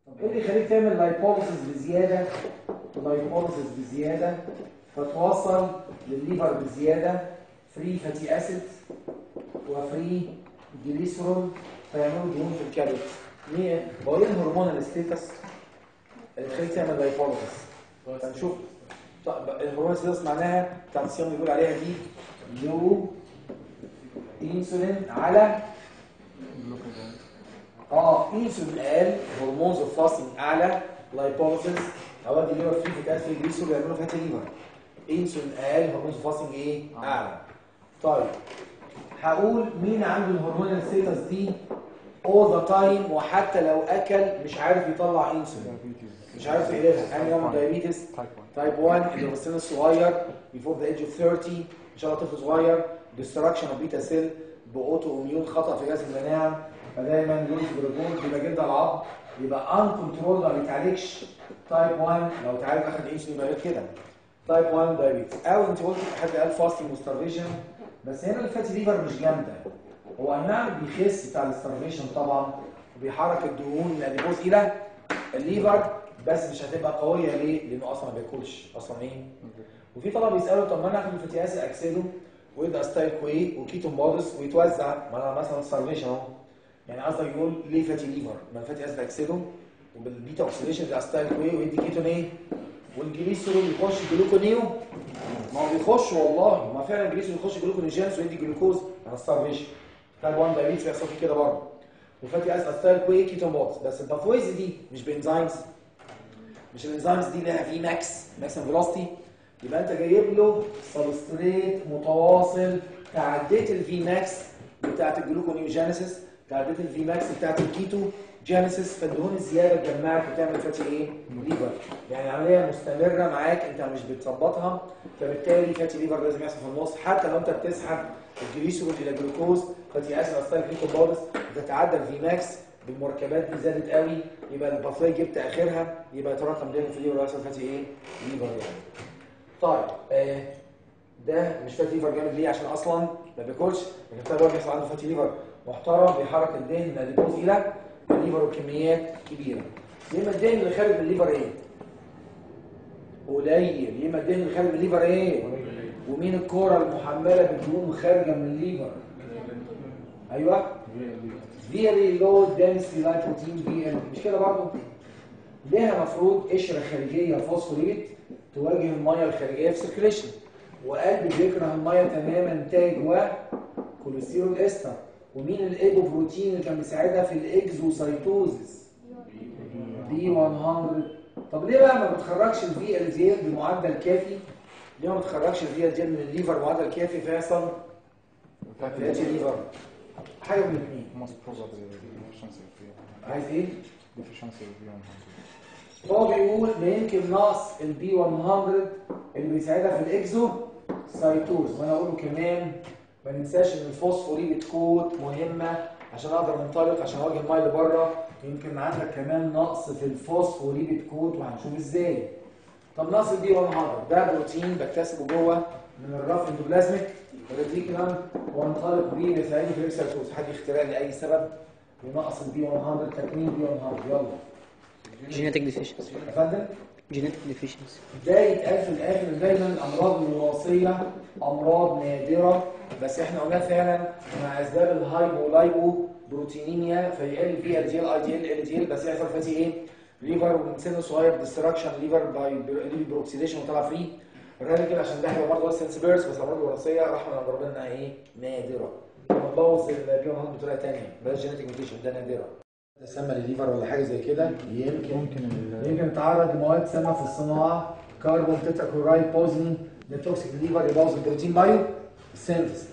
طب ايه اللي يخليك تعمل لايبوليسيس بزياده لايبوليسيس بزياده فتوصل للليفر بزياده فري فاتي اسيد وفري جليسرول فيعملوا دهون في الكبد ليه؟ هو ايه الهرمون الستيتس اللي تخليك تعمل لايبوليسيس فنشوف طب الهرمون الستيتس معناها بتاع الصيام بيقول عليها دي لو انسولين على اه انسولين اقل هرمونز اوف فاستنج اعلى لايبوليسيس اودي ليفر فري فاتي اسيد جليسرول يعملوا فاتي ليفر انسولين اقل هرمونز اوف فاستنج ايه؟ اعلى طيب هقول مين عنده الهرمونال ستيتس دي all the time وحتى لو اكل مش عارف يطلع انسولين مش عارف يقلبها انهي يوم دايابيتس تايب 1 اللي هو السن الصغير before the age of 30 ان شاء الله طفل صغير destruction of beta cell باوتو اميون خطا في جهاز المناعه فدايما لوز جلوكوز يبقى جلد العظم يبقى ان كنترول ما بيتعالجش تايب 1 لو اتعالج اخد انسولين يبقى غير كده تايب 1 دايابيتس او انت قلت حد قال فاستنج وستارفيشن بس هنا الفاتي ليفر مش جامده هو اي نعم بيخس بتاع الاستارفيشن طبعا وبيحرك الدهون من الاديبوز الى الليفر بس مش هتبقى قويه ليه؟ لانه اصلا ما بياكلش اصلا ايه؟ وفي طلبه بيسالوا طب ما انا اخد الفاتي اسيد اكسده ويبقى ستايل كوي وكيتون بودس ويتوزع ما انا مثلا ستارفيشن اهو يعني قصدك يقول ليه فاتي ليفر؟ ما الفاتي اسيد اكسده وبالبيتا اوكسيديشن يبقى ستايل كوي ويدي كيتون ايه؟ والجليسرول يخش جلوكونيو ما هو بيخش والله ما فعلا الجليسرول يخش جلوكونيجينس ويدي جلوكوز انا ستارفيشن تايب 1 دايبيتس بيحصل فيه كده برضه وفاتي اسيد ستايل كوي كيتون بودس بس الباثويز دي مش بانزيمز مش الانزيمز دي لها في ماكس ماكسيمم فيلوسيتي يبقى انت جايب له سبستريت متواصل تعديت الفي ماكس بتاعت الجلوكونيوجينيسيس تعديت الفي ماكس بتاعت الكيتو جينيسيس فالدهون الزياده اتجمعت وتعمل فاتي ايه؟ ليفر يعني عمليه مستمره معاك انت مش بتظبطها فبالتالي فاتي ليفر لازم يحصل في النص حتى لو انت بتسحب الجليسرول الى جلوكوز فاتي اسيد استايل جليكوبودس بتتعدى الفي ماكس بالمركبات دي زادت قوي يبقى البافاي جبت اخرها يبقى يتراكم دايما في الليفر ويحصل فاتي ايه؟ ليفر يعني. طيب آه ده مش فاتي ليفر جامد ليه عشان اصلا ما بياكلش لكن طيب بيحصل عنده فاتي ليفر محترم بيحرك الدهن من الاديبوز الى الليفر بكميات كبيره يبقى الدهن اللي خارج من الليفر ايه؟ قليل يبقى الدهن اللي خارج من الليفر ايه؟ ومين الكوره المحمله بالدهون وخارجه من الليفر؟ ايوه فيري لو دنسيتي لايبوتين في ال مش كده برضه؟ ليها مفروض قشره خارجيه فوسفوريت تواجه الميه الخارجيه في سيركيليشن وقلب بيكره الميه تماما تاج وكوليسترول استر ومين الايجو بروتين اللي كان بيساعدها في الاكزوسايتوزس دي 100 طب ليه بقى ما بتخرجش الفي ال دي بمعدل كافي ليه ما بتخرجش الفي ال دي من الليفر معدل كافي فيحصل فاتي ليفر حاجه من الاثنين most probably deficiency of عايز ايه deficiency of هو بيقول ما يمكن نقص البي 100 اللي بيساعدها في الاكزو سايتوز وانا اقوله كمان ما ننساش ان الفوسفوريد كود مهمه عشان اقدر انطلق عشان اواجه الميه اللي بره يمكن عندك كمان نقص في الفوسفوريد كود وهنشوف ازاي طب نقص البي 100 ده بروتين بكتسبه جوه من الرف اندوبلازميك ريتيكولم وانطلق بيه يساعدني في الاكسيتوز حد يخترع لي اي سبب ينقص البي 100 تكوين بي 100 يلا genetic deficiency يا فندم genetic deficiency ده يتقال في الاخر إن دايما الامراض الوراثيه امراض نادره بس احنا قلنا فعلا مع اسباب الهايبولايبو بروتينيميا فيقل فيها الجيل اي دي ال ال دي ال بس يحصل فاتي ايه؟ ليفر من سن صغير ديستراكشن ليفر باي ليفر بروكسيديشن وطلع فري الراديكال عشان ده هيبقى برضه سنسبيرس بس الامراض الوراثيه رحمه من ربنا ايه؟ نادره لما تبوظ البيون بطريقه ثانيه بلاش جينيتك ميوتيشن ده نادره تسمى لليفر ولا حاجه زي كده يمكن ممكن ال- يمكن تعرض لمواد سامه في الصناعه كربون تيتراكلورايد بوزن ده توكسيك ليفر يبوظ البروتين بايو سينثيس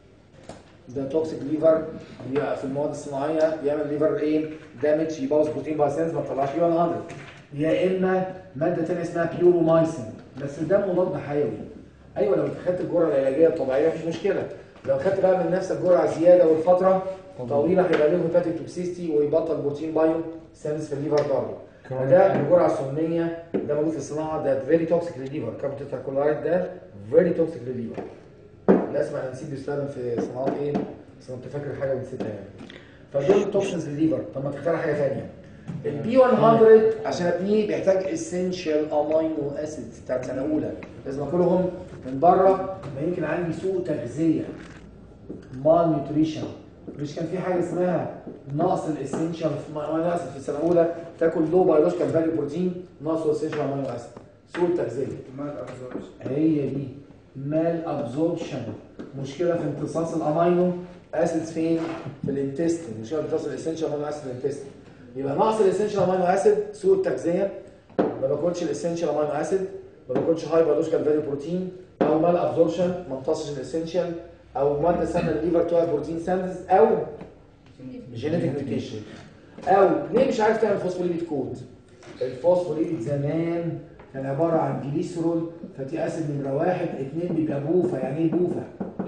ده توكسيك ليفر في المواد الصناعيه يعمل ليفر ايه دامج يبوظ بروتين بايو سينثيس ما تطلعش بيه 100 يا اما ماده ثانيه اسمها بيورومايسين بس ده مضاد حيوي ايوه لو خدت الجرعه العلاجيه الطبيعيه مفيش مشكله لو خدت بقى من نفسك جرعه زياده والفتره طويله هيبقى له هيباتيك توكسيستي ويبطل بروتين بايو سينثيس في الليفر برضه ده الجرعه السميه ده موجود في الصناعه ده فيري توكسيك للليفر كاربون تيتراكلورايد ده فيري توكسيك للليفر لا اسمع نسيت بيستخدم في صناعات ايه بس كنت فاكر حاجه ونسيتها يعني فدول توكسينز للليفر طب ما تختار حاجه ثانيه البي 100 عشان ابنيه بيحتاج اسينشال امينو اسيدز بتاعت سنه اولى لازم اكلهم من بره ما يمكن عندي سوء تغذيه مال نيوتريشن مش كان في حاجه اسمها نقص الاسينشال امينو اسيد في السنه الاولى تاكل لو بيولوجيكال فاليو بروتين نقص الاسينشال امينو اسيد سوء التغذيه مال ابزوربشن هي دي مال ابزوربشن مشكله في امتصاص الامينو اسيدز فين في الانتستين مشكله في امتصاص الاسينشال امينو اسيد في الانتستين يبقى نقص الاسينشال امينو اسيد سوء التغذيه ما باكلش الاسينشال امينو اسيد ما باكلش هاي بيولوجيكال فاليو بروتين او مال ابزوربشن ما امتصش الاسينشال او ماده سامه الليفر توها بروتين ساندز او جينيتك ميوتيشن او ليه مش عارف تعمل فوسفوليبيد كود الفوسفوليبيد زمان كان عباره عن جليسرول فاتي اسيد نمره واحد اثنين بيبقى بوفا يعني ايه بوفا؟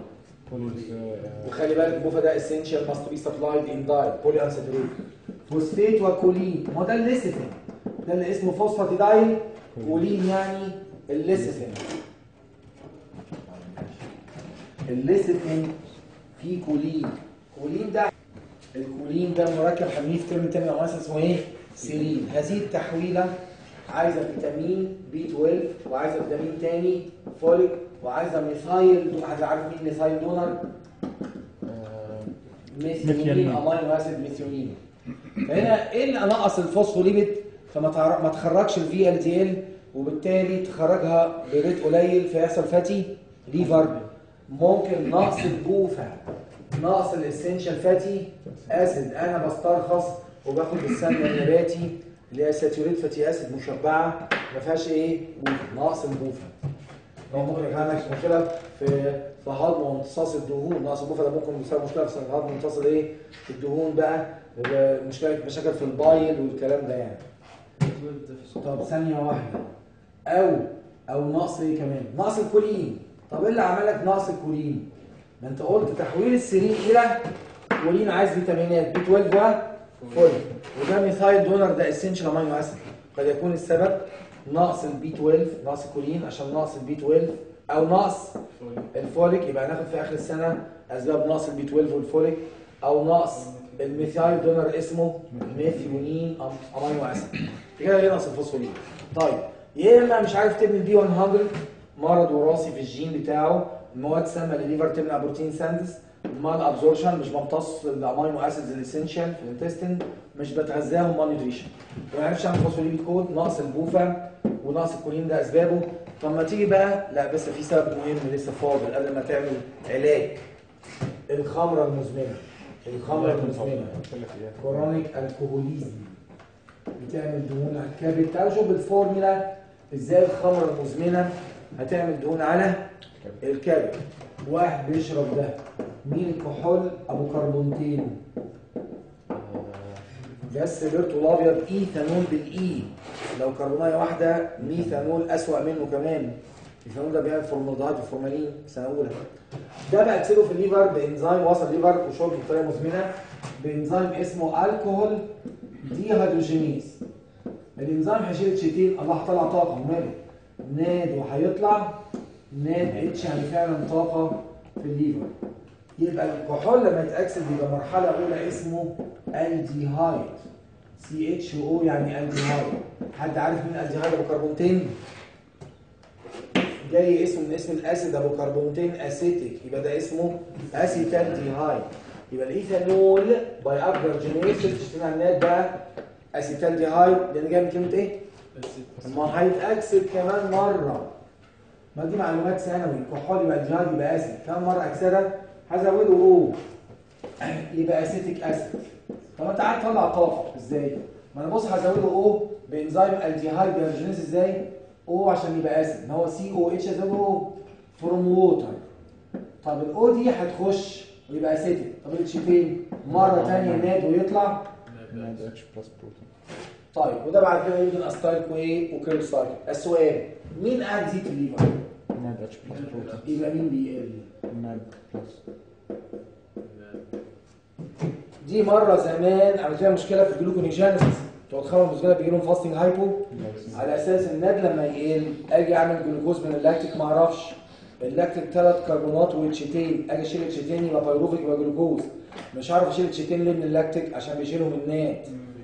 وخلي بالك البوفا ده اسينشال ماست بي سبلايد ان دايت بولي انساتوريت فوسفيت وكولين ما هو ده الليسيثين ده اللي اسمه فوسفاتيدايل كولين يعني الليسيثين الليسيثين فيه كولين كولين ده الكولين ده مركب حميد في ترم تاني او اسمه ايه؟ سيرين هذه التحويله عايزه فيتامين بي 12 وعايزه فيتامين تاني فوليك وعايزه ميثايل حد عارف مين ميثايل دونر؟ ميثيونين امينو اسيد ميثيونين فهنا ايه اللي انقص الفوسفوليبيد فما تعر- ما تخرجش الفي ال تي ال وبالتالي تخرجها بريت قليل فيحصل فاتي ليفر ممكن نقص البوفا نقص الاسينشال فاتي اسيد انا بسترخص وباخد السمنه النباتي اللي هي ساتوريت فاتي اسيد مشبعه ما فيهاش ايه بوفا نقص البوفا هو ممكن يكون عندك مشكله في في هضم وامتصاص الدهون نقص البوفا ده ممكن يسبب مشكله في هضم وامتصاص الايه الدهون بقى مشكله مشاكل في البايل والكلام ده يعني طب ثانيه واحده او او نقص ايه كمان نقص الكولين طب ايه اللي عمل لك نقص الكولين ما انت قلت تحويل السيرين الى كولين عايز فيتامينات بي 12 وفول وده ميثايل دونر ده اسينشال امينو اسيد قد يكون السبب نقص البي 12 نقص الكولين عشان نقص البي 12 او نقص الفوليك يبقى ناخد في اخر السنه اسباب نقص البي 12 والفوليك او نقص الميثايل دونر اسمه ميثيونين أم- امينو اسيد كده ليه نقص الفوسفوليد طيب يا اما مش عارف تبني البي 100 مرض وراثي في الجين بتاعه مواد سامه للليفر تمنع بروتين ساندس مال ابزورشن مش بمتص الامينو اسيدز الاسينشال في الانتستين مش بتغذاهم مال نيوتريشن وما عرفش اعمل فوسفوليبيد كود نقص البوفا ونقص الكولين ده اسبابه طب ما تيجي بقى لا بس في سبب مهم لسه فاضل قبل ما تعمل علاج الخمره المزمنه الخمره المزمنه كرونيك الكحوليزم بتعمل دهون على الكبد تعالوا شوف الفورمولا ازاي الخمره المزمنه هتعمل دهون على الكبد واحد بيشرب ده مين الكحول ابو كربونتين بس سيجارته الابيض ايثانول بالاي لو كربونايه واحده ميثانول اسوأ منه كمان الفينول ده بيعمل فورمالدهايد وفورمالين سنه اولى ده بقى تسيبه في الليفر بانزيم وصل الليفر وشرب بطريقه مزمنه بانزيم اسمه الكحول دي هيدروجينيز الانزيم هيشيل اتشيتين الله هطلع طاقه وماله ناد وهيطلع ناد اتش يعني فعلا طاقه في الليفر يبقى الكحول لما يتاكسد يبقى مرحله اولى اسمه الديهايد سي اتش او يعني الديهايد حد عارف مين الديهايد ابو كربونتين جاي اسمه من اسم الاسيد ابو كربونتين اسيتيك يبقى ده اسمه اسيتال ديهايد يبقى الايثانول باي ابجر جينيس تشتغل على النات بقى اسيتال ديهايد لان جاي من كلمه ايه؟ ما هيتاكسد كمان مره ما دي معلومات ثانوي كحول يبقى الديهايد يبقى اسيد كم مره اكسدها هزوده او يبقى اسيتيك اسيد طب انت عارف تطلع طاقه ازاي؟ ما انا بص هزوده او بانزيم الديهايد ديهيدروجينيز ازاي؟ او عشان يبقى اسيد ما هو سي او اتش هزوده او فروم ووتر طب الاو دي هتخش ويبقى اسيتيك طب الاتش فين؟ مره ثانيه ناد ويطلع ناد اتش بلس بروتين طيب وده بعد كده يمكن استايك وايه وكيرل سايكل السؤال مين قاعد يزيد في الليفر؟ ناد اتش بلس بروتين يبقى مين بيقل؟ ناد بلس دي مره زمان عملت لها مشكله في الجلوكونيجينيسيس بتوع الخمر المزمنه بيجي لهم فاستنج هايبو على اساس الناد لما يقل اجي اعمل جلوكوز من اللاكتيك ما اعرفش اللاكتيك ثلاث كربونات واتشيتين اجي اشيل اتشيتين يبقى بايروفيك يبقى جلوكوز مش عارف اشيل اتشيتين ليه من اللاكتيك عشان بيشيلهم الناد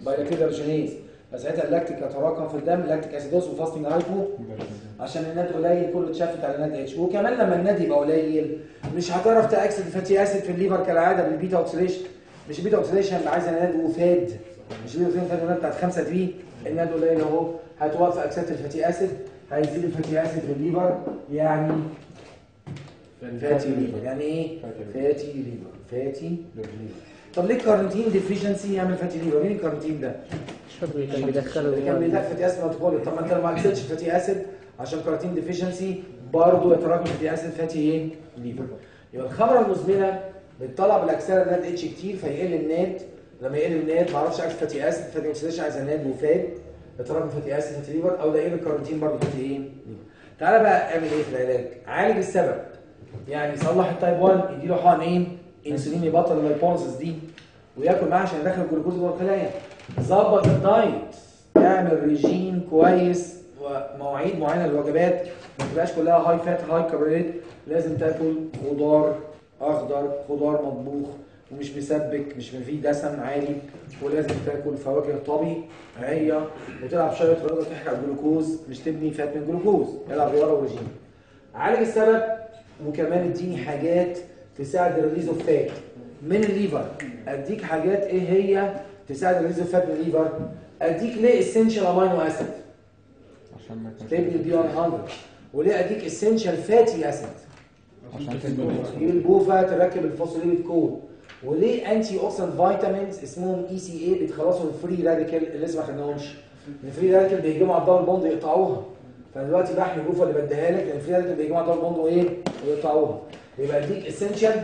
بايلاكتيك ديهيدروجينيز فساعتها اللاكتيك يتراكم في الدم لاكتيك اسيدوز وفاستنج هايبو عشان الناد قليل كله اتشفت على الناد اتش وكمان لما الناد يبقى قليل مش هتعرف تاكسد فاتي اسيد في الليفر كالعاده بالبيتا اوكسيديشن مش البيتا اوكسيديشن اللي عايزه ناد وفاد مش البيتا اوكسيديشن فاد بتاعت 5 دي الناد قليل اهو هتوقف اكسده الفاتي اسيد هيزيد الفاتي اسيد في الليفر يعني فاتي ليفر يعني ايه فاتي ليفر فاتي ليفر طب ليه الكارنتين ديفيشنسي يعمل فاتي ليفر مين الكارنتين ده الشرب اللي كان بيدخله اللي كان بيدخل فاتي اسيد ميتابوليك طب ما انت لو ما اكسدتش فاتي اسيد عشان كارتين ديفيشنسي برضه يتراكم فاتي اسيد فاتي ايه ليفر يبقى الخمره المزمنه بتطلع بالاكسده ناد اتش كتير فيقل الناد لما يقل الناد ما اعرفش اكسد فاتي اسيد فاتي اوكسيديشن عايز ناد وفاد يتراكم فاتي اسيد فاتي ليفر او ده يقل الكارنتين برضه فاتي ايه ليفر تعالى بقى اعمل ايه في العلاج عالج السبب يعني صلح التايب 1 اديله حقن ايه انسولين يبطل اللايبوليسيس دي وياكل معاه عشان يدخل الجلوكوز جوه الخلايا ظبط الدايت اعمل ريجيم كويس ومواعيد معينه للوجبات ما تبقاش كلها هاي فات هاي كاربوهيدرات لازم تاكل خضار اخضر خضار مطبوخ ومش مسبك مش فيه دسم عالي ولازم تاكل فواكه طبيعيه وتلعب شويه رياضه تحرق الجلوكوز مش تبني فات من الجلوكوز العب رياضه وريجيم عالج السبب وكمان اديني حاجات تساعد الريليز اوف فات من الليفر اديك حاجات ايه هي تساعد الريليز اوف فات من الليفر اديك ليه اسينشال امينو اسيد عشان ما يكونش تبني البي 100 وليه اديك اسينشال فاتي اسيد عشان تبني تجيب البوفا تركب الفوسفوليبيد كود وليه انتي اوكسيدنت فيتامينز اسمهم اي سي اي بيتخلصوا من الفري راديكال اللي لسه ما خدناهمش الفري راديكال بيهجموا على الدبل بوند يقطعوها فانا دلوقتي بحمي البوفا اللي بديها لك لان الفري راديكال بيهجموا على الدبل بوند وايه ويقطعوها يبقى اديك اسينشال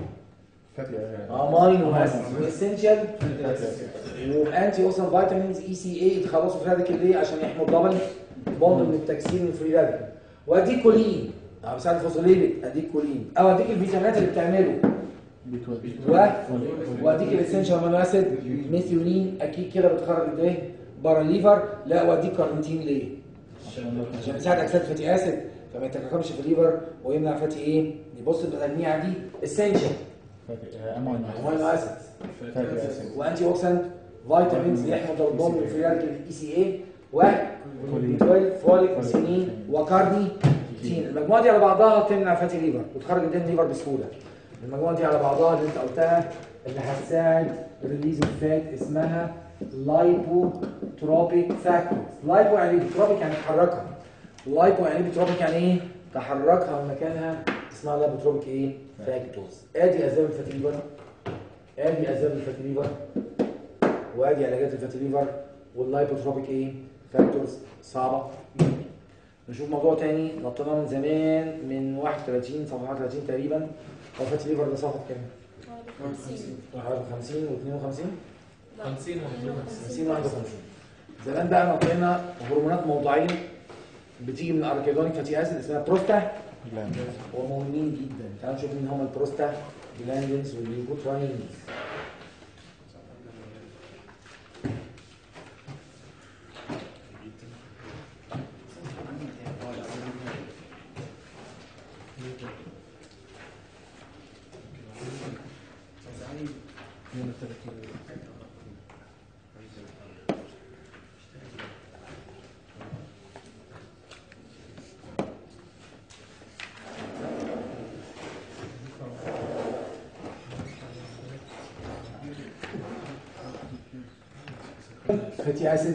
امينو اسيد واسينشال وانتي اوكسيدنت فيتامينز اي سي اي يتخلصوا في راديكال ليه عشان يحموا الدبل بوند من التكسير من الفري راديكال واديك كولين اه بساعد الفوسفوليبيد اديك كولين او اديك الفيتامينات اللي بتعمله و واديك الاسينشال امينو اسيد ميثيونين اكيد كده بتخرج الايه بره الليفر لا واديك كارنتين ليه عشان يساعد اكسده فاتي اسيد فما يتراكمش في الليفر ويمنع فاتي ايه يبص التجميعه دي اسينشال امينو اسيد وانتي اوكسيدنت فيتامينز يحمي الضربان من فري راديكال اي سي اي و 12 فوليك سينين وكارني تين المجموعه دي على بعضها تمنع فاتي ليفر وتخرج الدين ليفر بسهوله المجموعه دي على بعضها اللي انت قلتها اللي هتساعد ريليز الفات اسمها لايبوتروبيك فاكتورز لايبو يعني بتروبيك يعني تحركها لايبو يعني بتروبيك يعني ايه تحركها من مكانها اسمها لايبوتروبيك ايه فاكتورز ادي اسباب الفاتي ليفر ادي اسباب الفاتي ليفر وادي علاجات الفاتي ليفر واللايبوتروبيك ايه فاكتورز صعبه نشوف موضوع تاني نطيناه من زمان من 31 صفحه 30 تقريبا هو فاتي ليفر ده صفحه كام؟ 51 و52 50 50 51 زمان بقى نطينا هرمونات موضعيه بتيجي من الاركيدونيك فاتي اسيد اسمها بروستا ومهمين جدا تعالوا نشوف مين هم البروستا جلاندنز والليوكوتراينز فاتي اسيد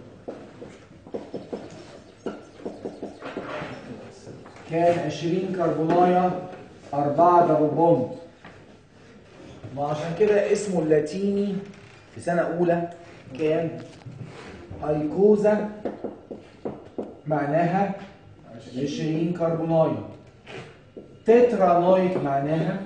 كان 20 كربونايه 4 دبل بوند وعشان كده اسمه اللاتيني في سنة أولى كان أيكوزا معناها 20 كربونايه تترانويك معناها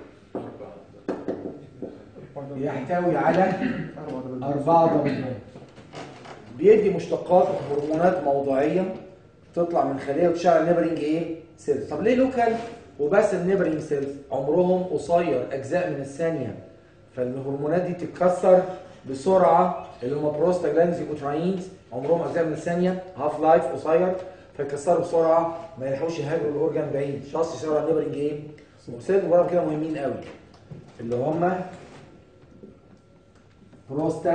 يحتوي على أربعة ضمانات بيدي مشتقات وهرمونات موضعية تطلع من خلية وتشعل نيبرنج ايه؟ سيلز طب ليه لوكال وبس النيبرنج سيلز عمرهم قصير أجزاء من الثانية فالهرمونات دي تتكسر بسرعة اللي هم بروستاجلاندز يوكوتراينز عمرهم أجزاء من الثانية هاف لايف قصير فيكسروا بسرعة ما يلحقوش يهاجروا الأورجان بعيد شخص يشتغل على النيبرنج ايه؟ وسيلز برضه كده مهمين قوي اللي هم بروستا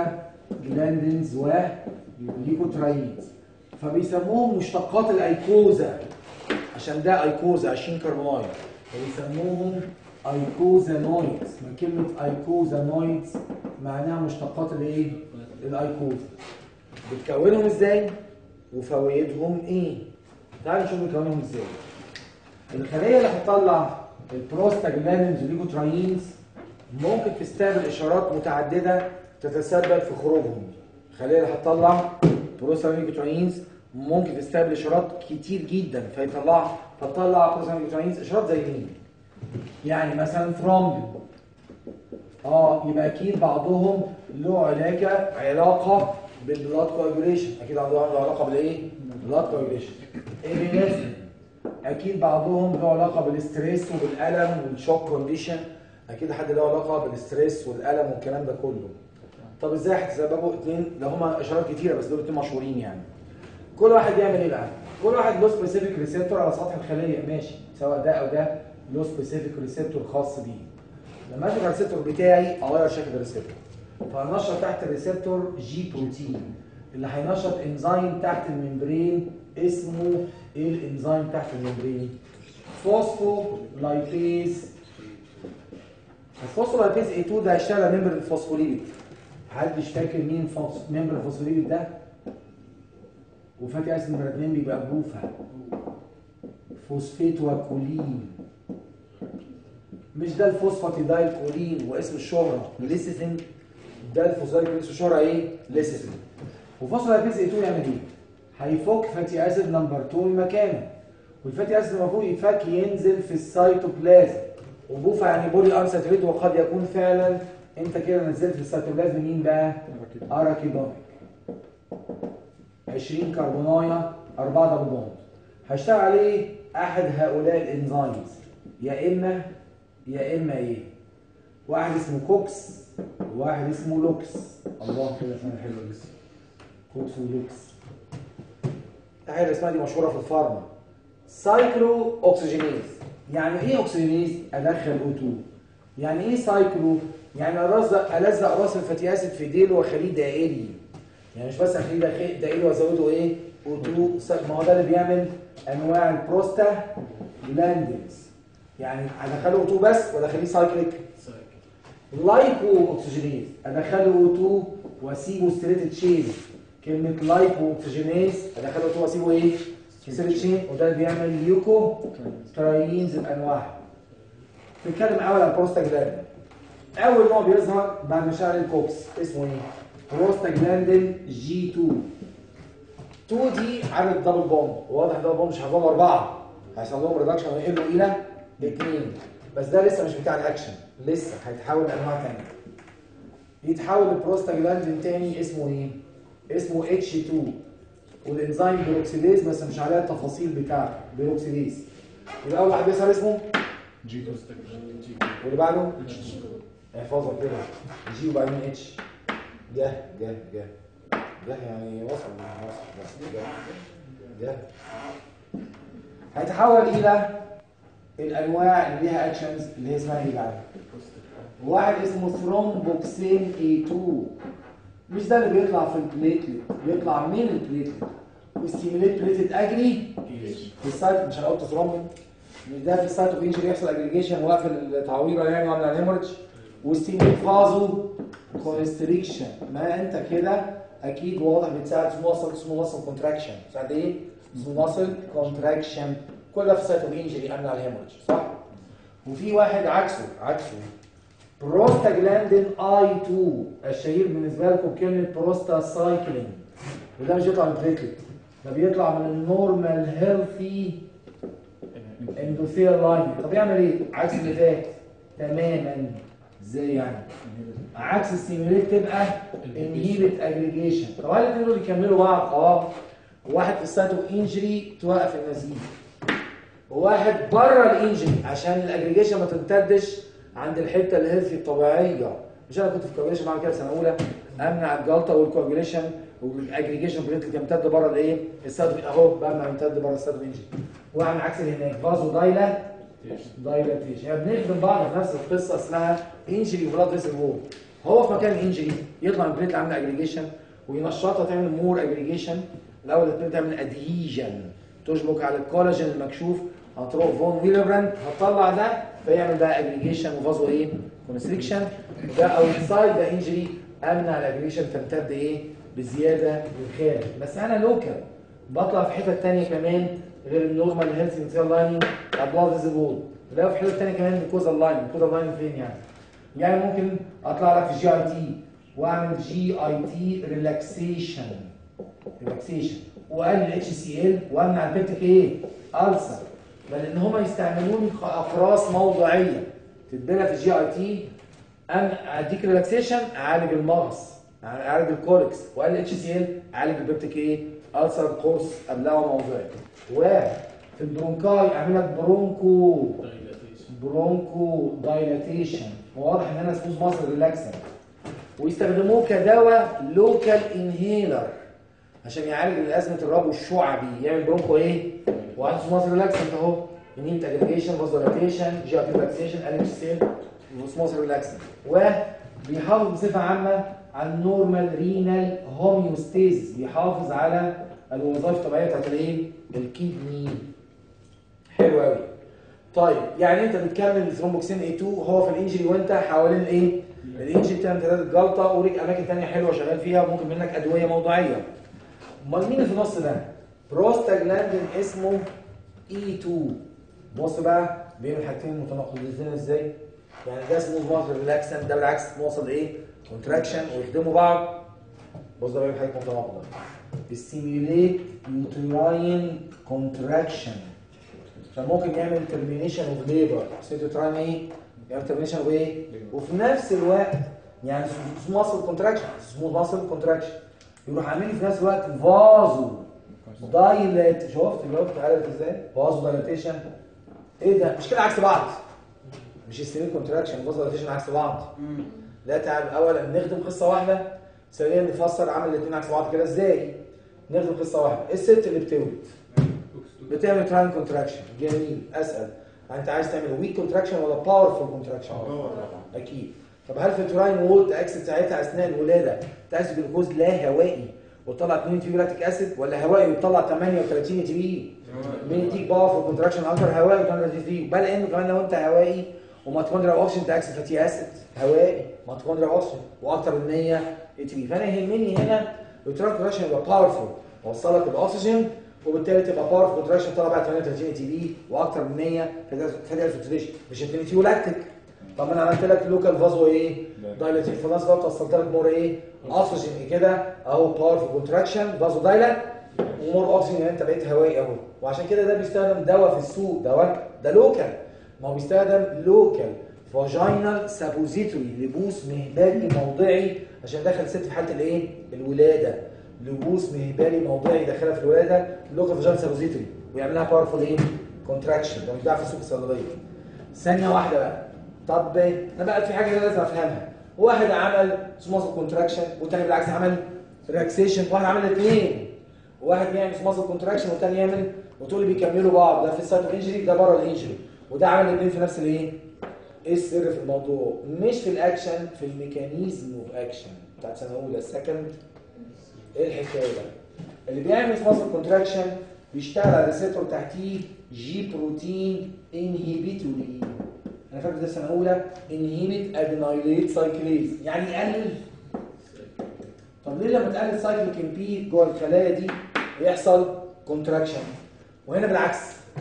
جلاندنز وليكوتراينز فبيسموهم مشتقات الايكوزا عشان ده ايكوزا 20 كربونايد فبيسموهم ايكوزانويدز من كلمه ايكوزانويدز معناها مشتقات الايه الايكوزا بتكونهم ازاي وفوائدهم ايه تعالوا نشوف بتكونهم ازاي الخليه اللي هتطلع البروستاجلاندينز والليكوتراينز ممكن تستقبل اشارات متعدده تتسبب في خروجهم الخليه اللي هتطلع بروستاجلاندينز ممكن تستقبل اشارات كتير جدا فيطلع فتطلع بروستاجلاندينز اشارات زي مين يعني مثلا ثرومبين اه يبقى اكيد بعضهم له علاقه علاقه بالبلاد كواجوليشن اكيد عندهم له علاقه بالايه بلاد كواجوليشن ايبينفرين اكيد بعضهم له علاقه بالستريس وبالالم والشوك كونديشن اكيد حد له علاقه بالستريس والالم والكلام ده كله طب ازاي هتسببوا اتنين ده هما اشارات كتيره بس دول اتنين مشهورين يعني كل واحد بيعمل ايه بقى كل واحد له سبيسيفيك ريسبتور على سطح الخليه ماشي سواء ده او ده له سبيسيفيك ريسبتور خاص بيه لما اشوف الريسبتور بتاعي اغير شكل الريسبتور فهنشط تحت الريسبتور جي بروتين اللي هينشط انزيم تحت الممبرين اسمه ايه الانزيم تحت الممبرين فوسفو لايبيز الفوسفو لايبيز اي 2 ده هيشتغل على ممبر الفوسفوليبيد محدش فاكر مين فوس- ممبر الفوسفوليبيد ده وفاتي اسيد نمبر 2 بيبقى بروفا فوسفيت وكولين مش ده الفوسفاتيدايل كولين واسم الشهرة ليسيسين ده الفوسفاتيدايل اسم الشهرة ايه؟ ليسيسين وفوسفاتيدايل 2 يعمل ايه؟ هيفك فاتي اسيد نمبر 2 مكانه والفاتي اسيد المفروض يتفك ينزل في السيتوبلازم وبوفا يعني بولي انساتوريت وقد يكون فعلا انت كده نزلت في السيتوبلازم مين بقى؟ اراكيدونيك 20 كربونايه 4 دبل بوند هشتغل عليه احد هؤلاء الانزيمز يا اما يا اما ايه واحد اسمه كوكس وواحد اسمه لوكس الله كده اسمها حلوه لسه كوكس ولوكس حاجه اسمها دي مشهوره في الفارما سايكلو اوكسجينيز يعني ايه اوكسجينيز ادخل او 2 يعني ايه سايكلو يعني الزق الزق راس الفاتي اسيد في ديل واخليه دائري يعني مش بس اخليه داخل- دائري وازوده ايه او 2 ما هو ده اللي بيعمل انواع البروستا جلاندنز يعني ادخله او 2 بس ولا اخليه سايكليك لايكو اوكسجينيز ادخله او 2 واسيبه ستريت تشين كلمه لايكو اوكسجينيز ادخله او 2 واسيبه ايه ستريت تشين وده اللي بيعمل ليوكو ترايينز بانواعها نتكلم اول على البروستاجلاندين اول نوع بيظهر بعد مشاعر الكوكس اسمه ايه بروستاجلاندين جي 2 2 دي عدد دبل بوند واضح دبل بوند مش هيفضلوا اربعه هيحصل لهم ريدكشن ويقلوا الى اثنين بس ده لسه مش بتاع الاكشن لسه هيتحول لانواع ثانيه يتحول لبروستاجلاندين تاني اسمه ايه اسمه اتش 2 والانزيم بيروكسيديز بس مش عليها التفاصيل بتاعته بيروكسيديز يبقى اول واحد بيظهر اسمه جي واللي بعده احفظها كده جي وبعدين اتش جه جه جه جه يعني وصل وصل بس جه جه هيتحول الى الانواع اللي ليها اكشنز اللي هي اسمها ايه بقى؟ واحد اسمه ثرومبوكسين اي 2 مش ده اللي بيطلع في البليتلت بيطلع من البليتلت وستيميليت بليتلت اجري في السايت مش انا قلت ثرومبين مش ده في السايت اوف انجري يحصل اجريجيشن واقفل التعويره يعني وعامل هيموريدج وستيميليت فازو كونستريكشن ما انت كده اكيد واضح بتساعد في مصل اسمه مصل كونتراكشن بتساعد ايه؟ اسمه مصل كونتراكشن كل ده في السايت اوف انجري امنع الهيموريدج صح؟ وفي واحد عكسه عكسه بروستاجلاندين اي 2 الشهير بالنسبه لكم بكلمه بروستا سايكلين وده مش بيطلع من البليتلت ده بيطلع من النورمال هيلثي اندوثيال لاين طب يعمل ايه؟ عكس اللي فات تماما ازاي يعني؟ عكس السيميوليت تبقى انهيبت اجريجيشن طب هل الاثنين دول يكملوا بعض؟ اه واحد في السايت اوف انجري توقف النزيف وواحد بره الانجري عشان الاجريجيشن ما تمتدش عند الحته الهيلثي الطبيعيه مش انا كنت في كوجوليشن بعمل كده في سنه اولى امنع الجلطه والكوجوليشن والاجريجيشن بليتلت يمتد بره الايه؟ السد اهو بمنع يمتد بره السد انجري واعمل عكس اللي هناك فازو دايلا دايلاتيشن يعني بنخدم بعض في نفس القصه اسمها انجري بلاد فيسل وول هو في مكان الانجري يطلع من البليت عامل اجريجيشن وينشطها تعمل مور اجريجيشن الاول البليت تعمل ادهيجن تشبك على الكولاجين المكشوف هتروح فون ويلبراند هتطلع ده فيعمل بقى اجريجيشن وفازو ايه كونستريكشن ده اوتسايد ذا انجري امنع الاجريجيشن تمتد ايه بزياده للخارج بس انا لوكال بطلع في حتت تانية كمان غير النورمال هيلث انتيال لايننج ابلاف فيزيبل لا في حتت تانية كمان الكوزال لاين الكوزال لاين فين يعني يعني ممكن اطلع لك في جي اي تي واعمل جي اي تي ريلاكسيشن ريلاكسيشن واقلل اتش سي ال وامنع البيتك ايه؟ السر بل ان هم يستعملوني اقراص موضعيه تتبلع في جي اي تي أم اديك ريلاكسيشن اعالج المغص اعالج الكوليكس واقلل اتش سي ال اعالج البيبتيك ايه؟ السر قرص ابلعه موضعي وفي البرونكاي اعمل لك برونكو برونكو دايلاتيشن واضح ان انا سموث ماسل ريلاكسنج ويستخدموه كدواء لوكال انهيلر عشان يعالج ازمه الربو الشعبي يعمل برونكو ايه؟ وعنده سموث ماسل ريلاكسنج اهو انيمت اجريجيشن فازولاتيشن جي ابي ريلاكسيشن ال اتش سيل وسموث ريلاكسنج وبيحافظ بصفه عامه على النورمال رينال هوميوستيز بيحافظ على الوظائف الطبيعيه بتاعت الايه؟ الكيدني حلو قوي طيب يعني انت بتكمل ثرومبوكسين اي 2 هو في الانجري وانت حوالين الايه؟ الانجري بتعمل ثلاثه جلطه وليك اماكن ثانيه حلوه شغال فيها وممكن منك ادويه موضعيه. امال مين اللي في النص ده؟ بروستاجلاندين اسمه اي 2 بص بقى بين الحاجتين متناقضين ازاي؟ يعني ده اسمه ماسل ريلاكسن ده بالعكس موصل ايه؟ كونتراكشن ويخدموا بعض بص ده بيعمل حاجه متناقضه بيستيميوليت يوتراين كونتراكشن عشان ممكن يعمل ترمينيشن اوف ليبر سيتوتراين ايه؟ يعمل ترمينيشن اوف ايه؟ وفي نفس الوقت يعني سمول ماسل كونتراكشن سمول ماسل كونتراكشن يروح عامل في نفس الوقت فازو دايلات شفت جاوبت عارف ازاي؟ فازو دايلاتيشن ايه ده؟ مش كده عكس بعض مش السيمين كونتراكشن فازو دايلاتيشن عكس بعض لا تعال اولا نخدم قصه واحده ثانيا نفسر عمل الاثنين عكس بعض كده ازاي؟ نخدم قصه واحده الست اللي بتولد بتعمل تراين كونتراكشن جميل اسال انت عايز تعمل ويك كونتراكشن ولا باورفول كونتراكشن اكيد طب هل في التراين وولد اكس بتاعتها اثناء الولاده تاخد جلوكوز لا هوائي وتطلع 2 تي لاكتيك اسيد ولا هوائي وتطلع 38 تي بي مين يديك باورفول كونتراكشن اكتر هوائي وتطلع تي بل انه كمان لو انت هوائي وميتوكوندريا اوكسجين تاكس فاتي اسيد هوائي ميتوكوندريا اوكسجين واكتر من 100 تي بي فانا يهمني هنا التراين كونتراكشن يبقى باورفول وصلك الاكسجين وبالتالي تبقى باور كونتراكشن طلع بقى 38 تي بي واكتر من 100 فدي الفلتريشن مش انفينيتي ولاكتيك طب انا عملت لك لوكال فازو ايه دايلاتيك خلاص بقى وصلت لك مور ايه اكسجين كده اهو باور كونتراكشن فازو دايلات ومور اكسجين يعني انت بقيت هوائي اهو وعشان كده ده بيستخدم دواء في السوق دواء ده لوكال ما هو بيستخدم لوكال فاجينال سابوزيتوري لبوس مهبلي موضعي عشان دخل الست في حاله الايه الولاده لبوس مهبلي موضعي داخلها في الولاده لوكال فاجينال سابوزيتوري ويعملها باورفول ايه كونتراكشن ده بيتباع في السوق الصيدليه ثانيه واحده بقى طب انا بقى في حاجه لازم افهمها واحد عمل سماسل كونتراكشن والتاني بالعكس عمل ريلاكسيشن واحد عمل الاثنين واحد بيعمل سماسل كونتراكشن والتاني يعمل وتقول لي بيكملوا بعض ده في السايت اوف انجري ده بره الانجري وده عمل الاثنين في نفس الايه ايه السر في الموضوع مش في الاكشن في الميكانيزم اوف اكشن بتاعت سنه اولى السكند ايه الحكايه ده اللي بيعمل سماسل كونتراكشن بيشتغل على ريسبتور تحتيه جي بروتين انهيبيتوري انا فاكر ده سنه اولى انهيبيت ادينايليت سايكليز يعني يقلل طب ليه لما تقلل سايكليك بي جوه الخلايا دي يحصل كونتراكشن وهنا بالعكس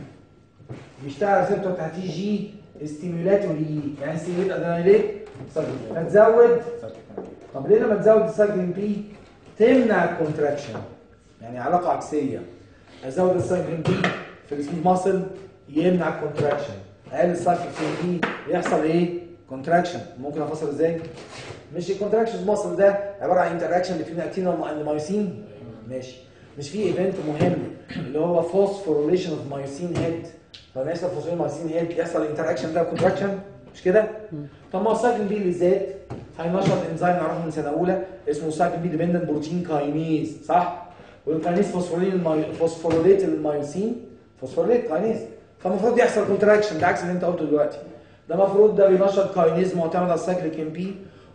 بيشتغل ريسبتور تحتيه جي ستيمولاتوري يعني ستيموليت ادينايليت فتزود طب ليه لما تزود السايكليك بي تمنع الكونتراكشن يعني علاقه عكسيه ازود السايكليك بي في السموث ماسل يمنع الكونتراكشن اقل السايكل في دي يحصل ايه كونتراكشن ممكن افسر ازاي مش الكونتراكشن ماسل ده عباره عن انتراكشن بين اكتين اند مايوسين ماشي مش في ايفنت مهم اللي هو فوسفوريليشن اوف مايوسين هيد فلما يحصل فوسفوريليشن مايوسين هيد يحصل انتراكشن ده كونتراكشن مش كده طب ما السايكل بي بالذات هينشط انزيم نعرفه من سنه اولى اسمه سايكل بي ديبندنت بروتين كاينيز صح والكاينيز فوسفوريليت المايوسين فوسفوريليت كاينيز فالمفروض يحصل كونتراكشن ده عكس اللي انت قلته دلوقتي ده المفروض ده بينشط كاينيز معتمد على السايكليك ام بي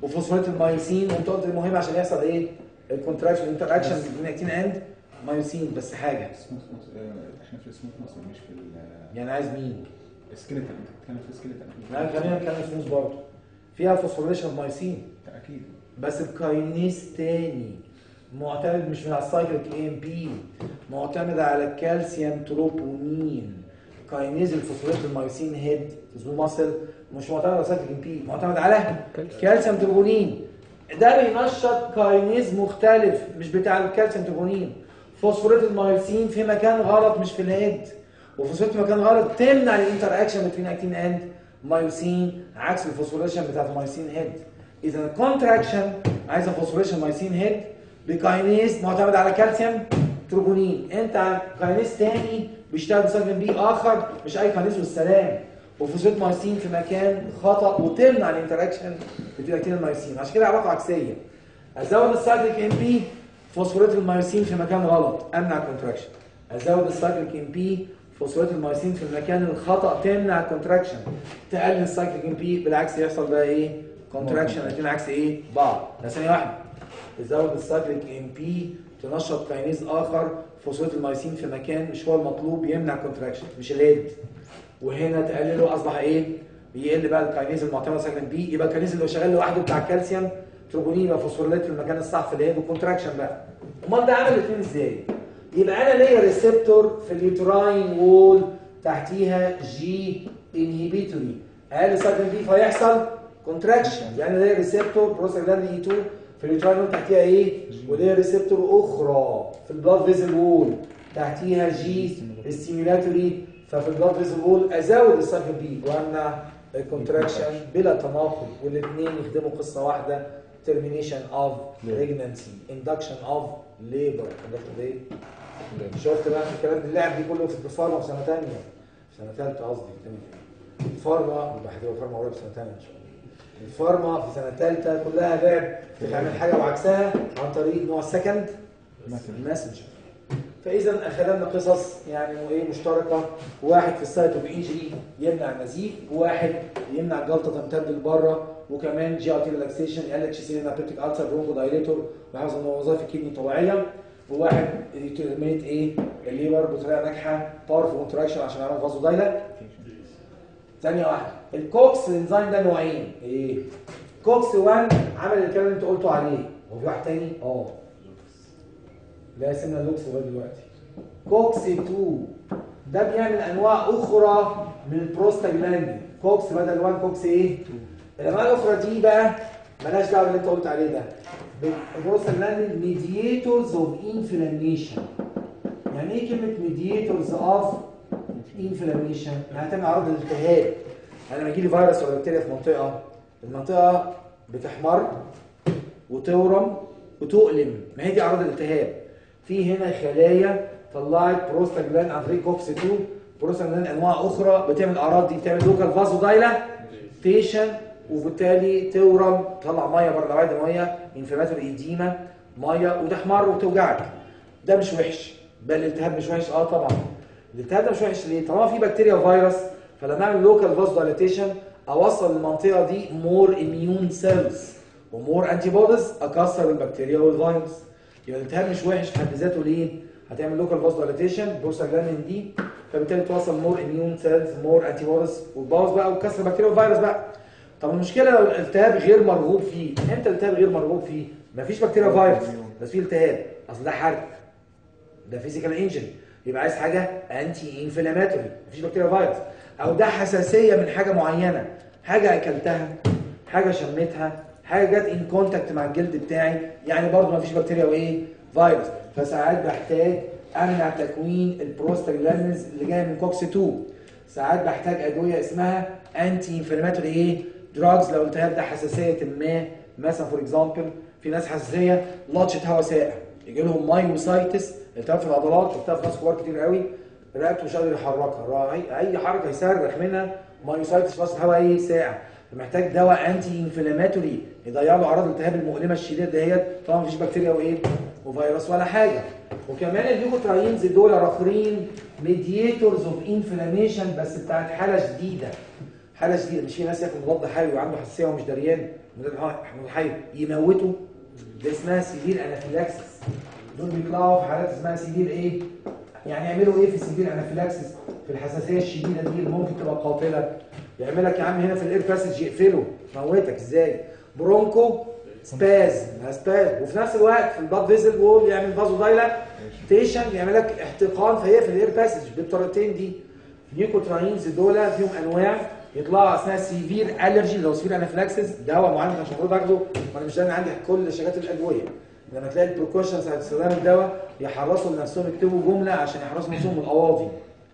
وفوسفوريت المايوسين وانت قلت مهم عشان يحصل ايه الكونتراكشن انتر اكشن بين اكتين اند مايوسين بس حاجه سموث مصر آه، احنا في السموث مصر مش في يعني عايز مين؟ السكيلتال انت بتتكلم في السكيلتال لا خلينا نتكلم سموث برضه فيها فوسفوريشن مايوسين اكيد بس الكاينيز تاني معتمد مش على السايكليك اي ام بي معتمد على الكالسيوم تروبونين كاينيز الفوسفوريت المايوسين هيد اسمه ماسل مش معتمد على السايكليك ام بي معتمد على كالسيوم تروبونين ده بينشط كاينيز مختلف مش بتاع الكالسيوم تروبونين فوسفوريت المايوسين في مكان غلط مش في الهيد وفوسفوريت في مكان غلط تمنع الانتر اكشن بين اكتين اند مايوسين عكس الفوسفوريشن بتاعت المايوسين هيد اذا الكونتراكشن عايزه فوسفوريشن مايسين هيد بكاينيز معتمد على كالسيوم تروبونين انت كاينيز تاني بيشتغل بسبب بي اخر مش اي كاينيز والسلام وفوسفوريت مايسين في مكان خطا وتمنع الانتراكشن بين اكتين المايسين عشان كده علاقه عكسيه ازود السايكليك ام بي فوسفوريت المايسين في مكان غلط امنع الكونتراكشن ازود السايكليك ام بي فوسفوريت المايسين في المكان الخطا تمنع الكونتراكشن تقلل السايكليك ام بي بالعكس يحصل بقى ايه كونتراكشن الاثنين عكس ايه بعض ده ثانيه واحده تزود السايكليك ام بي تنشط كاينيز اخر فوسفوريت المايسين في مكان مش هو المطلوب يمنع كونتراكشن مش الهيد وهنا تقلله اصبح ايه بيقل بقى الكاينيز المعتمد على سايكليك بي يبقى الكاينيز اللي هو شغال لوحده بتاع الكالسيوم تروبونين يبقى فوسفوريلات في المكان الصح في الهيد وكونتراكشن بقى امال ده عامل الاثنين ازاي يبقى انا ليا ريسبتور في اليوتراين وول تحتيها جي انهبيتوري اقل سايكلين بي فيحصل كونتراكشن يعني ليا ريسبتور بروستاجلاند اي 2 في اليوتراين وول تحتيها ايه وليا ريسبتور اخرى في البلاد فيزل وول تحتيها جي ستيميولاتوري ففي البلاد فيزل وول ازود السايكلين بي وامنع الكونتراكشن بلا تناقض والاثنين يخدموا قصه واحده termination of pregnancy induction of labor عرفت ايه؟ شفت بقى في الكلام ده اللعب دي كله في الفارما في سنه ثانيه في سنه ثالثه قصدي الفارما يبقى هتبقى فارما قريب سنه ثانيه ان شاء الله الفارما في سنه ثالثه كلها لعب بتعمل حاجه وعكسها عن طريق نوع السكند ماسنجر فاذا اخذنا قصص يعني ايه مشتركه واحد في السايت اوف انجري يمنع النزيف وواحد يمنع الجلطه تمتد لبره وكمان جي ار تي ريلاكسيشن يقلل تشيسين ابيتيك السر برونكو دايليتور ويحافظ ان وظائف الكدني طبيعيه وواحد يترميت ايه الليبر بطريقه ناجحه باورفul كونتراكشن عشان يعمل فازو دايلات ثانيه واحده الكوكس انزيم ده نوعين ايه كوكس 1 عمل الكلام اللي انت قلته عليه هو في واحد تاني اه لا سيبنا اللوكس لغايه دلوقتي كوكس 2 ده بيعمل انواع اخرى من البروستاجلاندين كوكس بدل 1 كوكس ايه الانواع الاخرى دي بقى مالهاش دعوه باللي انت قلت عليه ده البروستاجلاندين ميدياتورز اوف انفلاميشن يعني ايه كلمه ميدياتورز اوف انفلاميشن يعني تعمل اعراض الالتهاب يعني لما يجي لي فيروس ولا بكتيريا في منطقه المنطقه بتحمر وتورم وتؤلم ما هي دي اعراض الالتهاب في هنا خلايا طلعت بروستاجلاند عن طريق كوكس 2 بروستاجلاند انواع اخرى بتعمل الاعراض دي بتعمل لوكال فازو دايلاتيشن وبالتالي تورم تطلع ميه بره الاوعيه الدمويه انفلاماتوري ايديما ميه وتحمر وتوجعك ده مش وحش بل الالتهاب مش وحش اه طبعا الالتهاب ده مش وحش ليه طالما في بكتيريا وفيروس فلما اعمل لوكال فازو دايلاتيشن اوصل للمنطقه دي مور اميون سيلز ومور انتي بوديز اكسر البكتيريا والفيروس يبقى الالتهاب مش وحش في حد ذاته ليه؟ هتعمل لوكال فاز دايليتيشن بروستاجلاندين دي فبالتالي توصل مور اميون سيلز مور انتي بوديز وتبوظ بقى وتكسر البكتيريا والفيروس بقى طب المشكله لو الالتهاب غير مرغوب فيه امتى الالتهاب غير مرغوب فيه؟ مفيش بكتيريا وفيروس بس في التهاب اصل ده حرق ده فيزيكال انجري يبقى عايز حاجه انتي انفلاماتوري مفيش بكتيريا وفيروس او ده حساسيه من حاجه معينه حاجه اكلتها حاجه شميتها حاجه جت ان كونتاكت مع الجلد بتاعي يعني برضه ما فيش بكتيريا وايه فيروس فساعات بحتاج امنع تكوين البروستاجلاندينز اللي جايه من كوكس 2 ساعات بحتاج ادويه اسمها انتي انفلاماتوري ايه دراجز لو التهاب ده حساسيه ما مثلا فور اكزامبل في ناس حساسيه لطشه هواء ساقع يجي لهم مايوسايتس التهاب في العضلات التهاب في ناس كبار كتير قوي رقبته مش قادر يحركها راعي اي حركه يصرخ منها مايوسايتس في هواء ايه ساقع محتاج دواء انتي انفلاماتوري يضيع له اعراض الالتهاب المؤلمه الشديده دهيت طبعا مفيش بكتيريا وايه وفيروس ولا حاجه وكمان الليوكوتراينز دول راخرين ميدياتورز اوف انفلاميشن بس بتاعت حاله جديده حاله شديده مش في ناس ياخد مضاد حيوي وعنده حساسيه ومش دريان مضاد حيوي يموته ده اسمها سيفير انافيلاكسس دول بيطلعوا في حالات اسمها سيفير ايه يعني يعملوا ايه في السيفير انافيلاكسس في الحساسيه الشديده دي اللي ممكن تبقى قاتله يعمل لك يا عم هنا في الاير باسج يقفله موتك ازاي برونكو سباز سباز وفي نفس الوقت في البلاد فيزل وول يعمل فازو دايلاتيشن يعمل لك احتقان فهي في الاير باسج بالطريقتين دي نيوكوتراينز دول فيهم انواع يطلعوا اثناء سيفير الرجي لو سيفير انافلاكسس دواء معين مش المفروض اخده وانا مش انا عندي كل شركات الادويه لما تلاقي البروكوشنز بتاعت استخدام الدواء يحرصوا لنفسهم يكتبوا جمله عشان يحرصوا نفسهم من القواضي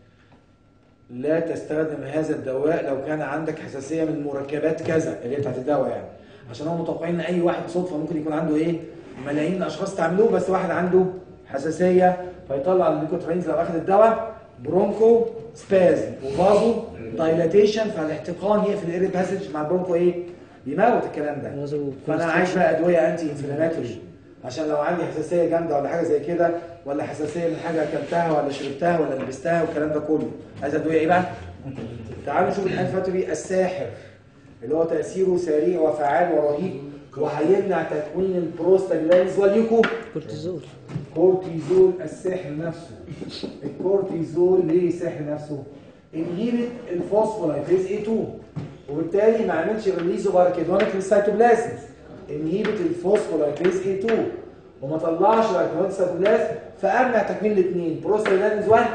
لا تستخدم هذا الدواء لو كان عندك حساسيه من مركبات كذا اللي هي بتاعت الدواء يعني عشان هم متوقعين ان اي واحد صدفه ممكن يكون عنده ايه ملايين الاشخاص تعملوه بس واحد عنده حساسيه فيطلع الليكوترينز لو اخذ الدواء برونكو سبازم وفازو دايلاتيشن فالاحتقان هي في الاير باسج مع البرونكو ايه يموت الكلام ده وزو فانا عايش بقى ادويه انتي انفلاماتوري عشان لو عندي حساسيه جامده ولا حاجه زي كده ولا حساسيه من حاجه اكلتها ولا شربتها ولا لبستها والكلام ده كله عايز ادويه ايه بقى تعالوا نشوف الانفاتوري الساحر اللي هو تاثيره سريع وفعال ورهيب وهيمنع تكوين البروستاجلاندز واليوكو كورتيزول كورتيزول الساحر نفسه الكورتيزول ليه ساحر نفسه انهيبت الفوسفولايبيز A2 وبالتالي ما عملش ريليز اوف اركيدونيك للسيتوبلازم انهيبت الفوسفولايبيز A2 وما طلعش الاركيدونيك للسيتوبلازم فامنع تكوين الاثنين بروستاجلاندز 1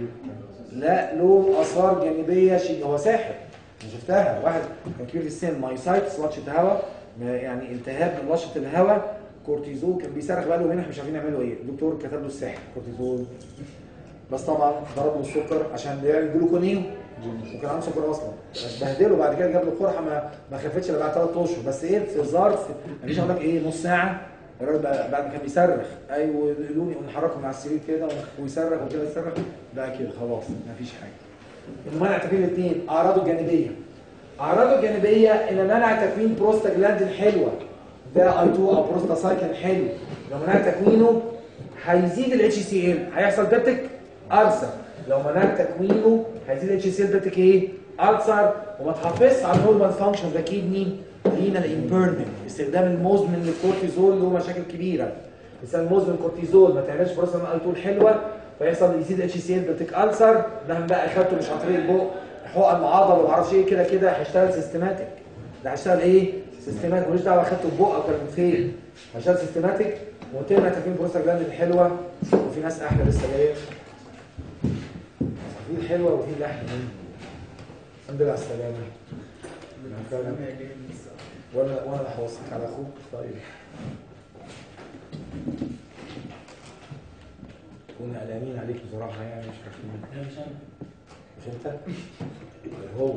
لا له اثار جانبيه شيء هو ساحر أنا شفتها واحد كان كبير في السن مايسايتس واتشة هواء يعني التهاب من وشة الهواء كورتيزول كان بيصرخ بقى له هنا مش عارفين يعملوا ايه الدكتور كتب له السحر كورتيزول بس طبعا ضرب له السكر عشان يعمل جلوكونيو وكان عنده سكر اصلا بس بهدله بعد كده جاب له قرحه ما ما خفتش الا بعد ثلاث اشهر بس ايه في ظرف مفيش اقول لك ايه نص ساعه الراجل بقى- بعد ما كان بيصرخ ايوه يقولوني ونحركه مع السرير كده ويصرخ وكده يصرخ بقى كده خلاص مفيش حاجه المنع تكوين الاثنين اعراضه الجانبيه اعراضه الجانبيه ان منع تكوين بروستاجلاندين حلوه ده اي 2 او بروستاسايكلين حلو لو منع تكوينه هيزيد الاتش سي ال هيحصل بيبتيك ارسر لو منع تكوينه هيزيد الاتش سي ال بيبتيك ايه ارسر وما تحافظش على النورمال فانكشن ده كيدني رينال امبيرمنت استخدام المزمن للكورتيزول له مشاكل كبيره استخدام المزمن كورتيزول ما تعملش بروستاجلاندين اي 2 حلوه فيحصل يزيد اتش سي ال بيبتيك ارسر ده بقى اخدته مش عن طريق البق حقن معضل وما اعرفش ايه كده كده هيشتغل سيستماتيك ده هيشتغل ايه سيستماتيك ملوش دعوه اخدته في بقك ولا من فين هيشتغل سيستماتيك وتمنع تكوين بروستاجلاند الحلوه وفي ناس احلى لسه جايه في الحلوه وفي الاحلى الحمد لله على السلامه فعلا. وانا وانا اللي هوصيك على اخوك طيب كنا قلقانين عليك بصراحه يعني مش عارفين مش انت هو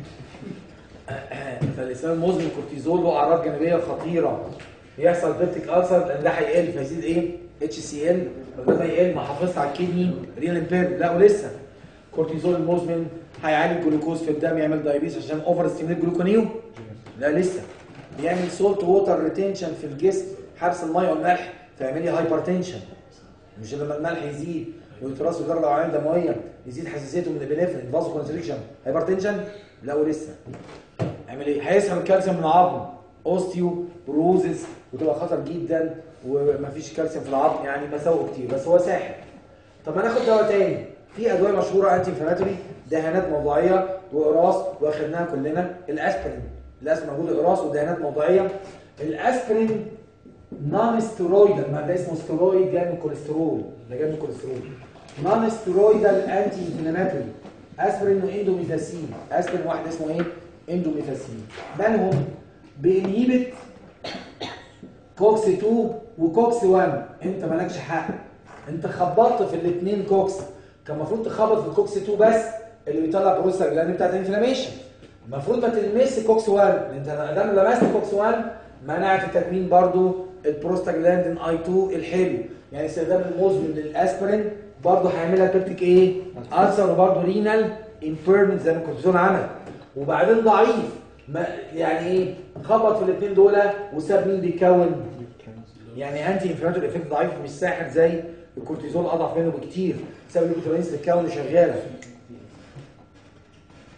فالانسان مزمن كورتيزول له اعراض جانبيه خطيره يحصل بيبتيك ألسر لان ده هيقل فيزيد ايه اتش سي ال فده ما يقل ما حافظت على الكدني ريال امبير لا ولسه كورتيزول المزمن هيعالج الجلوكوز في الدم يعمل دايبيس عشان اوفر ستيميليت جلوكونيو لا لسه بيعمل سولت ووتر ريتنشن في الجسم حبس الميه والملح فيعمل لي هايبرتنشن مش لما الملح يزيد ويتراس درجه عاليه دمويه يزيد حساسيته من الابنفرين فازو كونستريكشن هايبرتنشن لا ولسه اعمل ايه هيسحب الكالسيوم من العظم اوستيو بروزس وتبقى خطر جدا ومفيش كالسيوم في العظم يعني مساوئ كتير بس هو ساحر طب ما ناخد دواء تاني في ادويه مشهوره انتي انفلاماتوري دهانات موضعيه واقراص واخدناها كلنا الاسبرين الاسبرين موجود اقراص ودهانات موضعيه الاسبرين نون ستيرويدال ما ده اسمه ستيرويد جاي من الكوليسترول ده جاي من الكوليسترول نون ستيرويدال انتي انفلاماتوري اسبرين واندوميثاسين اسبرين واحد اسمه ايه اندوميثاسين مالهم بينهيبت كوكس 2 وكوكس 1 انت مالكش حق انت خبطت في الاثنين كوكس كان المفروض تخبط في الكوكس 2 بس اللي بيطلع بروستاجلاند بتاعت الانفلاميشن المفروض ما تلمس كوكس 1 لان انت ادام لمست كوكس 1 منعت تكوين برضو البروستاجلاندين اي 2 الحلو يعني استخدام المزمن للاسبرين برضو هيعمل لك بيبتيك ايه ألسر وبرضو رينال امبيرمنت زي ما الكورتيزون عمل وبعدين ضعيف ما يعني ايه خبط في الاثنين دول وساب مين بيكون يعني انتي انفلاماتوري افكت ضعيف مش ساحر زي الكورتيزول اضعف منه بكتير بسبب الكورتيزول بتتكون شغاله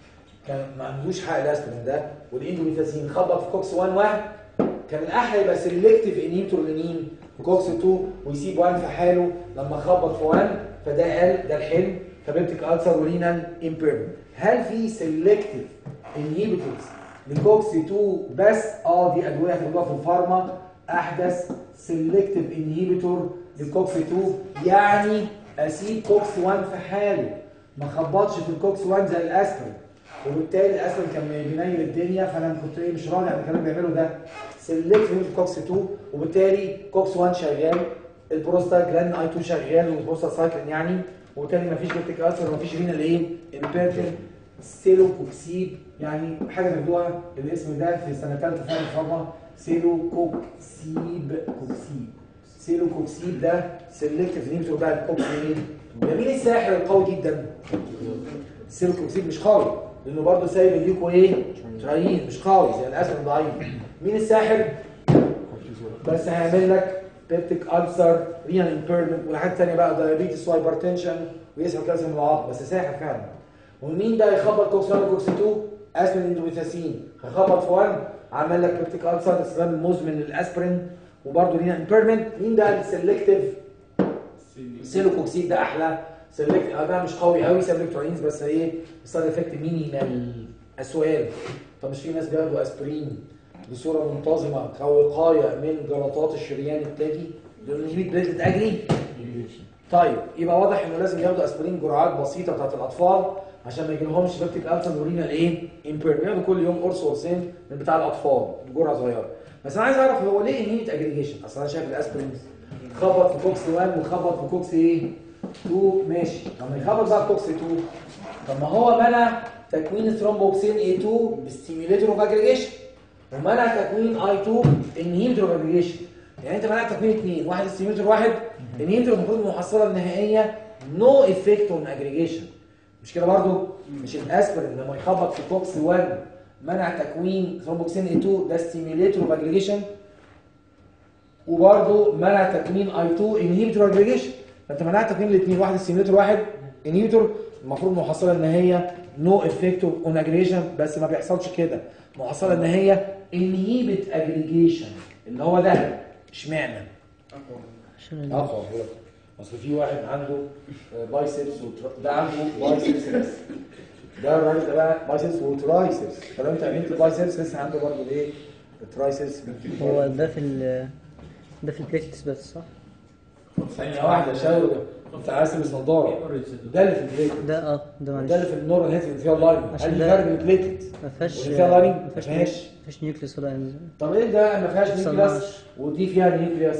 كان ما عندوش حق الاسبرين ده والاندوميثازين خبط في كوكس 1 1 كان الاحلى يبقى سيلكتيف انهيبيتور لمين؟ في كوكس 2 ويسيب 1 في حاله لما خبط في 1 فده قال ده الحلم فبيبتيك السر ورينال امبيرمنت هل في سيلكتيف انهيبيتورز لكوكس 2 بس اه دي ادويه هتاخدوها في الفارما احدث سيلكتيف انهيبيتور للكوكس 2 يعني اسيب كوكس 1 في حاله ما خبطش في الكوكس 1 زي الاسبرين وبالتالي الاسبرين كان بينيل الدنيا فانا كنت ايه مش راضي عن الكلام اللي بيعمله ده سيلكت في كوكس 2 وبالتالي كوكس 1 شغال البروستاجلاندين اي 2 شغال والبروستاسايكلين يعني وبالتالي مفيش بيبتيك السر ومفيش رينال ايه امبيرتن سيلوكوكسيب يعني حاجه تاخدوها الاسم ده في سنه ثالثه فارما فارما سيلوكوكسيب كوكسيب سيلوكوكسيب ده سيلكتيف انهيبيتور بتاع الكوكس ايه جميل الساحر القوي جدا السيلوكوكسيب مش قوي لانه برضه سايب الليكو ايه ترايين مش قوي زي الاسد ضعيف مين الساحر بس هيعمل لك بيبتيك ألسر رينال امبيرمنت وحاجات ثانيه بقى دايابيتس وهايبرتنشن ويسحب كالسيوم من العظم بس ساحر فعلا ومين ده يخبط كوكس 1 وكوكس 2 اسبرين اندوميثاسين هيخبط في 1 عمل لك بيبتيك ألسر استخدام المزمن للاسبرين وبرضه رينال امبيرمنت مين ده السلكتيف سيلوكوكسيد ده احلى سيلكت ده مش قوي قوي سيلكتورينز بس ايه السايد افكت مينيمال السؤال طب مش في ناس بياخدوا اسبرين بصوره منتظمه كوقايه من جلطات الشريان التاجي لانه يجيب بليتلت اجري طيب يبقى واضح انه لازم ياخدوا اسبرين جرعات بسيطه بتاعت الاطفال عشان ما يجيلهمش بيبتيك السر ورينا الايه امبير بياخدوا كل يوم قرص قرصين من بتاع الاطفال بجرعه صغيره بس انا عايز اعرف هو ليه انهيت اجريجيشن اصل انا شايف الاسبرين خبط في كوكس 1 وخبط في كوكس ايه 2 ماشي طب ما يخبط بقى في كوكس 2 طب ما هو منع تكوين الثرومبوكسين A2 بستيميوليتور اوف اجريجيشن ومنع تكوين I2 انهيبيتور اوف اجريجيشن يعني انت منعت تكوين اثنين واحد ستيميوليتور واحد انهيبيتور المفروض المحصله النهائيه نو افكت اون اجريجيشن مش كده برضو مش الاسبرين لما يخبط في كوكس 1 منع تكوين ثرومبوكسين A2 ده ستيميوليتور اوف اجريجيشن وبرضه منع تكوين اي 2 انهيبيتور اجريجيشن فانت منعت تكوين الاثنين واحد ستيميوليتور واحد انهيبيتور المفروض المحصله ان هي نو افكت اون اجريجيشن بس ما بيحصلش كده المحصله ان هي انهيبت اجريجيشن اللي هو ده اشمعنى عشان اقوى اصل في واحد عنده بايسبس ده عنده بايسبس بس ده الراجل ده بقى بايسبس وترايسبس فلو انت عملت بايسبس لسه عنده برضه ايه الترايسبس هو ده في ال ده في البريكتس بس صح؟ ثانية واحدة شاور انت عايز تلبس نظارة ده اللي في البليت ده اه ده ده اللي معلش في النور اللي اللي فيها اللايننج عشان هل في ده- فرق بين البليت ما فيهاش واللي فيها لايننج ما ما فيهاش فيهاش ما فيهاش نيوكليس ولا انزيم طب ايه ده ما فيهاش نيوكليوس صنعش. ودي فيها نيوكليوس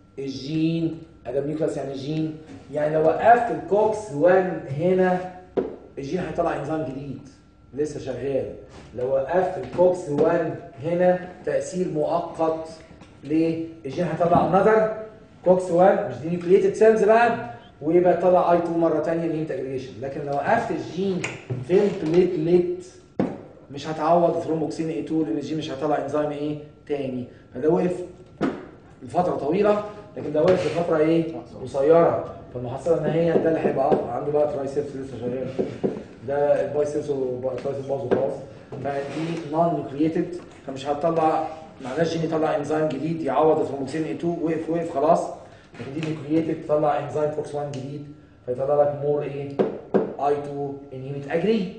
الجين ادم نيوكليوس يعني جين يعني لو وقفت الكوكس 1 هنا الجين هيطلع انزيم جديد لسه شغال لو وقفت الكوكس 1 هنا تاثير مؤقت ليه الجين هيطلع انذر كوكس 1 مش دي نيوكليتد سيلز بقى ويبقى يطلع اي 2 مره ثانيه اللي هي انتجريشن لكن لو وقفت الجين في البليتليت مش هتعوض ثرومبوكسين اي 2 لان الجين مش هيطلع انزيم ايه تاني فده وقف لفتره طويله لكن ده وقف لفتره ايه قصيره فالمحصله النهائيه ده اللي هيبقى عنده بقى ترايسبس لسه شغال ده البايسبس والترايسبس باظ وخلاص فدي نون نيوكليتد فمش هتطلع معناش جين يطلع انزيم جديد يعوض الثرومبوكسين اي 2 وقف وقف خلاص لكن دي نيوكليتد تطلع انزيم فوكس 1 جديد فيطلع لك مور ايه اي 2 انهيبيت اجري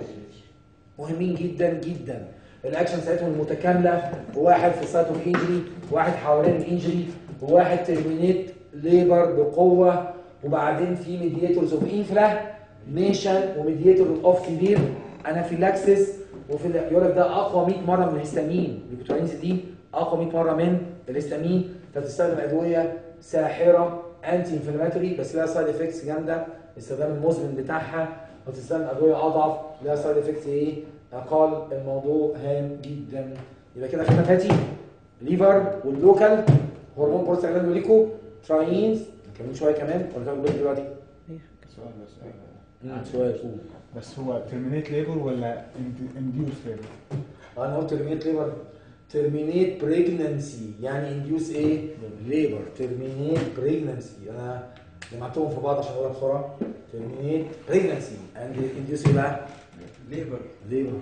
مهمين جدا جدا الاكشن ساعتهم المتكامله وواحد في سايت اوف انجري واحد حوالين الانجري وواحد ترمينيت ليبر بقوه وبعدين في ميدياتورز اوف انفلاميشن وميدياتور اوف سيفير انافيلاكسيس وفي ال- يقول لك ده اقوى 100 مره من الهستامين البيكوترينز دي اقوى 100 مره من الهستامين فتستخدم ادويه ساحره انتي انفلاماتوري بس لها سايد افكتس جامده استخدام المزمن بتاعها وتستخدم ادويه اضعف لها سايد افكتس ايه اقل الموضوع هام جدا يبقى كده خدنا فاتي ليفر واللوكال هرمون بروستاجلاندين وليكو تراينز نكمل شويه كمان ولا نكمل بقى دلوقتي؟ سؤال بس مم، سؤال قول. بس هو ترمينيت ليبر ولا انديوس ليبر؟ انا قلت ترمينيت ليبر ترمينيت بريجننسي يعني انديوس ايه؟ ليبر ترمينيت بريجننسي انا جمعتهم في بعض عشان اقولها بسرعه ترمينيت بريجننسي اند انديوس ايه بقى؟ ليبر ليبر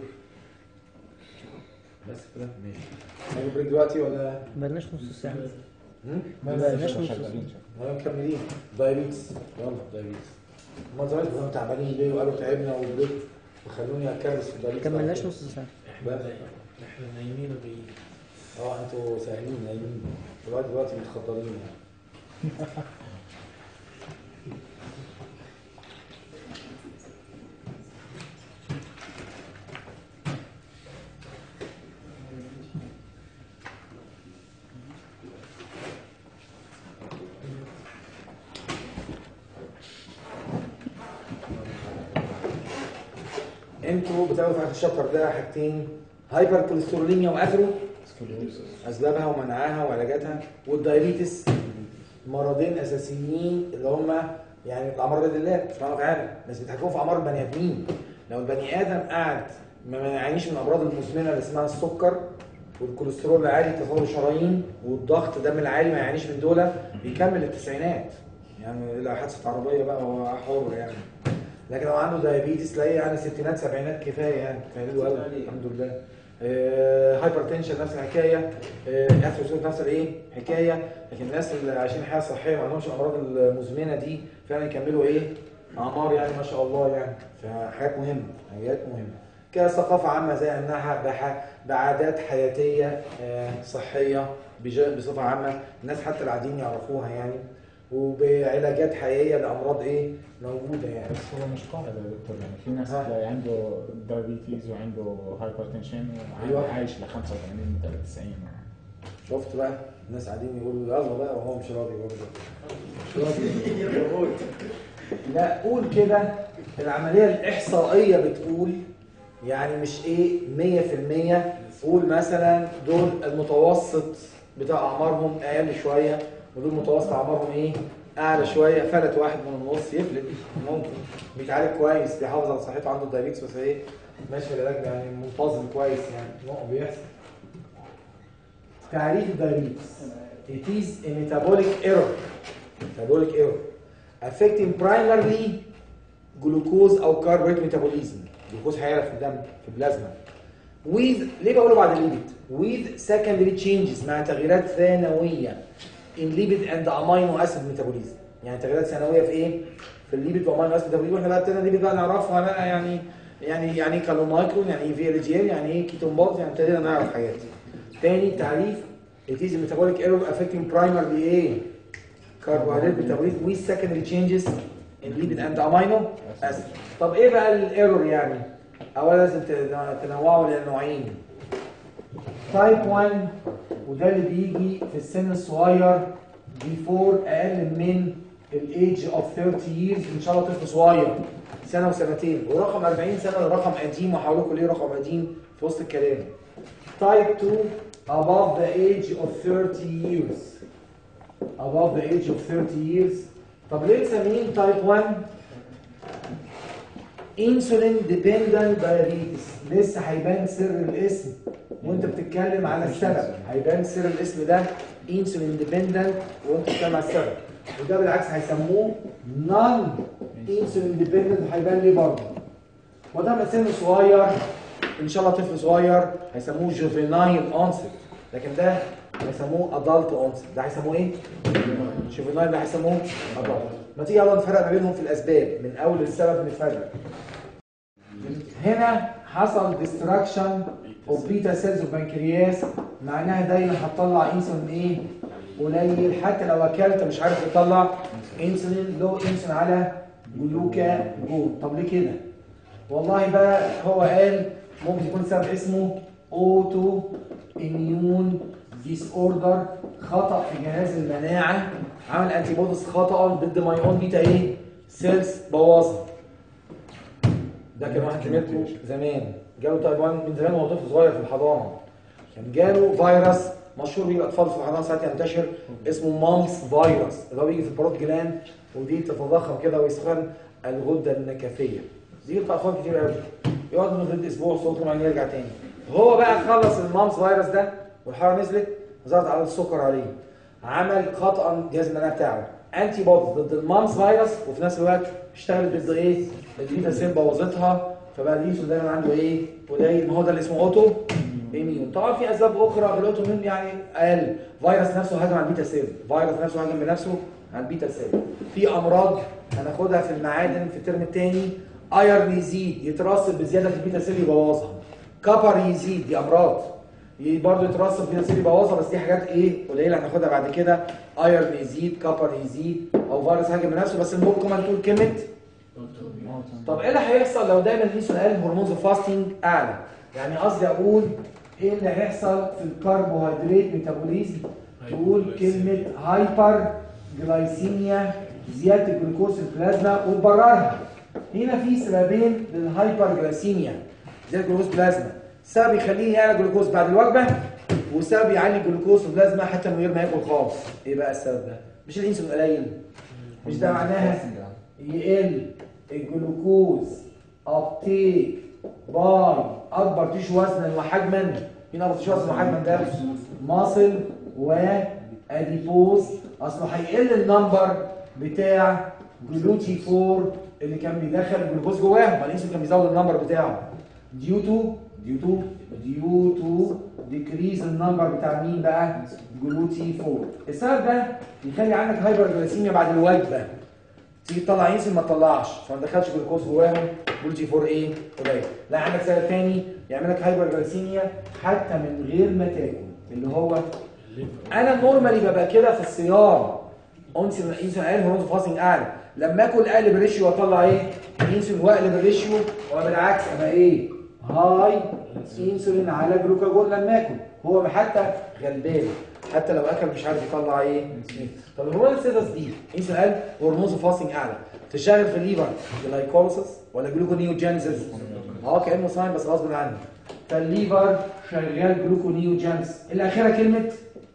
بس كده ماشي هنعمل بريك دلوقتي ولا مبقناش نص ساعة هم؟ ما بقناش نص ساعة شغالين احنا مكملين دايبيتس يلا دايبيتس هما زمان كانوا تعبانين ليه وقالوا تعبنا وبريك وخلوني اكرس في الدايبيتس كملناش نص ساعة بس احنا نايمين وجايين اه انتوا ساهمين نايمين دلوقتي دلوقتي متخدرين يعني انتوا بتاخدوا في اخر الشابتر ده حاجتين هايبر كوليستروليميا واخره اسبابها ومنعها وعلاجاتها والدايابيتس مرضين اساسيين اللي هم يعني الامراض الله سبحانه وتعالى بس بيتحكموا في اعمار البني ادمين لو البني ادم قاعد ما ما يعانيش من الامراض المزمنه اللي اسمها السكر والكوليسترول العالي تصلب الشرايين والضغط الدم العالي ما يعانيش من دول بيكمل التسعينات يعني لو حادثه عربيه بقى هو حر يعني لكن لو عنده دايابيتس تلاقيه يعني ستينات سبعينات كفايه يعني كفايه له قوي الحمد لله هايبر تنشن نفس الحكايه اثروسكليروز نفس الايه حكايه لكن الناس اللي عايشين حياه صحيه ما عندهمش الامراض المزمنه دي فعلا يكملوا ايه اعمار يعني ما شاء الله يعني فحاجات مهمه حاجات مهمه كثقافه عامه زي انها بح- بعادات حياتيه آه، صحيه بج- بصفه عامه الناس حتى العاديين يعرفوها يعني وبعلاجات حقيقيه لامراض ايه موجوده يعني بس هو مش قاعدة يا دكتور يعني في ناس ها. تلاقي عنده دايابيتيز وعنده هايبر تنشن أيوة. وعايش ل 85 93 شفت بقى الناس قاعدين يقولوا يلا بقى وهو مش راضي برضه مش راضي لا قول كده العمليه الاحصائيه بتقول يعني مش ايه 100% قول مثلا دول المتوسط بتاع اعمارهم اقل شويه ودول متوسط اعمارهم ايه اعلى شويه فلت واحد من النص يفلت ممكن بيتعالج كويس بيحافظ على صحته عنده دايابيتس بس ايه ماشي في العلاج يعني منتظم كويس يعني نوع بيحصل تعريف الدايابيتس it is a metabolic error metabolic error affecting primarily glucose او carbohydrate metabolism جلوكوز هيعلى في الدم في البلازما with ليه بقوله بعد الليبيد with secondary changes مع تغييرات ثانويه in lipid and amino acid metabolism يعني تغييرات ثانويه في ايه في الليبيد وامينو اسيد metabolism واحنا بقى ابتدينا الليبيد بقى نعرفها بقى يعني يعني يعني ايه كالومايكرون يعني ايه في ال جي يعني ايه كيتون بولز يعني ابتدينا نعرف حاجات تاني تعريف it is a metabolic error affecting primarily ايه carbohydrate metabolism with secondary changes in lipid and amino acid طب ايه بقى الايرور يعني اولا لازم تن- تنوعوا لنوعين تايب 1 وده اللي بيجي في السن الصغير before اقل من الايدج اوف 30 years ان شاء الله طفل صغير سنه وسنتين ورقم 40 سنه ده رقم قديم وهقول لكم ليه رقم قديم في وسط الكلام تايب 2 above the age of 30 years above the age of 30 years طب ليه مسميين تايب 1 انسولين ديبندنت دايابيتس لسه هيبان سر الاسم وانت بتتكلم على السبب هيبان سر الاسم ده انسولين ديبندنت وانت بتتكلم على السبب وده بالعكس هيسموه نون انسولين ديبندنت هيبان ليه برضه وده من سن صغير ان شاء الله طفل صغير هيسموه جوفينايل اونست لكن ده هيسموه ادلت اونست ده هيسموه ايه؟ جوفينايل ده هيسموه ادلت ما تيجي يلا نفرق ما بينهم في الاسباب من اول السبب نفرق هنا حصل ديستراكشن اوف بيتا سيلز اوف بنكرياس معناها دايما هتطلع انسولين ايه قليل حتى لو اكلت مش عارف تطلع انسولين لو انسولين على جلوكا جون طب ليه كده والله بقى هو قال ممكن يكون سبب اسمه اوتو اميون ديس اوردر خطا في جهاز المناعه عمل انتي بوديز خطا ضد مايون بيتا ايه سيلز بوظها ده كان واحد زميلكم زمان جاله تايب 1 من زمان وهو طفل صغير في الحضانه كان جاله فيروس مشهور بيه الاطفال في الحضانه ساعات ينتشر اسمه مامس فيروس اللي هو بيجي في البروت جلاند ودي تتضخم كده ويسخن الغده النكفيه دي اطفال كتير قوي يقعد من غير اسبوع صوته بعدين يرجع تاني هو بقى خلص المامس فيروس ده والحراره نزلت ظهرت على السكر عليه عمل خطا جهاز المناعه بتاعه انتي بوديز ضد المامس فيروس وفي نفس الوقت اشتغلت ضد ايه؟ البيتا سيل بوظتها فبقى الانسولين دايما عنده ايه قليل ما هو ده اللي اسمه اوتو ايميون طبعا في اسباب اخرى الاوتو ايميون يعني اقل فيروس نفسه هجم على البيتا سيل فيروس نفسه هجم بنفسه على البيتا سيل في امراض هناخدها في المعادن في الترم الثاني ايرن يزيد يترسب بزياده في البيتا سيل يبوظها كبر يزيد دي امراض ي- برضه يترسب في نسيب يبوظها بس دي حاجات ايه قليله هناخدها بعد كده ايرن يزيد كبر يزيد او فيروس هاجم بنفسه بس المهم كمان تقول كلمه طب ايه اللي هيحصل لو دايما الانسولين قال هرمونز فاستنج اعلى يعني قصدي اقول ايه اللي هيحصل في الكربوهيدرات ميتابوليزم تقول كلمه هايبر جلايسيميا زياده الجلوكوز في البلازما وتبررها هنا في سببين للهايبر جلايسيميا زياده الجلوكوز بلازما سبب يخليه يعلى جلوكوز بعد الوجبه وسبب يعلي الجلوكوز في البلازما حتى من غير ما ياكل خالص ايه بقى السبب ده مش الانسولين قليل مش ده معناها يقل الجلوكوز ابتيك باي اكبر تيشو وزنا وحجما مين اكبر تيشو وزنا وحجما ده ماسل واديبوز اصله هيقل النمبر بتاع جلوتي 4 اللي كان بيدخل الجلوكوز جواهم ما الانسولين كان بيزود النمبر بتاعه ديو تو ديو تو ديو تو ديكريز النمبر بتاع مين بقى جلوتي 4 السبب ده يخلي عندك هايبر جلايسيميا بعد الوجبه تيجي تطلع انسولين ما تطلعش فما دخلش جلوكوز جواهم جلوتي 4 ايه قليل لا عندك سبب تاني يعمل لك هايبر جلايسيميا حتى من غير ما تاكل اللي هو انا نورمالي ببقى كده في الصيام انسولين انسولين اقل هرمون فاستنج اعلى لما اكل اقلب الريشيو واطلع ايه انسولين واقلب الريشيو وبالعكس ابقى ايه هاي انسولين على جلوكاجون لما اكل هو حتى غلبان حتى لو اكل مش عارف يطلع ايه طب الهرمون الستاتس دي انسولين اقل هرمون فاستنج اعلى تشتغل في الليفر جلايكوليسيس ولا جلوكونيوجينيسيس اه كانه صايم بس غصب عنه فالليفر شغال جلوكونيوجينيسيس الاخيره كلمه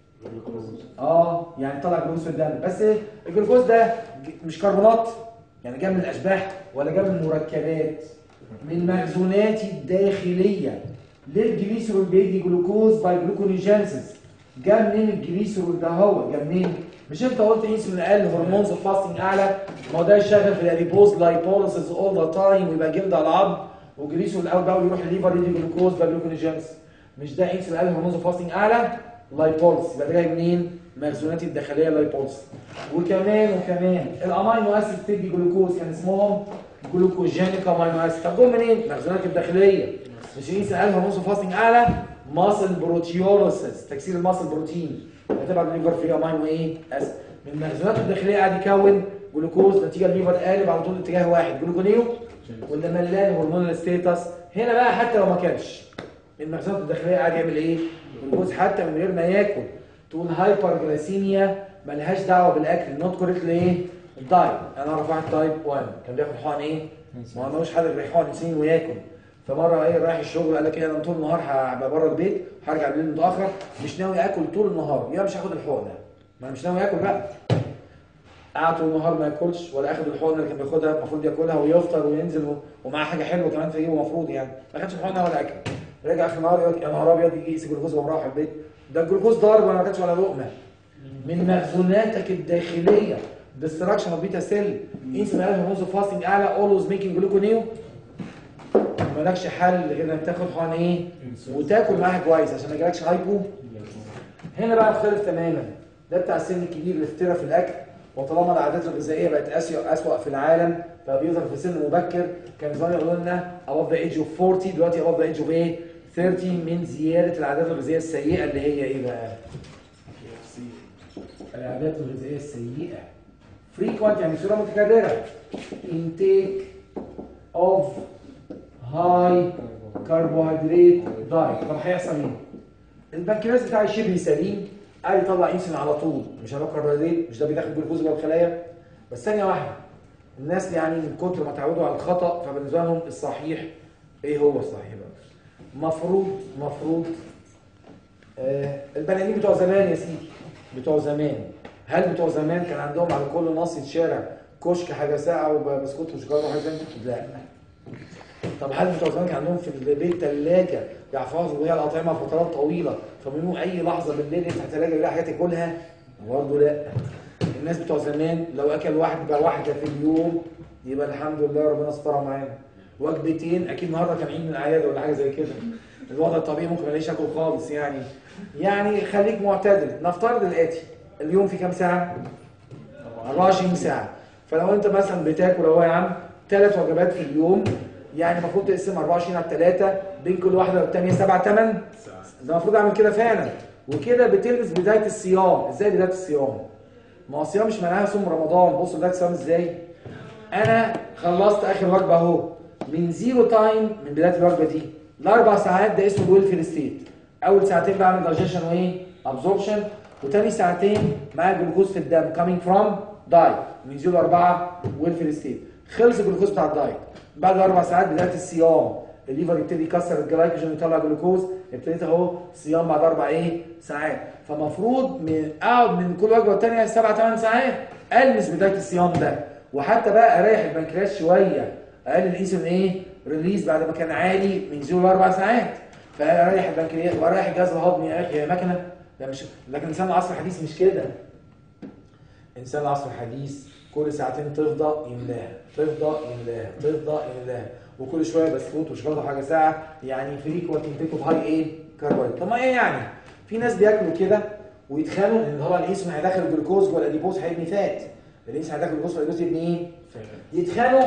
اه يعني طلع جلوكوز في الدم بس الجلوكوز ده ج- مش كربونات يعني جاي من الاشباح ولا جاي من مركبات من مخزوناتي الداخليه ليه الجليسرول بيدي جلوكوز باي جلوكونيجينسيس جا منين الجليسرول ده هو جا منين مش انت قلت انسولين اقل هرمونز فاستنج اعلى ما هو ده يشتغل في الاديبوز لايبوليسيس اول ذا تايم ويبقى جلد على العظم وجليسرول الاول بقى يروح الليفر يدي جلوكوز باي جلوكونيجينسيس مش ده انسولين اقل هرمونز فاستنج اعلى لايبوليس يبقى ده جاي منين مخزونات الداخليه لايبوليس وكمان وكمان الامينو اسيد بتدي جلوكوز كان اسمهم جلوكوجينيك امينو اسيد طب جم منين مخزونات الداخليه مش ينسى قال هرمون فاستنج اعلى ماسل بروتيوليسيس تكسير الماسل بروتين هتبقى الليفر فيه امينو ايه اسيد من مخزوناته الداخليه قاعد يكون جلوكوز نتيجه الليفر قالب على طول اتجاه واحد جلوكونيو واللي ملان هرمون الستيتس هنا بقى حتى لو ما كانش من مخزوناته الداخليه قاعد يعمل ايه جلوكوز حتى من غير ما ياكل تقول هايبر جلايسيميا ملهاش دعوه بالاكل نوت كوريكت ايه الدايت انا اعرف واحد تايب 1 كان بياخد حقن ايه ما هو ملوش حد بيحقن حقن انسولين وياكل فمره ايه رايح الشغل قال لك ايه انا طول النهار هبقى بره البيت هرجع بالليل متاخر مش ناوي اكل طول النهار يا مش هاخد الحقنه ما انا مش ناوي اكل بقى قعد طول النهار ما ياكلش ولا اخد الحقنه اللي كان بياخدها المفروض ياكلها ويفطر وينزل و- ومعاه حاجه حلوه كمان في جيبه المفروض يعني ما خدش الحقنه ولا اكل رجع اخر النهار يقول لك يا نهار ابيض يجي يقيس الجلوكوز وهو مروح البيت ده الجلوكوز ضارب وانا ما كانش ولا لقمه من مخزوناتك الداخليه ديستراكشن اوف بيتا سيل انسولين اقل هرمونز فاستنج اعلى اولويز ميكينج جلوكونيو مالكش حل غير انك تاخد حقن ايه وتاكل معاها كويس عشان ما يجيلكش هايبو هنا بقى مختلف تماما ده بتاع السن الكبير اللي افترى في الاكل وطالما العادات الغذائيه بقت اسوء اسوء في العالم فبيظهر في سن مبكر كان زمان يقولوا لنا above the age of 40 دلوقتي above the age of ايه 30 من زياده العادات الغذائيه السيئه اللي هي ايه بقى؟ العادات الغذائيه السيئه frequent يعني صوره متكرره intake of high carbohydrate diet طب هيحصل ايه؟ البنكرياس بتاعي شبه سليم قاعد يطلع انسولين على طول مش هناك كربوهيدرات مش ده بيدخل جلوكوز جوه الخلايا بس ثانيه واحده الناس يعني من كتر ما اتعودوا على الخطا فبالنسبه لهم الصحيح ايه هو الصحيح بقى؟ مفروض مفروض آه البني ادمين بتوع زمان يا سيدي بتوع زمان هل بتوع زمان كان عندهم على كل ناصية شارع كشك حاجه ساقعه وبسكوت وشجار وحاجه زي كده؟ لا طب هل بتوع زمان كان عندهم في البيت ثلاجه يحفظوا بيها الاطعمه فترات طويله فمنهم اي لحظه بالليل يفتح الثلاجه يلاقي حاجات ياكلها؟ برضه لا الناس بتوع زمان لو اكل واحد بقى واحده في اليوم يبقى الحمد لله ربنا سترها معانا وجبتين اكيد النهارده كان عيد من الاعياد ولا حاجه زي كده الوضع الطبيعي ممكن ما الاقيش اكل خالص يعني يعني خليك معتدل نفترض الاتي اليوم في كام ساعه 24 ساعه فلو انت مثلا بتاكل اهو يا عم ثلاث وجبات في اليوم يعني المفروض تقسم 24 على 3 بين كل واحده والثانيه 7 8 ده المفروض اعمل كده فعلا وكده بتلبس بدايه الصيام ازاي بدايه الصيام ما هو الصيام مش معناها صوم رمضان بص بدايه الصيام ازاي انا خلصت اخر وجبه اهو من زيرو تايم من بدايه الوجبه دي لاربع ساعات ده اسمه الويلفير ستيت اول ساعتين بعمل دايجيشن وايه ابزوربشن وتاني ساعتين معايا جلوكوز في الدم coming from دايت من زيرو لاربعه ويلفير ستيت خلص الجلوكوز بتاع الدايت بعد اربع ساعات بدايه الصيام الليفر يبتدي يكسر الجلايكوجين ويطلع جلوكوز ابتديت اهو صيام بعد اربع ايه ساعات فمفروض من اقعد من كل وجبه والتانيه سبع ثمان ساعات المس بدايه الصيام ده وحتى بقى اريح البنكرياس شويه اقلل الانسولين ايه ريليز بعد ما كان عالي من زيرو لاربع ساعات فاريح البنكرياس واريح الجهاز الهضمي يا اخي يا مكنه ده مش لكن انسان العصر الحديث مش كده انسان العصر الحديث كل ساعتين تفضى يملاها تفضى يملاها تفضى يملاها وكل شويه بسكوت وشوكولاته حاجه ساعه يعني فريكوانت انتيك اوف هاي ايه كربوهيدرات طب ما ايه يعني في ناس بياكلوا كده ويتخانوا ان هو الانسولين هيدخل الجلوكوز جوه الاديبوز هيبني فات الانسولين هيدخل الجلوكوز جوه الاديبوز يبني ايه يتخانوا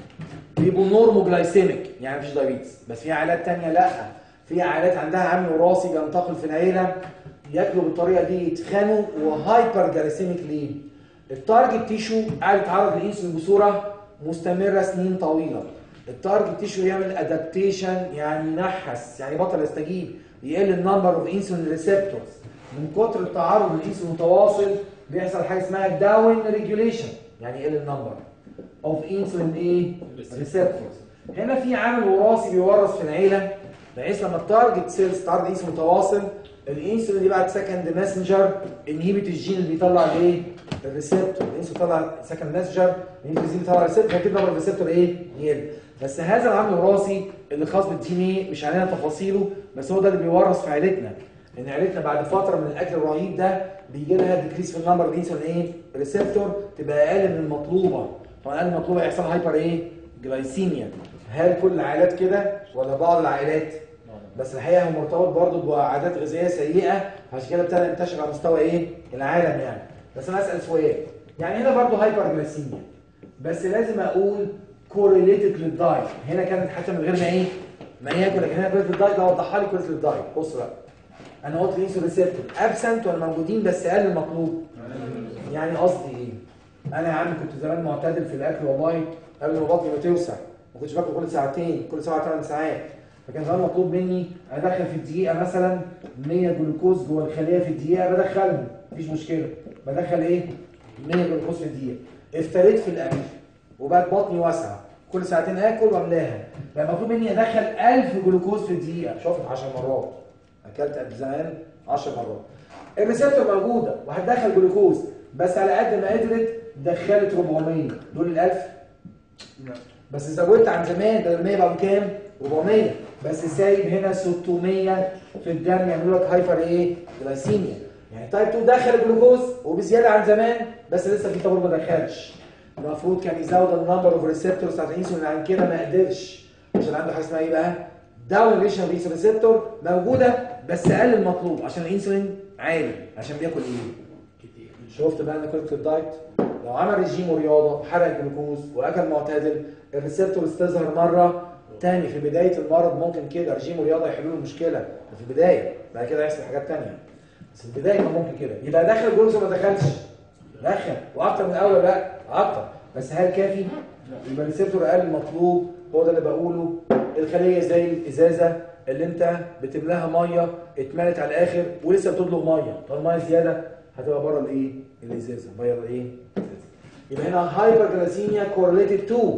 بيبقوا نورموجلايسيميك يعني مفيش دايابيتس بس في عائلات تانية لا في عائلات عندها عامل وراثي بينتقل في العيله ياكلوا بالطريقه دي يتخانوا وهايبر جلايسيميك ليه التارجت تيشو قاعد يتعرض للانسولين بصوره مستمره سنين طويله التارجت تيشو يعمل ادابتيشن يعني ينحس يعني بطل يستجيب يقل النمبر اوف انسولين ريسبتورز من كتر التعرض للانسولين متواصل بيحصل حاجه اسمها داون ريجوليشن يعني يقل النمبر اوف انسولين ايه ريسبتورز هنا في عامل وراثي بيورث في العيله بحيث لما التارجت سيلز تعرض انسولين متواصل الانسولين دي بعد سكند ماسنجر انهيبت الجين اللي بيطلع ايه الريسبتور الانسولين بيطلع سكند ماسنجر الجين بيطلع الريسبتور فكده نمبر الريسبتور ايه يقل بس هذا العامل الوراثي اللي خاص بالدي ان ايه مش علينا تفاصيله بس هو ده اللي بيورث في عيلتنا ان عيلتنا بعد فتره من الاكل الرهيب ده بيجي لها ديكريس في النمبر الانسولين ايه ريسبتور تبقى اقل من المطلوبه طبعا اقل من المطلوبه يحصل هايبر ايه جلايسيميا هل كل العائلات كده ولا بعض العائلات بس الحقيقه هو مرتبط برضه بعادات غذائيه سيئه عشان كده ابتدى ينتشر على مستوى ايه العالم يعني بس انا اسال سؤال يعني هنا برضه هايبر جلايسيميا بس لازم اقول كوريليتد للدايت هنا كانت حتى من غير ما ايه ما ياكل لكن هنا كوريليتد للدايت لو وضحها لي كوريليتد للدايت بص بقى انا قلت الانسولين ريسبتور ابسنت ولا موجودين بس اقل المطلوب يعني قصدي ايه انا يا عم كنت زمان معتدل في الاكل والله قبل ما بطني ما توسع ما كنتش باكل كل ساعتين كل سبع ثمان ساعات فكان زمان مطلوب مني ادخل في الدقيقه مثلا 100 جلوكوز جوه الخليه في الدقيقه بدخلهم مفيش مشكله بدخل ايه 100 جلوكوز في الدقيقه افتريت في الاكل وبقت بطني واسعه كل ساعتين اكل واملاها بقى مطلوب مني ادخل 1000 جلوكوز في الدقيقه شفت 10 مرات اكلت قبل زمان 10 مرات الريسبتور موجوده وهتدخل جلوكوز بس على قد ما قدرت دخلت 400 دول ال 1000 بس زودت عن زمان ده 100 بقوا كام 400 بس سايب هنا 600 في الدم يعملوا لك هايبر ايه جلايسيميا يعني تايب 2 دخل الجلوكوز وبزياده عن زمان بس لسه في طابور ما دخلش المفروض كان يزود النمبر اوف ريسبتورز بتاعت الانسولين عن كده ما قدرش عشان عنده حاجه اسمها ايه بقى داون ريشن ريسبتور موجوده بس اقل المطلوب عشان الانسولين عالي عشان بياكل ايه شفت بقى انا كنت الدايت لو عمل ريجيم ورياضه حرق الجلوكوز واكل معتدل الريسبتور تظهر مره تاني في بدايه المرض ممكن كده ريجيم ورياضه يحلوا له المشكله في البدايه بعد كده يحصل حاجات تانية بس في البدايه كان ممكن كده يبقى دخل الجلوكوز ولا ما دخلش دخل واكتر من الاول لا اكتر بس هل كافي يبقى الريسبتور اقل المطلوب هو ده اللي بقوله الخليه زي الازازه اللي انت بتملاها ميه اتملت على الاخر ولسه بتطلب ميه طب الميه زياده هتبقى بره الايه الازازه بره الايه الإزازة. يبقى هنا هايبر جلاسيميا كورليتد تو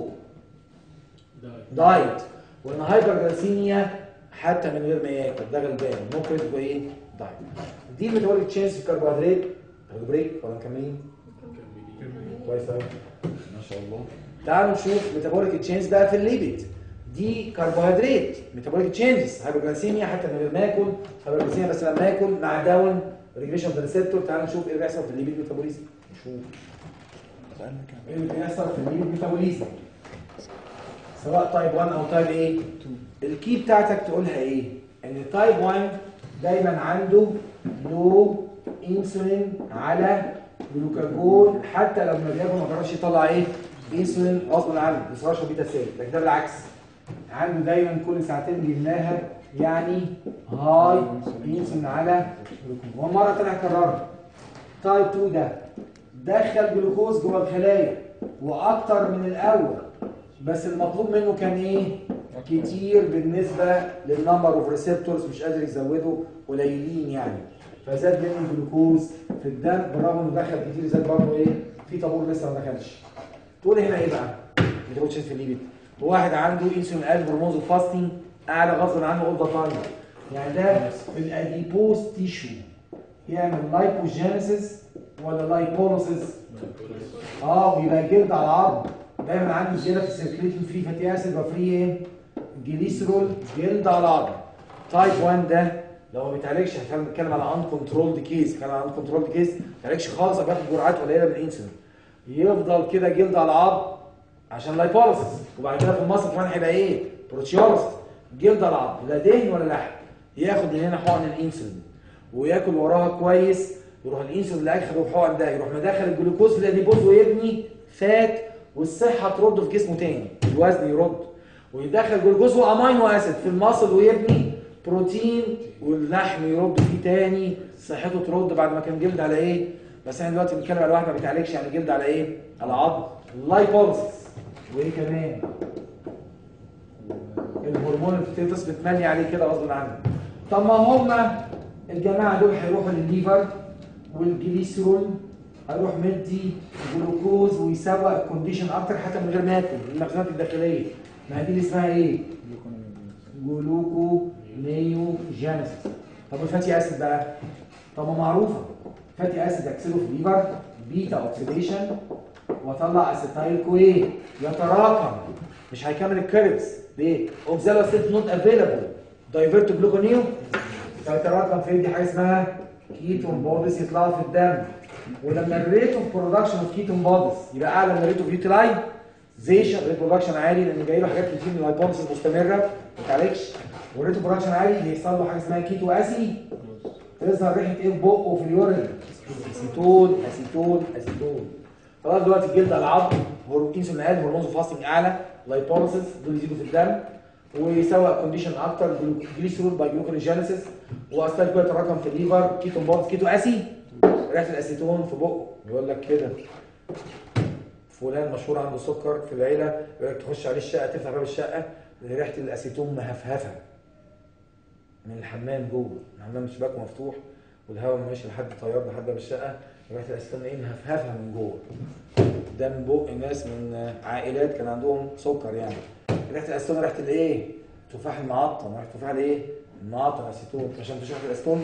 دايت وان هايبر جلاسيميا حتى من غير ما ياكل ده غلبان ممكن تبقى ايه دايت دي الميتابوليك تشينج في الكربوهيدرات هاخد بريك ولا مكملين كويس قوي ما شاء الله تعالوا نشوف ميتابوليك تشينج بقى في الليبيد دي كربوهيدرات ميتابوليك تشينجز هايبوجلاسيميا حتى من غير ما اكل هايبوجلاسيميا بس لما اكل مع داون ريجريشن اوف ريسبتور تعالوا نشوف ايه اللي بيحصل في الليبيد ميتابوليزم نشوف ايه اللي بيحصل في الليبيد ميتابوليزم سواء تايب 1 او تايب ايه الكي بتاعتك تقولها ايه ان تايب 1 دايما عنده لو انسولين على جلوكاجون حتى لو ما بياكل ما بيعرفش يطلع ايه انسولين غصب عنه ما بيصيرش بيتا سيل لكن ده بالعكس عنده دايما كل ساعتين جبناها يعني هاي انسولين على جلوكاجون ومره تانية هكررها تايب 2 ده دخل جلوكوز جوه الخلايا واكتر من الاول بس المطلوب منه كان ايه كتير بالنسبه للنمبر اوف ريسبتورز مش قادر يزوده قليلين يعني فزاد منه الجلوكوز في الدم بالرغم انه دخل كتير زاد برضه ايه في طابور لسه ما دخلش تقول هنا ايه بقى ما تاخدش في الليبيد واحد عنده انسولين قلب هرمونز فاستنج اعلى غصب عنه اول ذا تايم يعني ده في الاديبوز تيشو يعمل لايبوجينيسيس ولا لايبوليسيس اه ويبقى الجلد على العظم دايما عندي زياده في السيركليتنج فري فاتي اسيد وفري ايه جليسرول جلد على العظم تايب 1 ده لو ما بيتعالجش احنا بنتكلم على ان كنترولد كيس بنتكلم على ان كنترولد كيس ما بيتعالجش خالص بياخد جرعات قليله من الانسولين يفضل كده جلد على العظم عشان لايبوليسيس وبعد كده في المصل كمان هيبقى ايه بروتيوليسيس جلد على العظم لا دهن ولا لحم ياخد من هنا حقن الانسولين وياكل وراها كويس يروح الانسولين اللي اخده بحقن ده يروح مدخل الجلوكوز في الاديبوز ويبني فات والصحه ترد في جسمه تاني الوزن يرد ويدخل جلوكوز وامينو اسيد في المصل ويبني بروتين واللحم يرد فيه تاني صحته ترد بعد ما كان جلد على ايه بس احنا دلوقتي بنتكلم على واحد ما بيتعالجش يعني جلد على ايه على عظم لايبوليسيس وايه كمان الهرمون الفتيتس بتمني عليه كده غصب عنه طب ما هم الجماعه دول هيروحوا للليفر والجليسرول هيروح مدي جلوكوز ويسوق الكونديشن اكتر حتى من غير ما ياكل المخزونات الداخليه ما هي دي اللي اسمها ايه؟ جلوكو نيوجينيسيس طب الفاتي اسيد بقى طب ما معروفه فاتي اسيد اكسده في الليفر بيتا اوكسيديشن واطلع اسيتايل كويه يتراكم مش هيكمل الكيربس ليه؟ اوكسالوسيت نوت افيلابل دايفرت جلوكونيو فيتراكم في دي حاجه اسمها كيتون بوديز يطلعوا في الدم ولما الريت اوف برودكشن اوف كيتون بوديز يبقى اعلى من الريت اوف يوتيلايزيشن ريت برودكشن عالي لان جاي له حاجات كتير من اللايبونسز مستمره ما بتعالجش والريت اوف برودكشن عالي بيحصل له حاجه اسمها كيتو اسي تظهر ريحه ايه في بقه في اليورين اسيتون اسيتون اسيتون خلاص دلوقتي الجلد على العظم انسولين اقل هرمون فاستنج اعلى لايبوليسيس دول يزيدوا في الدم ويسوق كونديشن اكتر جليسرول باي جلوكونيجينيسيس واستايل كويس تراكم في الليفر كيتون بودز كيتو اسي ريحه الاسيتون في بقه يقول لك كده فلان مشهور عنده سكر في العيله يقول لك تخش عليه الشقه تفتح باب الشقه ريحه الاسيتون مهفهفه من الحمام جوه الحمام الشباك مفتوح والهواء ماشي لحد طيار لحد باب الشقه ريحه الاسيتون ايه مهفهفه من جوه ده من بق الناس من عائلات كان عندهم سكر يعني ريحه الاسيتون ريحه الايه؟ تفاح المعطن ريحه تفاح الايه؟ المعطن اسيتون عشان تشوف الاسيتون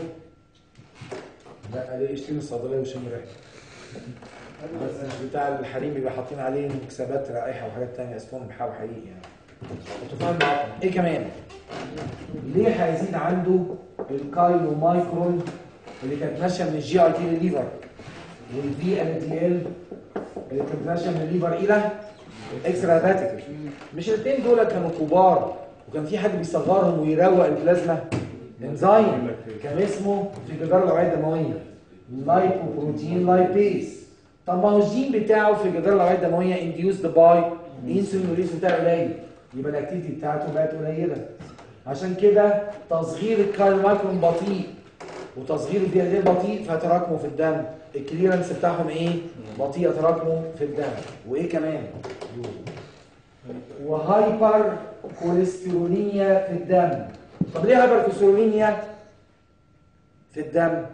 لا ليه اشتري من الصيدليه وشم ريحته بس مش بتاع الحريم بيبقى حاطين عليه مكسبات رائحه وحاجات تانية اسمهم بحاو حقيقي يعني التفاح المعطن ايه كمان؟ ليه هيزيد عنده الكايلو مايكرون اللي كانت ماشيه من الجي اي تي للليفر والفي ال تي ال اللي كانت ماشيه من الليفر الى الاكسترا هيباتيك مش الاثنين دول كانوا كبار وكان في حد بيصغرهم ويروق البلازما انزيم كان اسمه في جدار الاوعيه الدمويه لايبوبروتين لايبيز طب ما هو الجين بتاعه في جدار الاوعيه الدمويه انديوسد باي انسولين والانسولين بتاعه قليل يبقى الاكتيفيتي بتاعته بقت قليله عشان كده تصغير الكايرومايكرون بطيء وتصغير الدي ال بطيء فتراكمه في الدم الكليرنس بتاعهم ايه بطيء تراكمه في الدم وايه كمان وهايبر كوليسترولينيا في الدم طب ليه هايبر كوليسترولينيا في الدم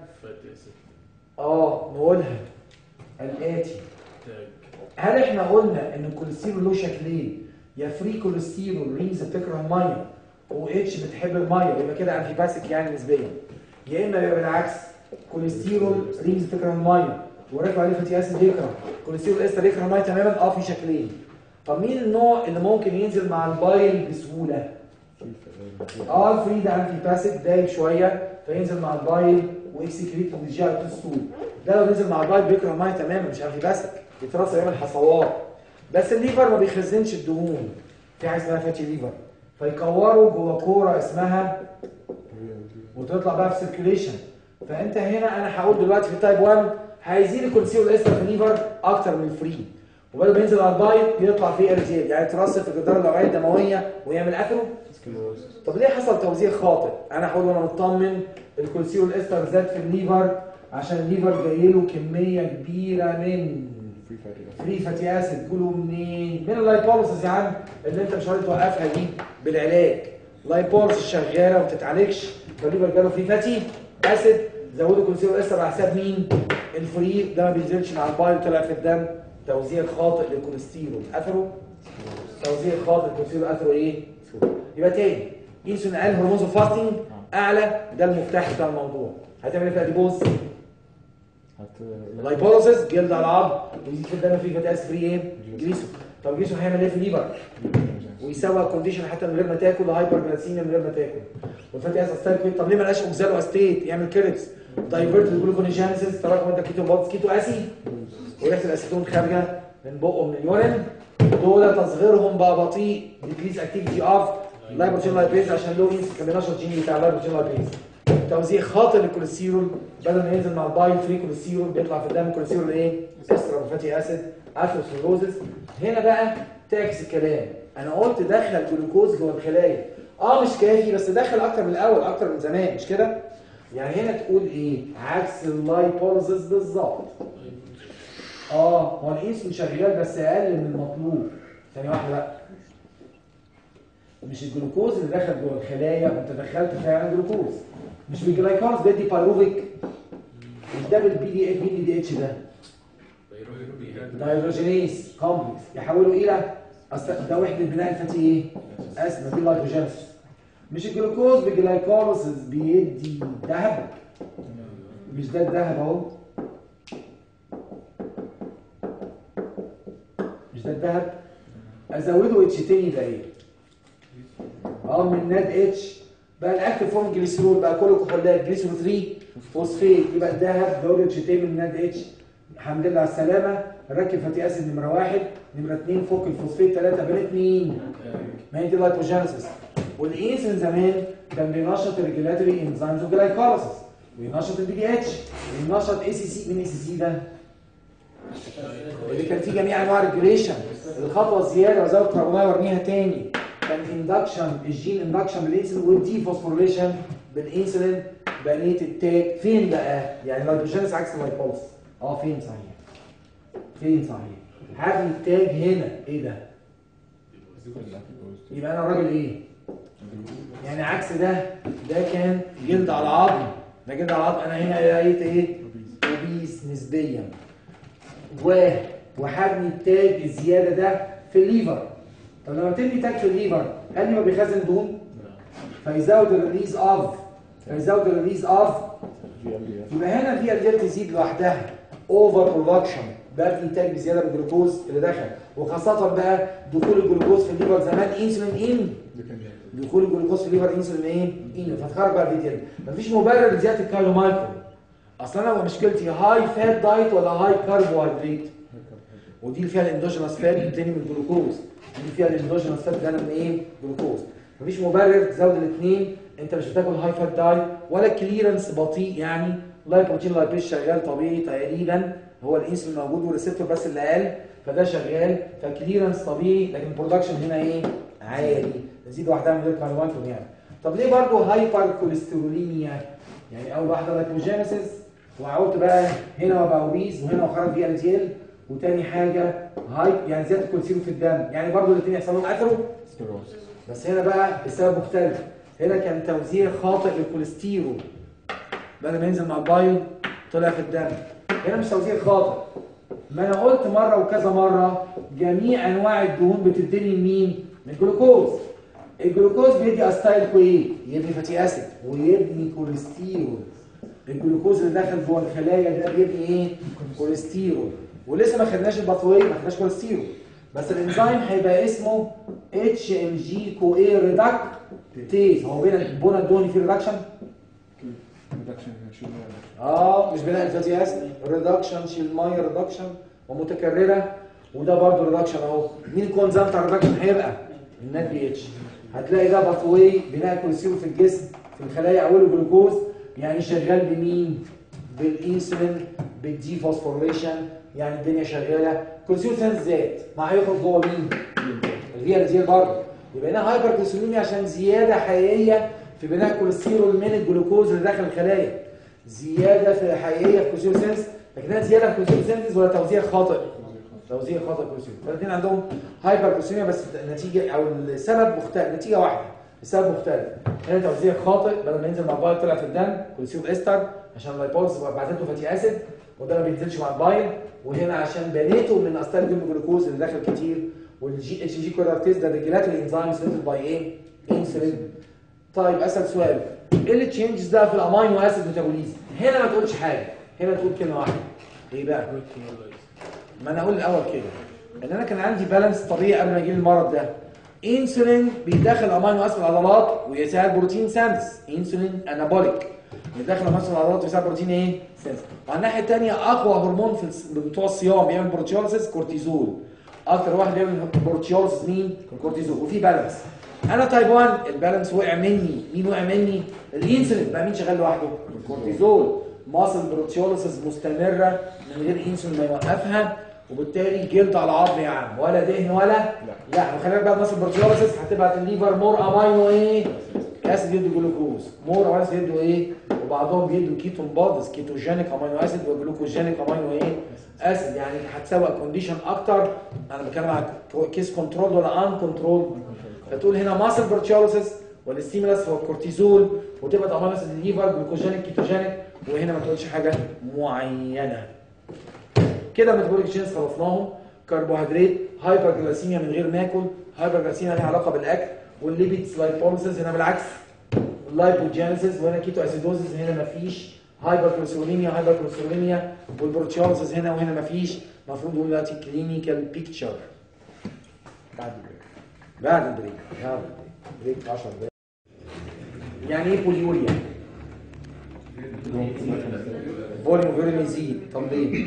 اه نقولها الاتي هل احنا قلنا ان الكوليسترول له شكلين يا فري كوليسترول رينز بتكره الميه او اتش بتحب الميه يبقى كده انتي باسك يعني نسبيا يا اما يبقى بالعكس كوليسترول رينز بتكره الميه وراكب عليه فاتي اسيد يكره كوليسترول استر يكره الميه تماما اه في شكلين طب مين النوع اللي ممكن ينزل مع البايل بسهوله اه الفري ده انتي باسك دايب شويه فينزل مع البايل واكسكريت ويجي ستول ده لو نزل مع البايل بيكره الميه تماما مش انتي باسك يترص يعمل حصوات بس الليفر ما بيخزنش الدهون في حاجه اسمها فاتي ليفر فيكوروا جوه كوره اسمها وتطلع بقى في سيركيوليشن فانت هنا انا هقول دلوقتي في التايب 1 هيزيد الكونسيول استر في الليفر اكتر من الفري وبدل ما ينزل على البايب يطلع فيه ارتيال يعني يترسب في الجدار الاوعيه الدمويه ويعمل اثره طب ليه حصل توزيع خاطئ؟ انا هقول وانا مطمن الكولسيول استر زاد في الليفر عشان الليفر جاي له كميه كبيره من فري فاتي اسيد تقولوا منين؟ من اللايبوليسيس يا عم اللي انت مش عارف توقفها دي بالعلاج لايبوليسيس شغاله وما بتتعالجش فالليفر جاله فري فاتي اسيد زودوا كولسيول استر على حساب مين؟ الفري ده ما بينزلش مع البايل طلع في الدم توزيع خاطئ للكوليسترول اثره توزيع خاطئ للكوليسترول اثره ايه؟ يبقى تاني انسولين اقل هرمونز فاستنج اعلى ده المفتاح بتاع الموضوع هتعمل ايه في الاديبوز؟ لايبوليسيس جلد على العظم ويزيد في الدم فيه فاتي اسيد فري ايه؟ جليسو طب جليسو هيعمل ايه في الليفر؟ ويسوى الكونديشن حتى من غير ما تاكل هايبر جلاسيميا من غير ما تاكل والفاتي اسيد ستايل طب ليه ما لقاش اوكزالو استيت يعمل كيرتس دايفرت الجلوكونيجينيسيس تراكم انت كيتو بودز كيتو اسيد وريحه الاسيتون خارجه من بقه من اليورين دول تصغيرهم بقى بطيء ديكريز اكتيفيتي اوف لايبوجين لايبيز عشان لو انس كان بينشط جين بتاع اللايبوجين لايبيز توزيع خاطئ للكوليسترول بدل ما ينزل مع البايل فري كوليسترول بيطلع في الدم كوليسترول ايه؟ استرا فاتي اسيد اثيروسكلروزس هنا بقى تعكس الكلام انا قلت دخل جلوكوز جوه الخلايا اه مش كافي بس دخل اكتر من الاول اكتر من زمان مش كده؟ يعني هنا تقول ايه؟ عكس اللايبوليسيس بالظبط اه هو الانسولين شغال بس اقل من المطلوب ثانيه واحده بقى مش الجلوكوز اللي دخل جوه الخلايا وانت دخلت فعلا جلوكوز مش بالجلايكوز بيدي بايروفيك مش ده بالبي دي اتش بي دي اتش ده دايهيدروجينيز كومبلكس يحولوا الى اصل ده وحده بناء الفاتي ايه؟ اسمه دي لايكوجينيسيس مش الجلوكوز بالجلايكوليسيس بيدي ذهب مش ده الذهب اهو مش ده الذهب ازوده اتش تاني يبقى ايه اه من ناد اتش بقى الاكتف فورم جليسرول بقى كله كحولات جليسرول 3 فوسفيت يبقى الذهب زود اتش تاني من ناد اتش الحمد لله على السلامه ركب فاتي اسيد نمره واحد نمره اثنين فوق الفوسفيت ثلاثه بنت مين؟ ما هي دي لايبوجينيسيس والانسولين زمان كان بينشط الريجولاتوري انزيمز وجلايكوليسيس وينشط البي دي اتش وينشط اي سي سي مين اي سي سي ده؟ اللي كان فيه جميع انواع الريجوليشن الخطوه الزياده وزود كربونايه وارميها تاني كان اندكشن الجين اندكشن بالانسولين والدي فوسفوريليشن بالانسولين بنيت التاج فين بقى؟ يعني اللايبوجينيس عكس اللايبوليس اه فين صحيح؟ فين صحيح؟ هات لي التاج هنا ايه ده؟ يبقى انا الراجل ايه؟ يعني عكس ده ده كان جلد على عظم ده جلد على عظم انا هنا لقيت ايه؟ اوبيس نسبيا و وحجم التاج الزياده ده في الليفر طب لما بتدي تاج في الليفر هل الليفر بيخزن دهون؟ فيزود الريليز اوف فيزود الريليز اوف يبقى هنا في الجيل تزيد لوحدها اوفر برودكشن بقى في تاج بزياده من الجلوكوز اللي دخل وخاصه بقى دخول الجلوكوز في الليفر زمان انسولين ان دخول الجلوكوز في الليفر انسولين ايه؟ ان فتخرج بقى الفيديو مفيش مبرر لزياده الكايلومايكرو اصل انا مشكلتي هاي فات دايت ولا هاي كربوهيدرات ودي اللي فيها الاندوجينوس فات التاني من الجلوكوز دي اللي فيها الاندوجينوس فات ده من ايه؟ جلوكوز مفيش مبرر تزود الاثنين انت مش بتاكل هاي فات دايت ولا كليرنس بطيء يعني لاي بروتين لايبيز شغال طبيعي تقريبا هو الانسولين موجود والريسبتور بس اللي اقل فده شغال فكليرنس طبيعي لكن البرودكشن هنا ايه؟ عالي تزيد واحده من غير معلومات يعني طب ليه برضه هايبر كوليستروليميا؟ يعني اول واحده لايكوجينيسيس وعودت بقى هنا وبقى اوبيز وهنا وخرج في ال ال وتاني حاجه هاي يعني زياده الكوليسترول في الدم يعني برضه الاثنين يحصل لهم اثرو بس هنا بقى السبب مختلف هنا كان توزيع خاطئ للكوليسترول بدل ما ينزل مع البايل طلع في الدم هنا مش توزيع خاطئ ما انا قلت مره وكذا مره جميع انواع الدهون بتديني مين من الجلوكوز الجلوكوز بيدي استايل ايه يبني فاتي اسيد ويبني كوليسترول الجلوكوز اللي دخل جوه الخلايا ده بيبني ايه كوليسترول ولسه ما خدناش الباثوي ما خدناش كوليسترول بس الانزيم هيبقى اسمه اتش ام جي كو اي ريدكتيز هو بين البنى الدهني في ريدكشن اه مش بناء الفاتي اسيد ريدكشن شيل ميه ريدكشن ومتكرره وده برضه ريدكشن اهو مين الكونزام بتاع الريدكشن هيبقى النات بي اتش هتلاقي ده باثواي بناء الكوليسترول في الجسم في الخلايا اوله جلوكوز يعني شغال بمين؟ بالانسولين بالدي فوسفوريليشن يعني الدنيا شغاله كوليسترول سنس زاد ما هيخرج جوه مين؟ الفيا دي برضه يبقى هنا هايبر كوليستروليميا عشان زياده حقيقيه في بناء الكوليسترول من الجلوكوز اللي داخل الخلايا زياده في حقيقيه في كوليسترول سنس لكنها زياده في كوليسترول سنس ولا توزيع خاطئ؟ توزيع خاطئ كوليسترول فالاثنين عندهم هايبر كوليستروليميا بس النتيجه او السبب مختلف نتيجه واحده السبب مختلف هنا توزيع خاطئ بدل ما ينزل مع البايل طلع في الدم كوليسترول استر عشان اللايبوز بعتته فاتي اسيد وده ما بينزلش مع البايل وهنا عشان بنيته من استار جلوكوز اللي داخل كتير والجي اتش جي كورتيز ده ريجولاتوري انزيمز ريتد باي ايه؟ انسولين طيب اسال سؤال ايه اللي تشينجز ده في الامينو اسيد ميتابوليزم؟ هنا ما تقولش حاجه هنا تقول كلمه واحده ايه بقى؟ ما انا اقول الاول كده ان انا كان عندي بالانس طبيعي قبل ما يجي لي المرض ده انسولين بيدخل امينو اسيد العضلات ويساعد بروتين ساندس انسولين انابوليك بيدخل امينو اسيد العضلات ويساعد بروتين ايه ساندس وعلى الناحيه الثانيه اقوى هرمون في الس- بتوع الصيام بيعمل بروتيوليسيس كورتيزول اكتر واحد بيعمل بروتيوليسيس مين كورتيزول وفي بالانس انا تايب 1 البالانس وقع مني مين وقع مني الانسولين بقى مين شغال لوحده الكورتيزول ماسل بروتيوليسيس مستمره من غير انسولين ما يوقفها وبالتالي جلد على عظم يا عم ولا دهن ولا لا لا وخلي بالك بقى الماسل بروتيوليسيس هتبعت الليفر مور امينو ايه اسيد يدوا جلوكوز مور امينو اسيد يدوا ايه وبعضهم بيدوا كيتون بودز كيتوجينيك امينو اسيد وجلوكوجينيك امينو ايه اسيد يعني هتسوق كونديشن اكتر انا بتكلم عن كيس كنترول ولا ان كنترول فتقول هنا ماسل بروتيوليسيس والستيمولاس هو الكورتيزول وتبقى امينو اسيد الليفر جلوكوجينيك كيتوجينيك وهنا ما تقولش حاجه معينه كده ميتابوليك تشينز خلصناهم كربوهيدرات هايبر جلايسيميا من غير ما اكل هايبر جلايسيميا ليها علاقه بالاكل والليبيدز لايبوليسيس هنا بالعكس اللايبوجينيسيس وهنا كيتو اسيدوزيس هنا مفيش هايبر كوليستروليميا هايبر كوليستروليميا والبروتيوليسيس هنا وهنا مفيش المفروض نقول دلوقتي كلينيكال بيكتشر بعد البريك بعد البريك بعد البريك بريك 10 دقايق يعني ايه بوليوريا؟ فوليوم فيري يزيد طب ليه؟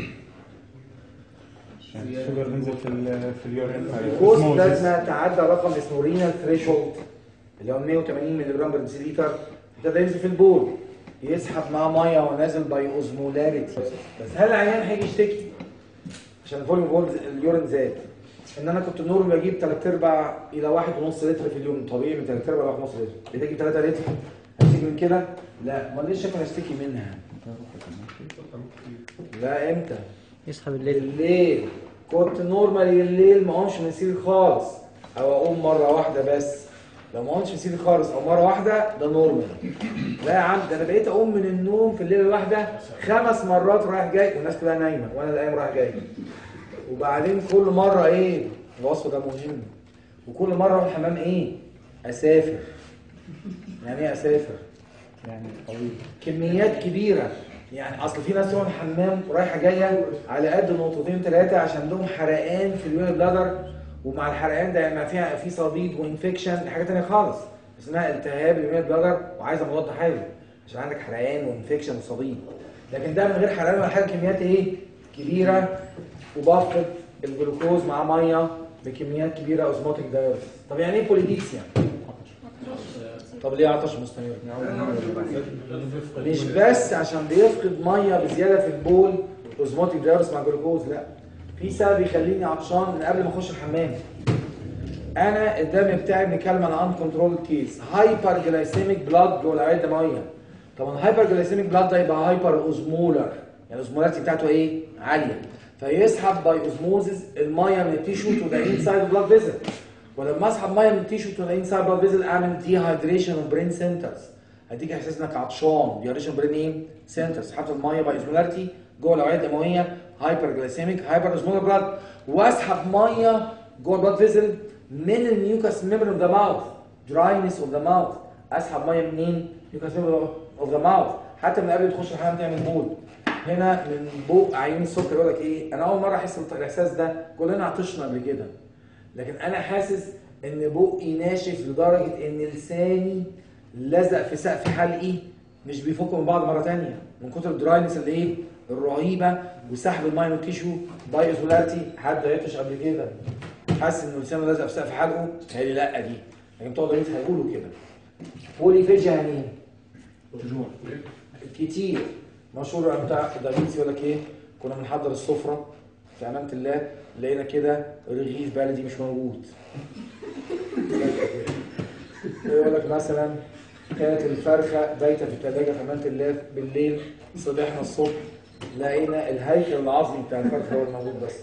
يعني الشوجر بينزل في ال في اليورين الكوست لازم تعدى رقم اسمه رينال ثريشولد اللي هو 180 مللي جرام بر ديسيليتر ده ينزل في البول يسحب معاه ميه ونازل باي اوزمولاريتي بس هل العيان هيجي يشتكي عشان الفوليوم جولد اليورين زاد ان انا كنت نور بجيب 3 ارباع الى 1.5 لتر في اليوم طبيعي من 3 ارباع ل 1.5 لتر بتجيب 3 لتر هشتكي من كده لا امال ليه الشكل هشتكي منها لا امتى يسحب الليل الليل كنت نورمال الليل ما اقومش من سرير خالص او اقوم مره واحده بس لو ما قمتش من سرير خالص او مره واحده ده نورمال لا يا عم ده انا بقيت اقوم من النوم في الليله الواحده خمس مرات رايح جاي والناس كلها نايمه وانا اللي قايم رايح جاي وبعدين كل مره ايه الوصف ده مهم وكل مره اروح الحمام ايه اسافر يعني ايه اسافر يعني طويل كميات كبيرة يعني اصل في ناس تروح الحمام رايحه جايه على قد نقطتين ثلاثه عشان عندهم حرقان في اليورين بلادر ومع الحرقان ده يعني فيها في صديد وانفكشن دي حاجه ثانيه خالص اسمها التهاب اليورين بلادر وعايزه مضاد حيوي عشان عندك حرقان وانفكشن وصديد لكن ده من غير حرقان ولا حاجه كميات ايه كبيره وبفقد الجلوكوز مع ميه بكميات كبيره اوزموتيك دايوريس طب يعني ايه بوليديكسيا طب ليه عطش مستمر مش بس عشان بيفقد ميه بزياده في البول اوزموتيك دايوريس مع جلوكوز لا في سبب يخليني عطشان من قبل ما اخش الحمام انا الدم بتاعي بنتكلم عن ان كنترول كيس هايبر جلايسيميك بلاد جوه الاوعيه الدمويه طبعا الهايبر جلايسيميك بلاد ده يبقى هايبر اوزمولر يعني الاوزمولاريتي بتاعته ايه عاليه فيسحب باي اوزموزيس الميه من التيشو تو ذا انسايد بلاد فيزل ولما اسحب ميه من التيشو تو ذا انسايد بلاد فيزل اعمل ديهايدريشن اوف برين سنترز هديك احساس انك عطشان ديهايدريشن برين ايه سنترز سحبت الميه باي اوزمولاريتي جوه الاوعيه الدمويه هايبر جلايسيميك هايبر اوزمولر بلاد واسحب ميه جوه البلاد فيزل من الميوكاس ميمبر اوف ذا ماوث دراينس اوف ذا ماوث اسحب ميه منين ميوكاس ميمبر اوف ذا ماوث حتى من قبل ما تخش الحمام تعمل بول هنا من بوق عيون السكر يقول لك ايه انا اول مره احس بالاحساس ده كلنا عطشنا قبل كده لكن انا حاسس ان بقي ناشف لدرجه ان لساني لزق في سقف حلقي مش بيفك من بعض مره تانية من كتر الدراينس اللي ايه الرهيبه وسحب المايه من التيشو باي اوزولاريتي حد عطش قبل كده حاسس انه لسانه لازق في سقف حلقه هي لا دي لكن بتوع دايبيتس هيقولوا كده بوليفيجيا يعني ايه؟ جوع كتير مشهور بتاع دايبيتس يقول لك ايه كنا بنحضر السفره في امانه الله لقينا كده رغيف بلدي مش موجود يقول لك مثلا كانت الفرخه بايته في الثلاجه في امانه الله بالليل صبحنا الصبح لقينا الهيكل العظمي بتاع الفرخه هو الموجود بس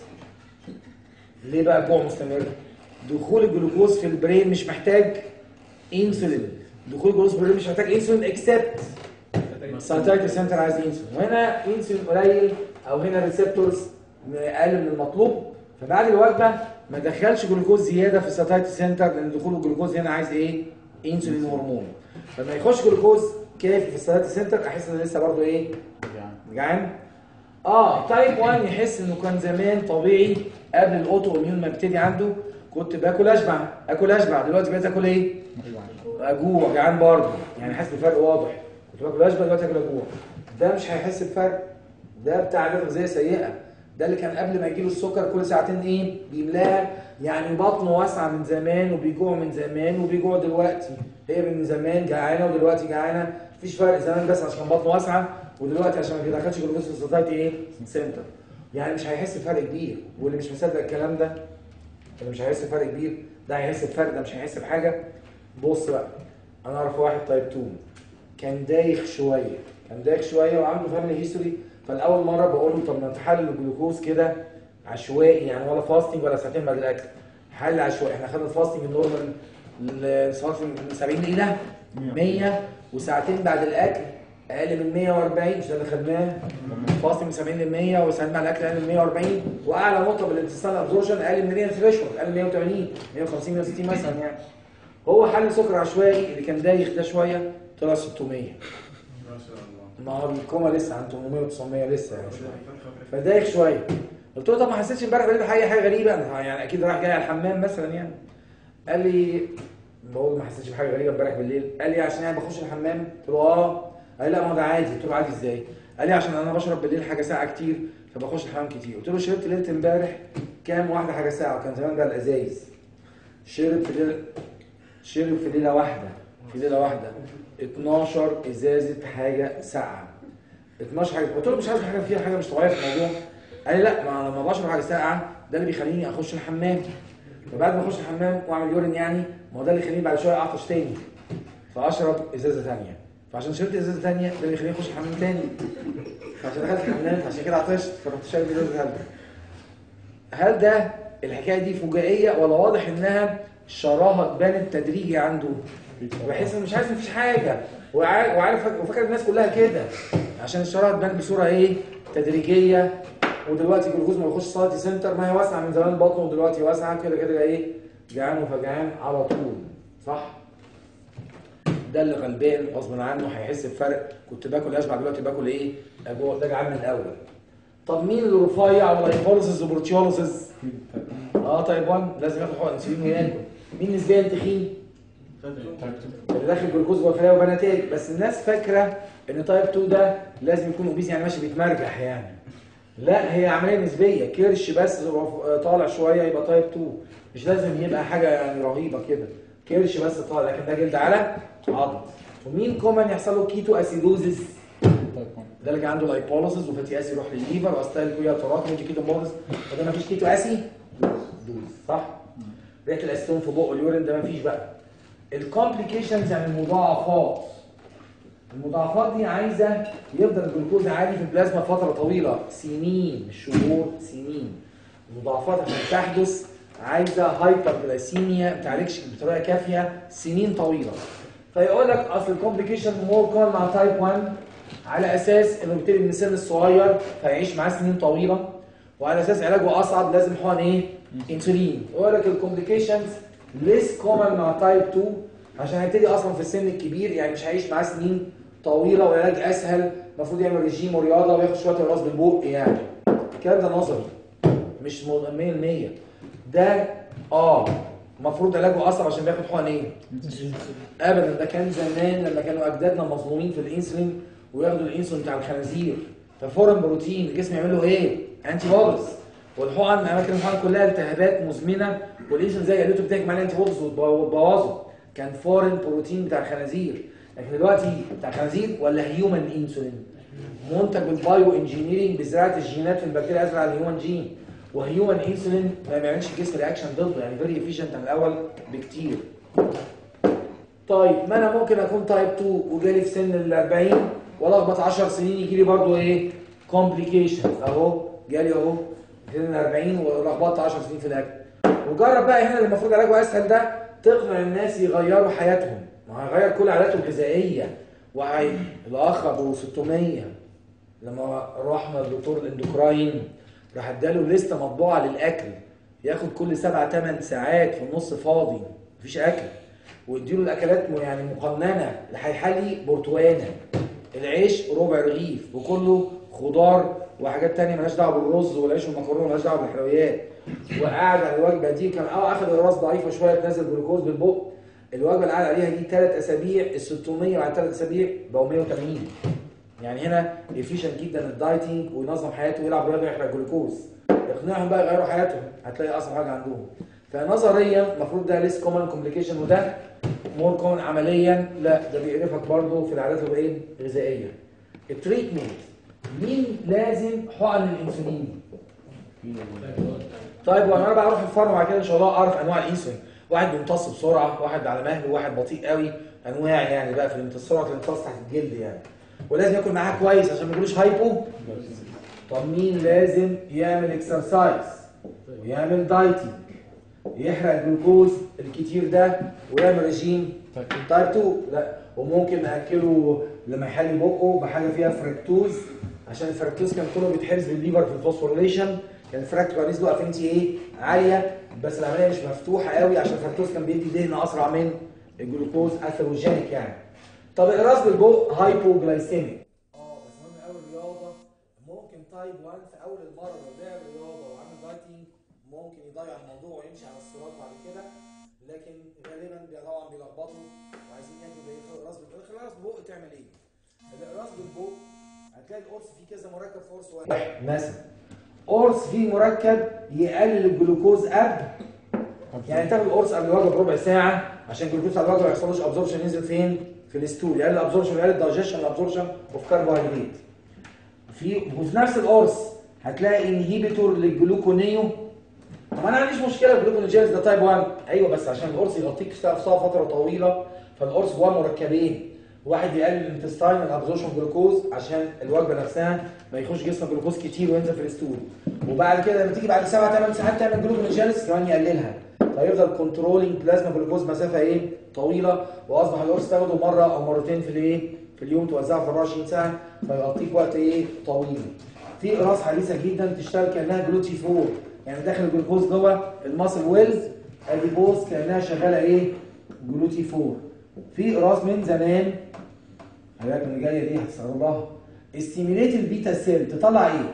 ليه بقى جوع مستمر دخول الجلوكوز في البرين مش محتاج انسولين دخول الجلوكوز في البرين مش محتاج انسولين اكسبت سانتايتي سنتر عايز انسولين وهنا انسولين قليل او هنا ريسبتورز اقل من المطلوب فبعد الوجبه ما دخلش جلوكوز زياده في الساتايتي سنتر لان دخول الجلوكوز هنا عايز ايه انسولين هرمون فلما يخش جلوكوز كافي في الساتايتي سنتر احس ان لسه برضه ايه جعان اه تايب 1 يحس انه كان زمان طبيعي قبل الاوتو اميون ما يبتدي عنده كنت باكل اشبع اكل اشبع دلوقتي بقيت اكل ايه اجوع جعان برضه يعني حاسس بفرق واضح كنت باكل اشبع دلوقتي اكل اجوع ده مش هيحس بفرق ده بتاع عادات غذائيه سيئه ده اللي كان قبل ما يجيله السكر كل ساعتين ايه بيملاها يعني بطنه واسعه من زمان وبيجوع من زمان وبيجوع دلوقتي هي من زمان جعانه ودلوقتي جعانه مفيش فرق زمان بس عشان بطنه واسعه ودلوقتي عشان ما بيدخلش جلوكوز في السوسايتي ايه سنتر يعني مش هيحس بفرق كبير واللي مش مصدق الكلام ده اللي مش هيحس بفرق كبير ده هيحس بفرق ده مش هيحس بحاجه بص بقى انا اعرف واحد تايب 2 كان دايخ شويه كان دايخ شويه وعنده فاميلي هيستوري فالاول مره بقول له طب ما تحلل الجلوكوز كده عشوائي يعني ولا فاستنج ولا ساعتين بعد الاكل حل عشوائي احنا خدنا الفاستنج النورمال الفاستنج من 70 الى 100 وساعتين بعد الاكل اقل من 140 مش ده اللي خدناه فاستنج من 70 ل 100 وساعتين بعد الاكل اقل من 140 واعلى نقطه بالانتستان ابزورشن اقل من ريال ثريشولد اقل من 180 150 160 مثلا يعني هو حل سكر عشوائي اللي كان دايخ ده شويه طلع 600 ما شاء الله ما هو الكوما لسه عن 800 و900 لسه يعني شويه فدايخ شويه قلت له طب ما حسيتش امبارح بالليل بحاجه حاجه غريبه أنا يعني اكيد راح جاي على الحمام مثلا يعني قال لي بقول ما حسيتش بحاجه غريبه امبارح بالليل قال لي عشان يعني بخش الحمام قلت له اه قال لي لا ما هو ده عادي قلت له عادي ازاي قال لي عشان انا بشرب بالليل حاجه ساعه كتير فبخش الحمام كتير قلت له شربت ليله امبارح كام واحده حاجه ساعه وكان زمان بقى الازايز شرب في ليله شرب في ليله واحده في ليله واحده 12 ازازه حاجه ساقعه 12 حاجه قلت له مش عايز حاجه فيها حاجه مش طبيعيه في الموضوع قال لي لا ما لما بشرب حاجه ساقعه ده اللي بيخليني اخش الحمام فبعد ما اخش الحمام واعمل يورين يعني ما هو ده اللي يخليني بعد شويه اعطش تاني فاشرب ازازه ثانيه فعشان شربت ازازه ثانيه ده اللي يخليني اخش الحمام تاني فعشان دخلت الحمام عشان كده عطشت فرحت شارب ازازه ثالثه هل ده الحكايه دي فجائيه ولا واضح انها شراهه بانت تدريجي عنده بحس انه مش عارف مفيش حاجه وعارف وعارف وفاكر الناس كلها كده عشان الشراهه تبان بصوره ايه تدريجيه ودلوقتي الجلوكوز ما بيخش سايتي سنتر ما هي واسعه من زمان بطنه ودلوقتي واسعه كده كده ايه جعان وفجعان على طول صح ده اللي غلبان غصب عنه هيحس بفرق كنت باكل اشبع دلوقتي باكل ايه أجوع ده جعان من الاول طب مين اللي رفيع ولا هيبوليسيس وبروتيوليسيس اه تايب 1 لازم ياخد حقن انسولين وياكل مين نسبيا تخين اللي داخل جلوكوز وخلايا وبناتات بس الناس فاكره ان تايب 2 ده لازم يكون اوبيز يعني ماشي بيتمرجح يعني لا هي عمليه نسبيه كرش بس طالع شويه يبقى تايب 2 مش لازم يبقى حاجه يعني رهيبه كده كرش بس طالع لكن ده جلد على عظم ومين كومن يحصل له كيتو اسيدوزيس ده اللي كان عنده لايبوليسيس وفاتي اسي يروح للليفر واستايل كويا تراكم ويجي كيتو مورس وده ما فيش كيتو اسي دوز صح ريحه الاسيتون في بقه اليورين ده ما فيش بقى الكومبليكيشنز يعني المضاعفات المضاعفات دي عايزه يفضل الجلوكوز عالي في البلازما فتره طويله سنين مش شهور سنين المضاعفات عشان تحدث عايزه هايبر جلايسيميا ما تعالجش بطريقه كافيه سنين طويله فيقول لك اصل الكومبليكيشن مور كون مع تايب 1 على اساس انه بيبتدي من السن الصغير فيعيش معاه سنين طويله وعلى اساس علاجه اصعب لازم حقن ايه؟ انسولين يقول لك الكومبليكيشنز ليس كومن مع تايب 2 عشان هيبتدي اصلا في السن الكبير يعني مش هيعيش معاه سنين طويله والعلاج اسهل المفروض يعمل ريجيم ورياضه وياخد شويه الراس بالبوق يعني الكلام ده نظري مش 100% ده اه المفروض علاجه اصعب عشان بياخد حقن ايه؟ ابدا ده كان زمان لما كانوا اجدادنا مظلومين في الانسولين وياخدوا الانسولين بتاع الخنازير ففورن بروتين الجسم يعمل له ايه؟ انتي بوديز والحقن اماكن الحقن كلها التهابات مزمنه والانسولين زي قالته بتاعك مع الانتي بوديز وتبوظه كان فورين بروتين بتاع الخنازير لكن دلوقتي بتاع الخنازير ولا هيومن انسولين منتج بالبايو انجينيرنج بزراعه الجينات في البكتيريا ازرع الهيومن جين وهيومن انسولين ما بيعملش جسم رياكشن ضده يعني فيري افيشنت من الاول بكتير طيب ما انا ممكن اكون تايب 2 وجالي في سن ال 40 والخبط 10 سنين يجي لي برضه ايه كومبليكيشنز اهو جالي اهو في سن ال 40 ولخبطت 10 سنين في الاكل وجرب بقى هنا اللي المفروض علاجه اسهل ده تقنع الناس يغيروا حياتهم ما هيغير كل عاداته الغذائيه وهي الاخ ابو 600 لما رحنا للدكتور الاندوكراين راح اداله لسته مطبوعه للاكل ياخد كل سبع ثمان ساعات في النص فاضي مفيش اكل واديله الاكلات م- يعني مقننه الحيحلي برتقانه العيش ربع رغيف وكله خضار وحاجات تانية مالهاش دعوه بالرز والعيش والمكرونه مالهاش دعوه بالحلويات وقعد على الوجبه دي كان اه اخد الراس ضعيفه شويه تنزل جلوكوز بالبق الوجبه اللي قعد عليها دي ثلاث اسابيع ال 600 بعد ثلاث اسابيع بقوا 180 يعني هنا افيشنت جدا الدايتنج وينظم حياته ويلعب رياضه يحرق جلوكوز اقنعهم بقى يغيروا حياتهم هتلاقي اصعب حاجه عندهم فنظريا المفروض ده ليس كومن كومبليكيشن وده مور كومن عمليا لا ده بيقرفك برضه في العادات الايه الغذائيه التريتمنت مين لازم حقن الانسولين طيب وانا بقى اروح الفارم بعد كده ان شاء الله اعرف انواع الانسولين واحد بيمتص بسرعه واحد على مهله واحد بطيء قوي انواع يعني بقى في الامتصاص سرعه الامتصاص تحت الجلد يعني ولازم ياكل معاه كويس عشان ما يجيلوش هايبو طب مين لازم يعمل اكسرسايز ويعمل دايتنج يحرق الجلوكوز الكتير ده ويعمل رجيم تايب 2 لا وممكن ناكله لما يحلي بقه بحاجه فيها فركتوز عشان الفركتوز كان كله بيتحبس بالليفر في الفوسفوريليشن كان الفراكتوز كان نسبه افينيتي ايه عاليه بس العمليه مش مفتوحه قوي عشان الفركتوز كان بيدي دهن اسرع من الجلوكوز اثروجينيك يعني طب اقراص بالبق هايبوجلايسيميك اه بس مهم قوي الرياضه ممكن تايب 1 في اول المره لو لعب رياضه وعمل دايتنج ممكن يضيع الموضوع ويمشي على الصراط بعد كده لكن غالبا بي- طبعا بيلخبطوا وعايزين ياكلوا زي الاقراص بالبق الاقراص بالبق تعمل ايه؟ الاقراص بالبق هتلاقي القرص فيه كذا مركب في قرص واحد مثلا قرص فيه مركب يقلل الجلوكوز قبل يعني تاخد القرص قبل الوجبه بربع ساعه عشان الجلوكوز على الوجبه ما يحصلوش ابزوربشن ينزل فين؟ في الستول يقلل الابزوربشن يقلل الدايجيشن الابزوربشن اوف كربوهيدرات في وفي نفس القرص هتلاقي انهيبيتور للجلوكونيو طب انا ما عنديش مشكله الجلوكونيجينز ده تايب 1 ايوه بس عشان القرص يغطيك في فتره طويله فالقرص جواه مركبين واحد يقلل الانتستاين الابزوربشن جلوكوز عشان الوجبه نفسها ما يخش جسمك جلوكوز كتير وينزل في الستول وبعد كده لما تيجي بعد 7 8 ساعات تعمل جلوكونيجينز كمان يقللها فيفضل كنترولينج بلازما جلوكوز مسافه ايه طويله واصبح القرص تاخده مره او مرتين في الايه في اليوم توزعه في 24 ساعه فيغطيك وقت ايه طويل في اقراص حديثه جدا تشتغل كانها جلوتي 4 يعني داخل الجلوكوز جوه الماسل ويلز اديبوز كانها شغاله ايه جلوتي 4 في اقراص من زمان حضرتك اللي جايه دي هتستغربها استيميليت البيتا سيل تطلع ايه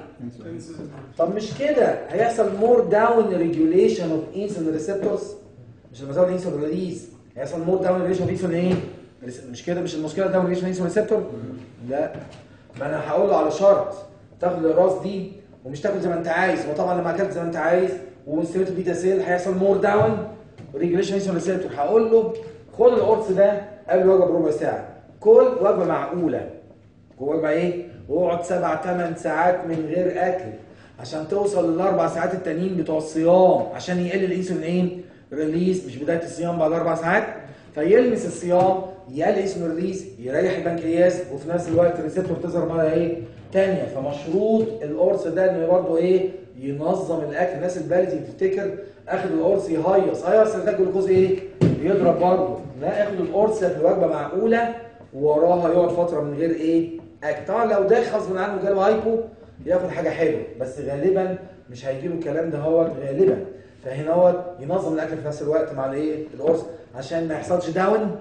طب مش كده هيحصل مور داون ريجوليشن اوف انسولين ريسبتورز مش لما ازود انسولين ريليز هيحصل مور داون ريجوليشن اوف انسولين ايه مش كده مش المشكله داون ريجوليشن انسولين ريسبتور لا ما انا هقول له على شرط تاخد الاقراص دي ومش تاكل زي ما انت عايز وطبعا لما اكلت زي ما انت عايز وستيميليت البيتا سيل هيحصل مور داون ريجوليشن انسولين ريسبتور هقول له خد القرص ده قبل الوجبه بربع ساعه كل وجبه معقوله وجبه ايه واقعد سبع ثمان ساعات من غير اكل عشان توصل للاربع ساعات التانيين بتوع الصيام عشان يقل الانسولين ايه ريليز مش بدايه الصيام بعد اربع ساعات فيلمس الصيام يقل انسولين ريليز يريح البنكرياس وفي نفس الوقت الريسبتور تظهر مره ايه تانية فمشروط القرص ده انه برضه ايه ينظم الاكل الناس البلدي بتفتكر اخد القرص يهيص هيص ده الجلوكوز ايه بيضرب برضه لا اخد القرص في وجبه معقوله ووراها يقعد فتره من غير ايه اكل طبعا لو ده غصب عنه جاله هايبو ياخد حاجه حلوه بس غالبا مش هيجي له الكلام ده هو غالبا فهنا هو ينظم الاكل في نفس الوقت مع الايه القرص عشان ما يحصلش داون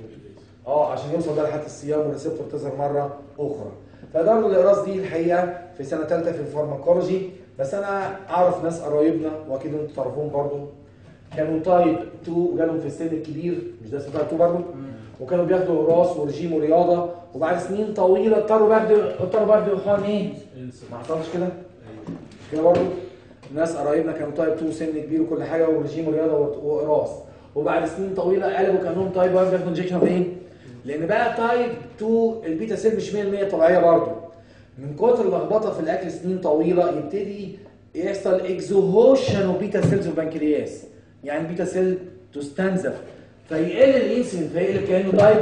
اه عشان يوصل ده لحد الصيام والريسبتور تظهر مره اخرى فدار الاقراص دي الحقيقه في سنه ثالثه في الفارماكولوجي بس انا اعرف ناس قرايبنا واكيد انتوا تعرفوهم برضو كانوا تايب 2 جالهم في السن الكبير مش ده اسمه تايب 2 برضو وكانوا بياخدوا اقراص ورجيم ورياضه وبعد سنين طويله اضطروا بياخدوا اضطروا بياخدوا حقن ايه؟ ما حصلش كده؟ مش كده برضه؟ ناس قرايبنا كانوا تايب 2 سن كبير وكل حاجه ورجيم ورياضه وقراص وبعد سنين طويله قلبوا كانهم تايب 1 بياخدوا انجكشن فين؟ لان بقى تايب 2 البيتا سيل مش 100% طبيعيه برضه من كتر اللخبطه في الاكل سنين طويله يبتدي يحصل اكزوهوشن وبيتا سيلز في البنكرياس يعني البيتا سيل تستنزف فيقل الانسولين فيقلب كانه تايب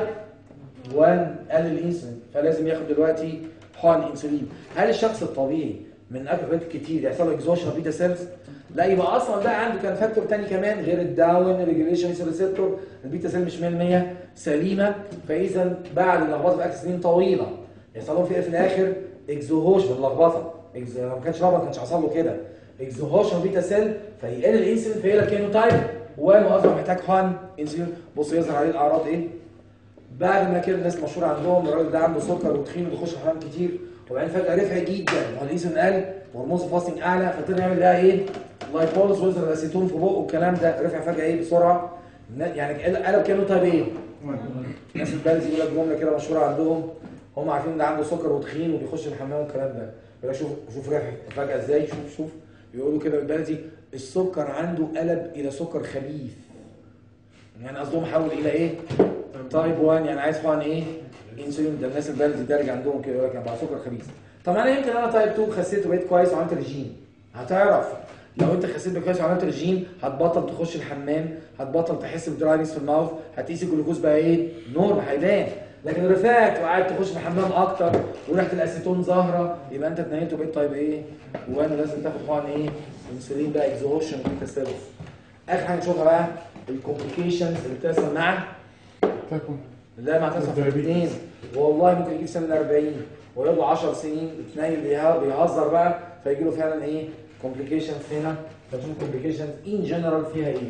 1 قل الانسولين فلازم ياخد دلوقتي حقن انسولين هل الشخص الطبيعي من اكل حاجات كتير يحصل له اكزوشن بيتا سيلز لا يبقى اصلا بقى عنده كان فاكتور تاني كمان غير الداون ريجوليشن ريسبتور البيتا سيل مش 100% سليمه فاذا بعد اللخبطه في اكل سنين طويله يحصل لهم في في الاخر اكزوهوش من اللخبطه إكز- لو ما كانش رابط ما كانش حصل له كده اكزوهوشن بيتا سيل فيقل الانسولين فيقلب كانه تايب 1 واصبح محتاج حقن انسولين بص يظهر عليه الاعراض ايه بعد ما كده الناس مشهور عندهم الراجل ده عنده سكر وتخين وبيخش حمام كتير وبعدين فجاه رفع جدا والانسولين قل وهرمون فاستنج اعلى فابتدى يعمل ده ايه؟ لايبولز ويزر الاسيتون في بقه والكلام ده رفع فجاه ايه بسرعه يعني قلب كانه طيب ايه؟ الناس البلدي يقول لك جمله كده مشهوره عندهم هم عارفين ان ده عنده سكر وتخين وبيخش الحمام والكلام ده يقول لك شوف شوف رفع فجاه ازاي شوف شوف يقولوا كده بالبلدي السكر عنده قلب الى سكر خبيث يعني قصدهم حول الى ايه؟ تايب 1 يعني عايز حقن ايه؟ انسولين ده الناس البلدي دارج عندهم كده يقول لك انا بقى سكر خبيث طب انا يمكن انا تايب 2 خسيت وبقيت كويس وعملت ريجيم هتعرف لو انت خسيت بقى كويس وعملت ريجيم هتبطل تخش الحمام هتبطل تحس بدراينس في الماوث هتقيس الجلوكوز بقى ايه؟ نورمال هيبان لكن رفعت وقعدت تخش في الحمام اكتر وريحه الاسيتون ظاهره يبقى انت اتنيت وبقيت تايب ايه؟ وانا لازم تاخد حقن ايه؟ انسولين بقى اكزوشن بيتا سيلز اخر حاجه نشوفها بقى الكومبليكيشنز اللي بتحصل مع تكون لا ما هتحصل في الاثنين والله ممكن يجيب سنه 40 ويقعد له 10 سنين اتنين بيه- بيهزر بقى فيجي له فعلا ايه كومبليكيشنز هنا فتشوف كومبليكيشنز ان جنرال فيها ايه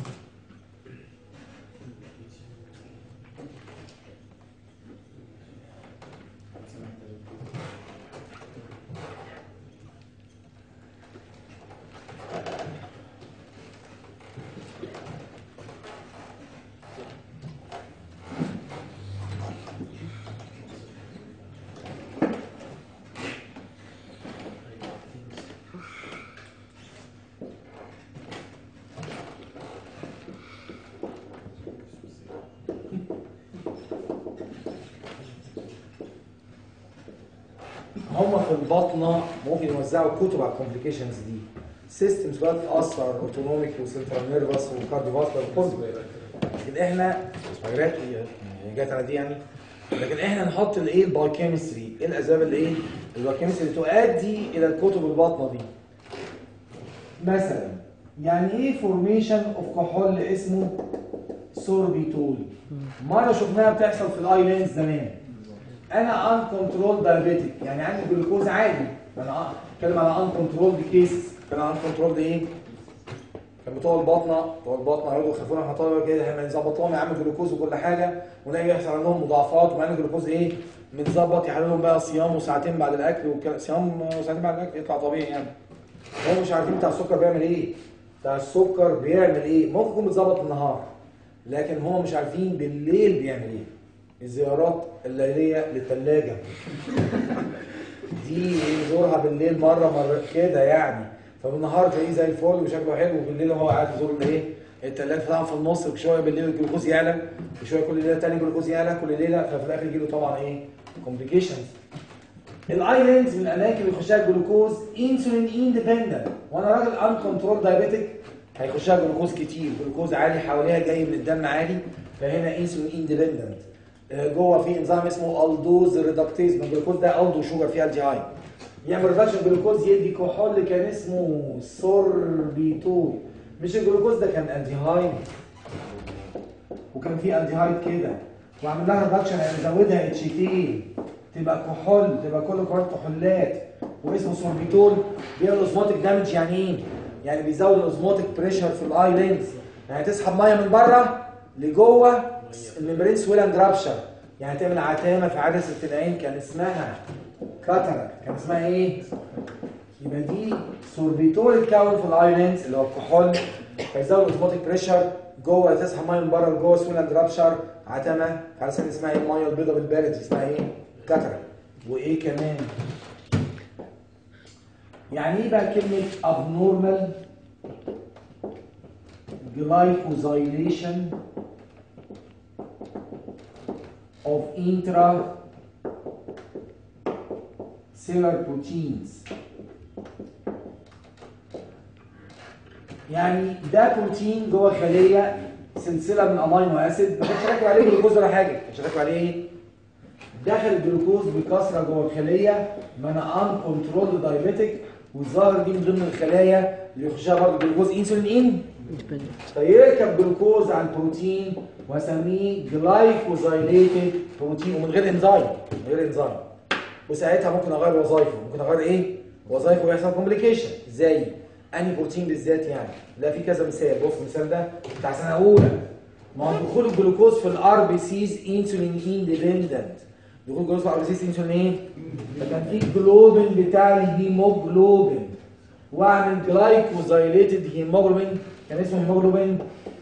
هم في البطنه ممكن يوزعوا كتب على الكومبليكيشنز دي سيستمز بقى تاثر اوتونوميك وسنترال نيرفس وكارديوفاسكولار كله لكن احنا حاجات هي جت على دي يعني لكن احنا نحط الايه البايوكيمستري ايه الاسباب اللي ايه البايوكيمستري اللي تؤدي الى الكتب الباطنه دي مثلا يعني ايه فورميشن اوف كحول اسمه سوربيتول مره شفناها بتحصل في الاي لينز زمان انا ان كنترول دايابيتك يعني عندي جلوكوز عادي انا بتكلم على ان كنترول كيسز كان ان كنترول ايه كان بتوع البطنه بتوع البطنه يقعدوا يخافونا احنا طالبه كده احنا نظبط لهم يا عم جلوكوز وكل حاجه ونلاقي يحصل عندهم مضاعفات ومع ان الجلوكوز ايه متظبط يحلوا لهم بقى صيام وساعتين بعد الاكل وكده صيام وساعتين بعد الاكل يطلع طبيعي يعني هم مش عارفين بتاع السكر بيعمل ايه بتاع السكر بيعمل ايه ممكن يكون متظبط النهار لكن هم مش عارفين بالليل بيعمل ايه الزيارات الليليه للثلاجه دي يزورها بالليل مره مره كده يعني فبالنهار تلاقيه زي الفل وشكله حلو وبالليل هو قاعد يزور الايه الثلاجه طبعا في النص شويه بالليل الجلوكوز يعلى وشويه كل ليله تاني الجلوكوز يعلى كل ليله ففي الاخر يجي له طبعا ايه كومبليكيشنز الايلاندز من الاماكن اللي يخشها الجلوكوز انسولين اندبندنت وانا راجل ان كنترول دايابيتك هيخشها جلوكوز كتير جلوكوز عالي حواليها جاي من الدم عالي فهنا انسولين اندبندنت جوه في انزيم اسمه الدوز ريدكتيز من الجلوكوز ده الدو شوجر فيه الديهايد يعمل ريدكشن جلوكوز يدي كحول كان اسمه سوربيتول مش الجلوكوز ده كان الديهايد وكان فيه الديهايد كده وعمل لها ريدكشن يعني زودها اتش تي تبقى كحول تبقى كل كحول كحولات واسمه سوربيتول بيعمل اوزموتيك دامج يعني ايه؟ يعني بيزود الاوزموتيك بريشر في الاي لينز يعني تسحب ميه من بره لجوه الممبرين سويل اند رابشر يعني تعمل عتامه في عدسه العين كان اسمها كاتاراكت كان اسمها ايه؟ يبقى دي سوربيتول اتكون في الاي لينز اللي هو الكحول فيزود الاوزموتيك بريشر جوه تسحب ميه من بره لجوه سويل اند رابشر عتمه على اساس اسمها ايه الميه البيضاء بالبلدي اسمها ايه؟ كاتاراكت وايه كمان؟ يعني ايه بقى كلمه abnormal glycosylation of intra cellular proteins يعني ده بروتين جوه خليه سلسله من امينو اسيد ما كانش راكب عليه جلوكوز ولا حاجه ما كانش راكب عليه ايه داخل الجلوكوز بكثره جوه الخليه ما انا ان كنترول دايبيتك والظاهر دي من ضمن الخلايا اللي يخشها برضه جلوكوز انسولين ان فيركب جلوكوز على البروتين واسميه جلايكوزايليتد بروتين ومن غير انزيم من غير انزيم وساعتها ممكن اغير وظايفه ممكن اغير ايه وظايفه ويحصل كومبليكيشن زي انهي بروتين بالذات يعني لا في كذا مثال بص المثال ده بتاع سنه اولى ما هو دخول الجلوكوز في الار بي سيز انسولين اندبندنت دخول الجلوكوز في الار بي سيز انسولين ايه فكان في جلوبين بتاع الهيموجلوبين واعمل جلايكوزايليتد هيموجلوبين كان اسمه هيموجلوبين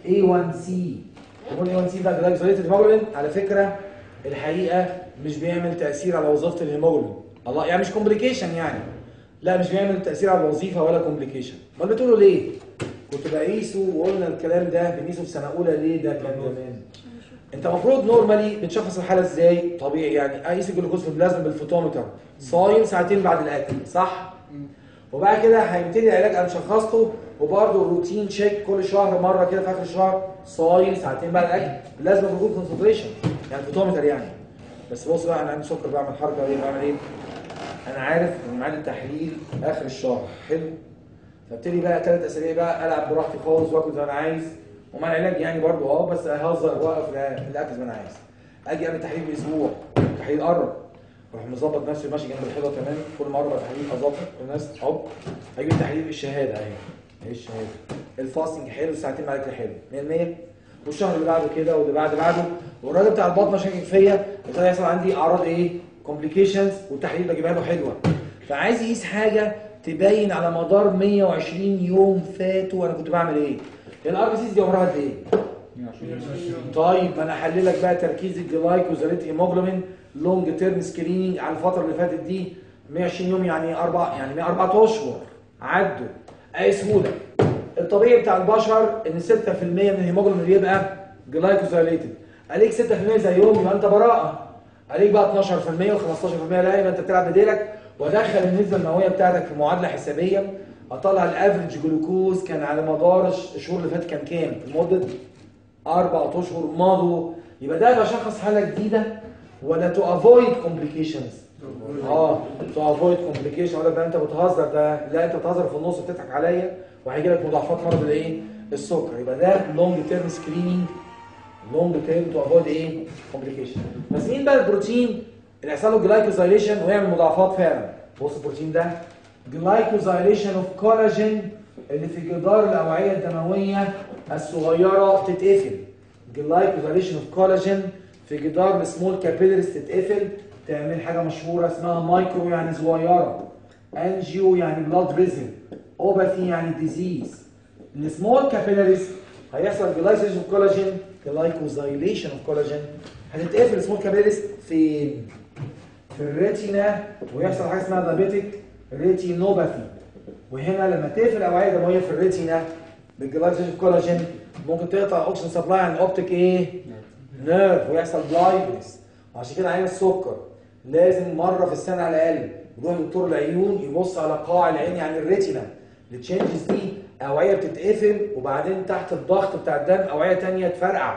A1C هيموجلوبين A1C ده جلايكوزايليتد هيموجلوبين على فكره الحقيقه مش بيعمل تاثير على وظيفه الهيموجلوبين الله يعني مش كومبليكيشن يعني لا مش بيعمل تاثير على الوظيفه ولا كومبليكيشن امال بتقولوا ليه كنت بقيسه وقلنا الكلام ده بنقيسه في سنه اولى ليه ده كان زمان انت المفروض نورمالي بتشخص الحاله ازاي طبيعي يعني اقيس الجلوكوز في البلازما بالفوتومتر صايم ساعتين بعد الاكل صح وبعد كده هيبتدي العلاج انا شخصته وبرده روتين تشيك كل شهر مره كده في اخر الشهر صايم ساعتين بعد الاكل لازم جلوكوز كونسنتريشن يعني فوتومتر يعني بس بص بقى انا عندي سكر بعمل حركه ايه بعمل ايه انا عارف ان ميعاد التحليل اخر الشهر حلو فابتدي بقى ثلاث اسابيع بقى العب براحتي خالص واكل زي ما انا عايز ومع العلاج يعني برضه اه بس اهزر واقف الاكل زي ما انا عايز اجي قبل التحليل باسبوع التحليل قرب اروح مظبط نفسي ماشي جنب الحيطه كمان كل مره بقى تحليل اظبط الناس حب اجيب التحليل بالشهاده اهي اهي الشهاده الفاستنج حلو ساعتين بعد كده حلو 100% والشهر اللي بعده كده واللي بعد بعده والراجل بتاع البطنه شاكك فيا ابتدى يحصل عندي اعراض ايه كومبليكيشنز والتحليل بجيبها له حلوه فعايز يقيس حاجه تبين على مدار 120 يوم فاتوا وانا كنت بعمل ايه الار بي سيز دي عمرها قد ايه طيب ما انا احلل لك بقى تركيز الجلايكوزاليت هيموجلوبين لونج تيرم سكريننج على الفتره اللي فاتت دي 120 يوم يعني اربع يعني 4 اشهر عدوا اقيسه لك الطبيعي بتاع البشر ان 6% من الهيموجلوبين بيبقى جلايكوزاليتد عليك 6% زيهم يبقى انت براءه عليك بقى 12% و15% لا يبقى انت بتلعب بديلك وادخل النسبه المئويه بتاعتك في معادله حسابيه اطلع الافريج جلوكوز كان على مدار الشهور اللي فاتت كان كام لمده اربع اشهر مضوا يبقى ده بشخص حاله جديده ولا تو افويد كومبليكيشنز اه تو افويد كومبليكيشن ولا ده انت بتهزر ده لا انت بتهزر في النص بتضحك عليا وهيجي لك مضاعفات مرض الايه السكر يبقى ده لونج تيرم سكريننج لونج تيرم تو افويد ايه كومبليكيشن بس مين بقى البروتين اللي هيحصل له جلايكوزايليشن ويعمل مضاعفات فعلا بص البروتين ده جلايكوزايليشن اوف كولاجين اللي في جدار الاوعيه الدمويه الصغيره تتقفل جلايكوزايليشن اوف كولاجين في جدار السمول كابيلرز تتقفل تعمل حاجه مشهوره اسمها مايكرو يعني صغيره انجيو يعني بلاد ريزم اوباثي يعني ديزيز السمول كابيلاريز هيحصل جلايكوزيشن اوف كولاجين جلايكوزايليشن اوف كولاجين هتتقفل السمول كابيلاريز فين في الريتينا ويحصل حاجه اسمها دايابيتيك ريتينوباثي وهنا لما تقفل الاوعيه الدمويه في الريتينا بالجلايكوزيشن اوف كولاجين ممكن تقطع اوكسجين سبلاي عن الاوبتيك ايه نيرف ويحصل بلايندنس وعشان كده عين السكر لازم مره في السنه على الاقل يروح دكتور العيون يبص على قاع العين يعني الريتينا التشينجز دي اوعيه بتتقفل وبعدين تحت الضغط بتاع الدم اوعيه ثانيه تفرقع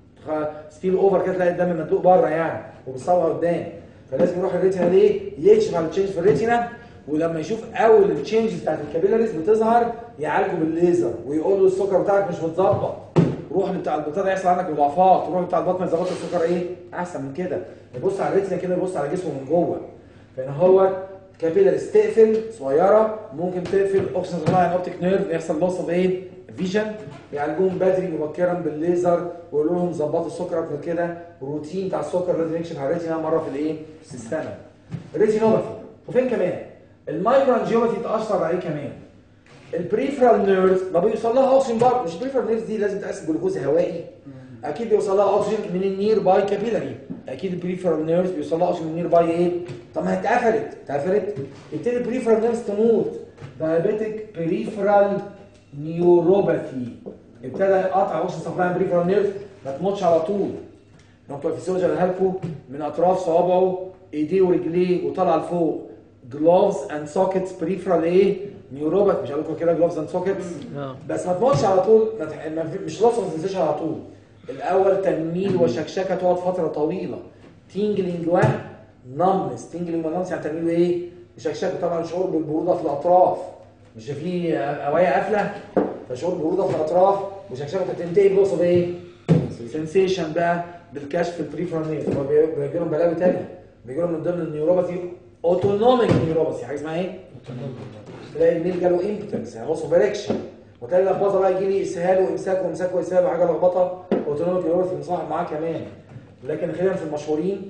سبيل اوفر كده تلاقي الدم مدلوق بره يعني وبيصور قدام فلازم يروح الريتينا ليه يكشف على التشينج في الريتينا ولما يشوف اول التشينجز بتاعت الكابيلاريز بتظهر يعالجه بالليزر ويقول له السكر بتاعك مش متظبط روح لبتاع البطاطا ده يحصل عندك مضاعفات روح بتاع البطن يظبط السكر ايه احسن من كده يبص على الريتنا كده يبص على جسمه من جوه فان هو كابيلاريز تقفل صغيره ممكن تقفل اوكسجين سبلاي اوبتيك نيرف يحصل لوس اوف ايه فيجن يعالجوهم بدري مبكرا بالليزر ويقولوا لهم ظبطوا السكر اكتر كده الروتين بتاع السكر لازم يكشف على الريتنا مره في الايه في السنه الريتينوباثي وفين كمان المايكرانجيوباثي تاثر عليه كمان البريفرال نيرز ما بيوصل لها اوكسجين برضه مش البريفرال نيرز دي لازم تقاس جلوكوز هوائي اكيد بيوصل لها اوكسجين من النير باي كابيلاري اكيد البريفرال نيرز بيوصل لها اوكسجين من النير باي ايه طب ما هي اتقفلت اتقفلت يبتدي البريفرال نيرز تموت diabetic peripheral neuropathy ابتدى قطع وش سبلاين بريفرال نيرف ما تموتش على طول لو بتوع الفسيولوجي قالها لكم من اطراف صوابعه ايديه ورجليه وطلع لفوق جلوفز اند سوكيتس بريفرال ايه نيوروباث مش قال لكم كده جلوفز اند سوكيتس اه بس ما تموتش على طول ما تح... ما في... مش لوس ما تنساش على طول الاول تنميل وشكشكه تقعد فتره طويله تينجلينج و نمنس تينجلينج ونمنس يعني تنميل ايه وشكشكه طبعا شعور بالبروده في الاطراف مش في هوايه قافله فشعور بالبروده في الاطراف وشكشكه تنتهي بلوس اوف ايه سنسيشن بقى بالكشف في البريفرال نيرف هو بي- بيجي لهم بلاوي ثانيه بيجي لهم من ضمن النيوروباثي اوتونوميك نيوروباثي حاجه اسمها ايه؟ تلاقي الميل جاله امبتنس يعني لوس اوف اريكشن وتلاقي اللخبطه بقى يجي لي اسهال وامساك وامساك واسهال وحاجه لخبطه اوتونوميك نيوروباثي مصاحب معاه كمان لكن خلينا في المشهورين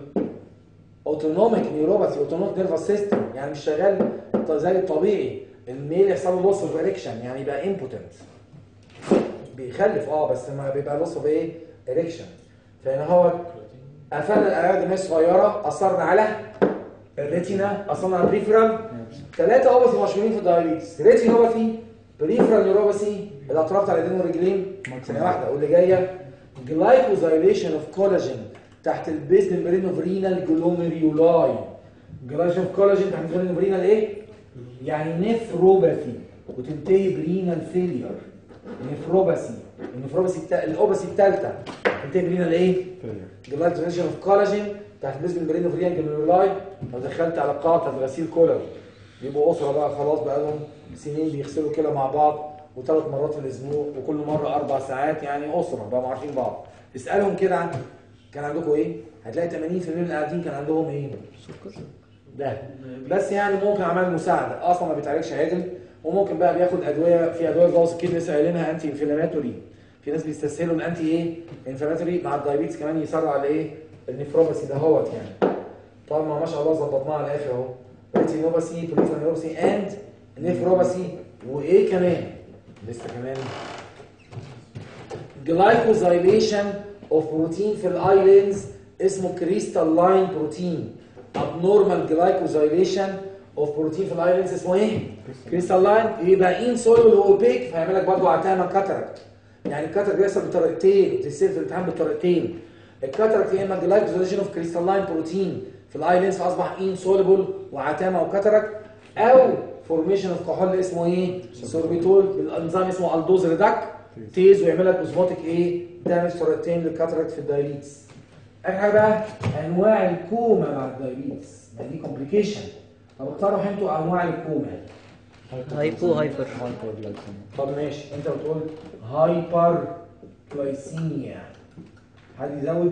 اوتونوميك نيوروباثي اوتونوميك نيرفس سيستم يعني مش شغال ط- زي الطبيعي الميل يحصل له لوس اوف اريكشن يعني يبقى امبوتنت بيخلف اه بس ما بيبقى لوس اوف ايه اريكشن فهنا هو قفلنا الاعياد الناس صغيره اثرنا على الريتينا اثرنا على البريفرال ثلاثه اوباثي مشهورين في الدايابيتس ريتينوباثي بريفرال نيوروباثي الاطراف بتاع الايدين والرجلين ثانيه واحده واللي جايه جلايكوزايليشن اوف كولاجين تحت البيز ممبرين اوف رينال جلوميريولاي جلايكوزايليشن اوف كولاجين تحت البيز ممبرين رينال ايه؟ يعني نفروباثي وتنتهي برينال فيلير نفروباثي النفروباثي التا... الاوباثي الثالثه تنتهي برينال ايه؟ جلايكوزايليشن اوف كولاجين تحت البيز ممبرين اوف رينال جلوميريولاي لو دخلت على قاعده غسيل كولر بيبقوا اسره بقى خلاص بقى لهم سنين بيغسلوا كده مع بعض وثلاث مرات في الاسبوع وكل مره اربع ساعات يعني اسره بقوا عارفين بعض اسالهم كده عن كان عندكم ايه؟ هتلاقي 80% من القاعدين كان عندهم ايه؟ ده بس يعني ممكن عمل مساعده اصلا ما بيتعالجش عدل وممكن بقى بياخد ادويه في ادويه جوز الكيد لسه قايلينها انتي انفلاماتوري في ناس بيستسهلوا الانتي ايه؟ انفلاماتوري مع الدايبيتس كمان يسرع الايه؟ النفروباثي دهوت يعني طبعا ما شاء الله ظبطناها على الاخر اهو ريتينوباثي بريفرانوباثي اند نيفروباثي وايه كمان لسه كمان جلايكوزايليشن اوف بروتين في الايلينز اسمه كريستالين بروتين abnormal جلايكوزايليشن اوف بروتين في الايلينز اسمه ايه كريستالين يبقى ان سولول اوبيك فيعمل لك برضه عتامه كاتاراكت يعني الكاتاراكت بيحصل بطريقتين بتصير في الامتحان بطريقتين الكاتاراكت يا اما جلايكوزايليشن اوف كريستالين بروتين في الايلينز فاصبح ان سوليبل وعتامه وكاتاراكت او فورميشن اوف كحول اسمه ايه سوربيتول بالانزيم اسمه الدوز ريداك تيز ويعمل لك اوزموتيك ايه دامج طريقتين للكاتاراكت في الدايليتس اخر حاجه بقى انواع الكوما مع الدايليتس ما دي كومبليكيشن طب اقترحوا انتوا انواع الكوما هايبو هايبر طب ماشي انت بتقول هايبر جلايسيميا حد يزود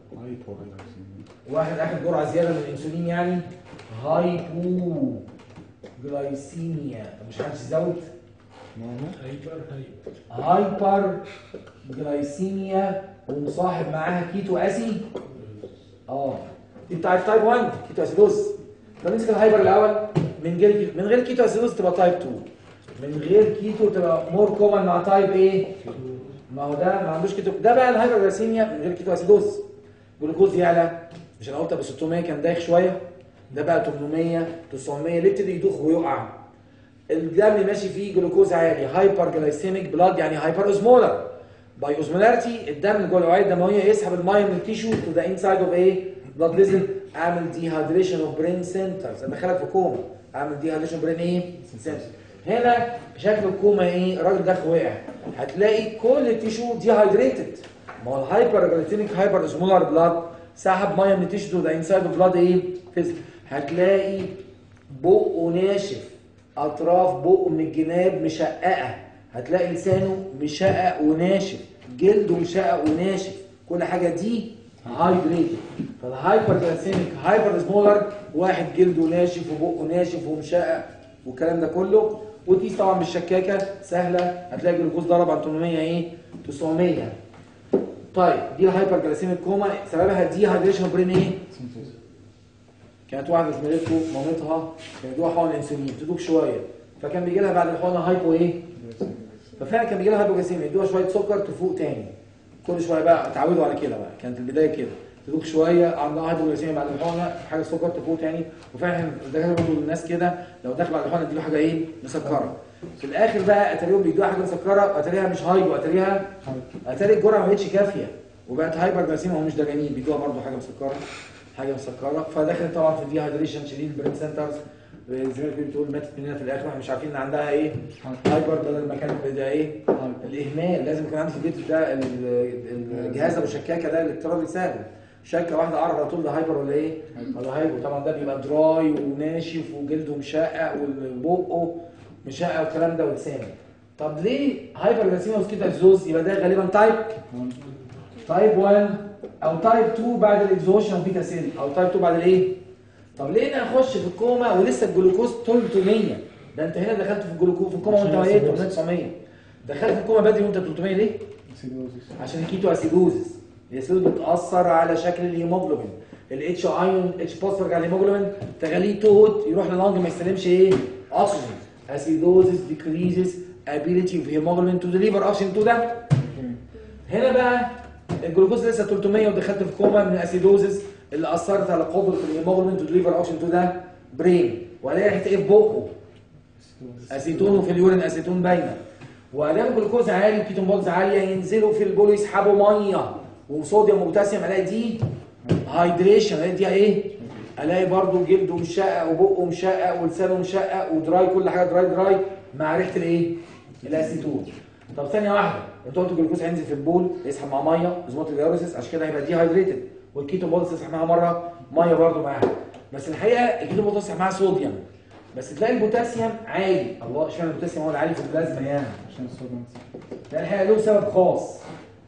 واحد اخد جرعه زياده من الانسولين يعني هايبو جلايسيميا طب مش حد يزود هايبر هايبر هايبر جلايسيميا ومصاحب معاها كيتو اسي اه دي بتاعت تايب 1 كيتو اسيدوز طب نمسك الهايبر الاول من غير من غير كيتو اسيدوز تبقى تايب 2 من غير كيتو تبقى مور كومن مع تايب ايه ما هو ده ما عندوش كيتو ده بقى الهايبر جلايسيميا من غير كيتو اسيدوز جلوكوز يعلى مش انا قلت ابو 600 كان دايخ شويه ده بقى 800 900 ليه ابتدي يدوخ ويقع الدم ماشي فيه جلوكوز عالي هايبر جلايسيميك بلاد يعني هايبر اوزمولر باي اوزمولاريتي الدم اللي جوه الاوعيه الدمويه يسحب الميه من التيشو تو ذا انسايد اوف ايه بلاد فيزل اعمل ديهايدريشن اوف برين سنترز ادخلك في كوما اعمل ديهايدريشن برين ايه سنترز هنا شكل الكوما ايه الراجل ده وقع هتلاقي كل التيشو ديهايدريتد ما هو الهايبر جلايسيميك هايبر اوزمولر بلاد سحب ميه من التيشو تو ذا انسايد اوف بلاد ايه فيزل هتلاقي بقه ناشف اطراف بقه من الجناب مشققه هتلاقي لسانه مشقق وناشف جلده مشقق وناشف كل حاجه دي هايدريتد فالهايبر جلايسيميك هايبر سمولر واحد جلده ناشف وبقه ناشف ومشقق والكلام ده كله ودي طبعا مش شكاكه سهله هتلاقي الجلوكوز ضرب عن 800 ايه 900 طيب دي الهايبر جلايسيميك كوما سببها دي هايدريشن برين ايه كانت واحده زميلته مامتها كان يدوها حقن انسولين تدوك شويه فكان بيجي لها بعد الحقنه هايبو ايه ففعلا كان بيجي لها هايبوجليسيميا يدوها شويه سكر تفوق تاني كل شويه بقى اتعودوا على كده بقى كانت البدايه كده تدوخ شويه عندها هايبوغليسيميا بعد الحقنه حاجه سكر تفوق تاني وفعلا ده برضه الناس كده لو دخل بعد الحقنه اديله حاجه ايه مسكره في الاخر بقى اتاريهم بيدوها حاجه مسكره اتاريها مش هايبو اتاريها اتاري الجرعه ما بقتش كافيه وبقت هايبر جلاسيميا ومش ده جميل بيدوها برضه حاجه مسكره حاجه مسكره فدخلت طبعا في دي هايدريشن شديد برين سنترز زي ما بتقول ماتت مننا في الاخر احنا مش عارفين ان عندها ايه هايبر بدل ما كانت ده ايه الاهمال لازم يكون عندي في البيت ده ال- الجهاز ابو شكاكه ده الالكتروني سهل شكه واحده اعرف على طول ده هايبر ولا ايه ولا هايبر طبعا ده بيبقى دراي وناشف وجلده مشقق وبقه مشقق والكلام ده ولسانه طب ليه هايبر جلاسيميا وسكيت اكزوز يبقى ده غالبا تايب تايب 1 او تايب 2 بعد الاكزوشن اوف بيتا سيل او تايب 2 بعد الايه طب ليه انا اخش في الكوما ولسه الجلوكوز 300 ده انت هنا دخلت في الجلوكوز في الكوما وانت ايه 800 900 دخلت في الكوما بدري وانت 300 ليه سيدوزيس عشان الكيتو اسيدوزس الاسيدوز بتاثر على شكل الهيموجلوبين الاتش ايون اتش بوسفوريك على الهيموجلوبين تخليه توت يروح لللنج ما يستلمش ايه اكسجين اسيدوزس decreases ability of hemoglobin to deliver oxygen to them هنا بقى الجلوكوز لسه 300 ودخلت في كوما من الاسيدوزس اللي اثرت على قدره الهيموجلوبين تو ديليفر اوكسجين تو ده برين والاقي ريحه ايه في بقه اسيتون وفي اليورين اسيتون باينه وادام الجلوكوز عالي والكيتون بودز عاليه ينزلوا في البول يسحبوا ميه وصوديوم وبوتاسيوم الاقي دي هايدريشن الاقي دي ايه الاقي برضو جلده مشقق وبقه مشقق ولسانه مشقق ودراي كل حاجه دراي دراي مع ريحه الايه الاسيتون طب ثانيه واحده انتوا قلتوا الجلوكوز هينزل في البول يسحب مع ميه ازمات الجيروسيس عشان كده هيبقى دي هايدريتد والكيتون بودز يسحب معاها مره ميه برضو معاها بس الحقيقه الكيتون بودز يسحب معاها صوديوم بس تلاقي البوتاسيوم عالي الله اشمعنى البوتاسيوم هو العالي في البلازما يعني عشان الصوديوم ده الحقيقه له سبب خاص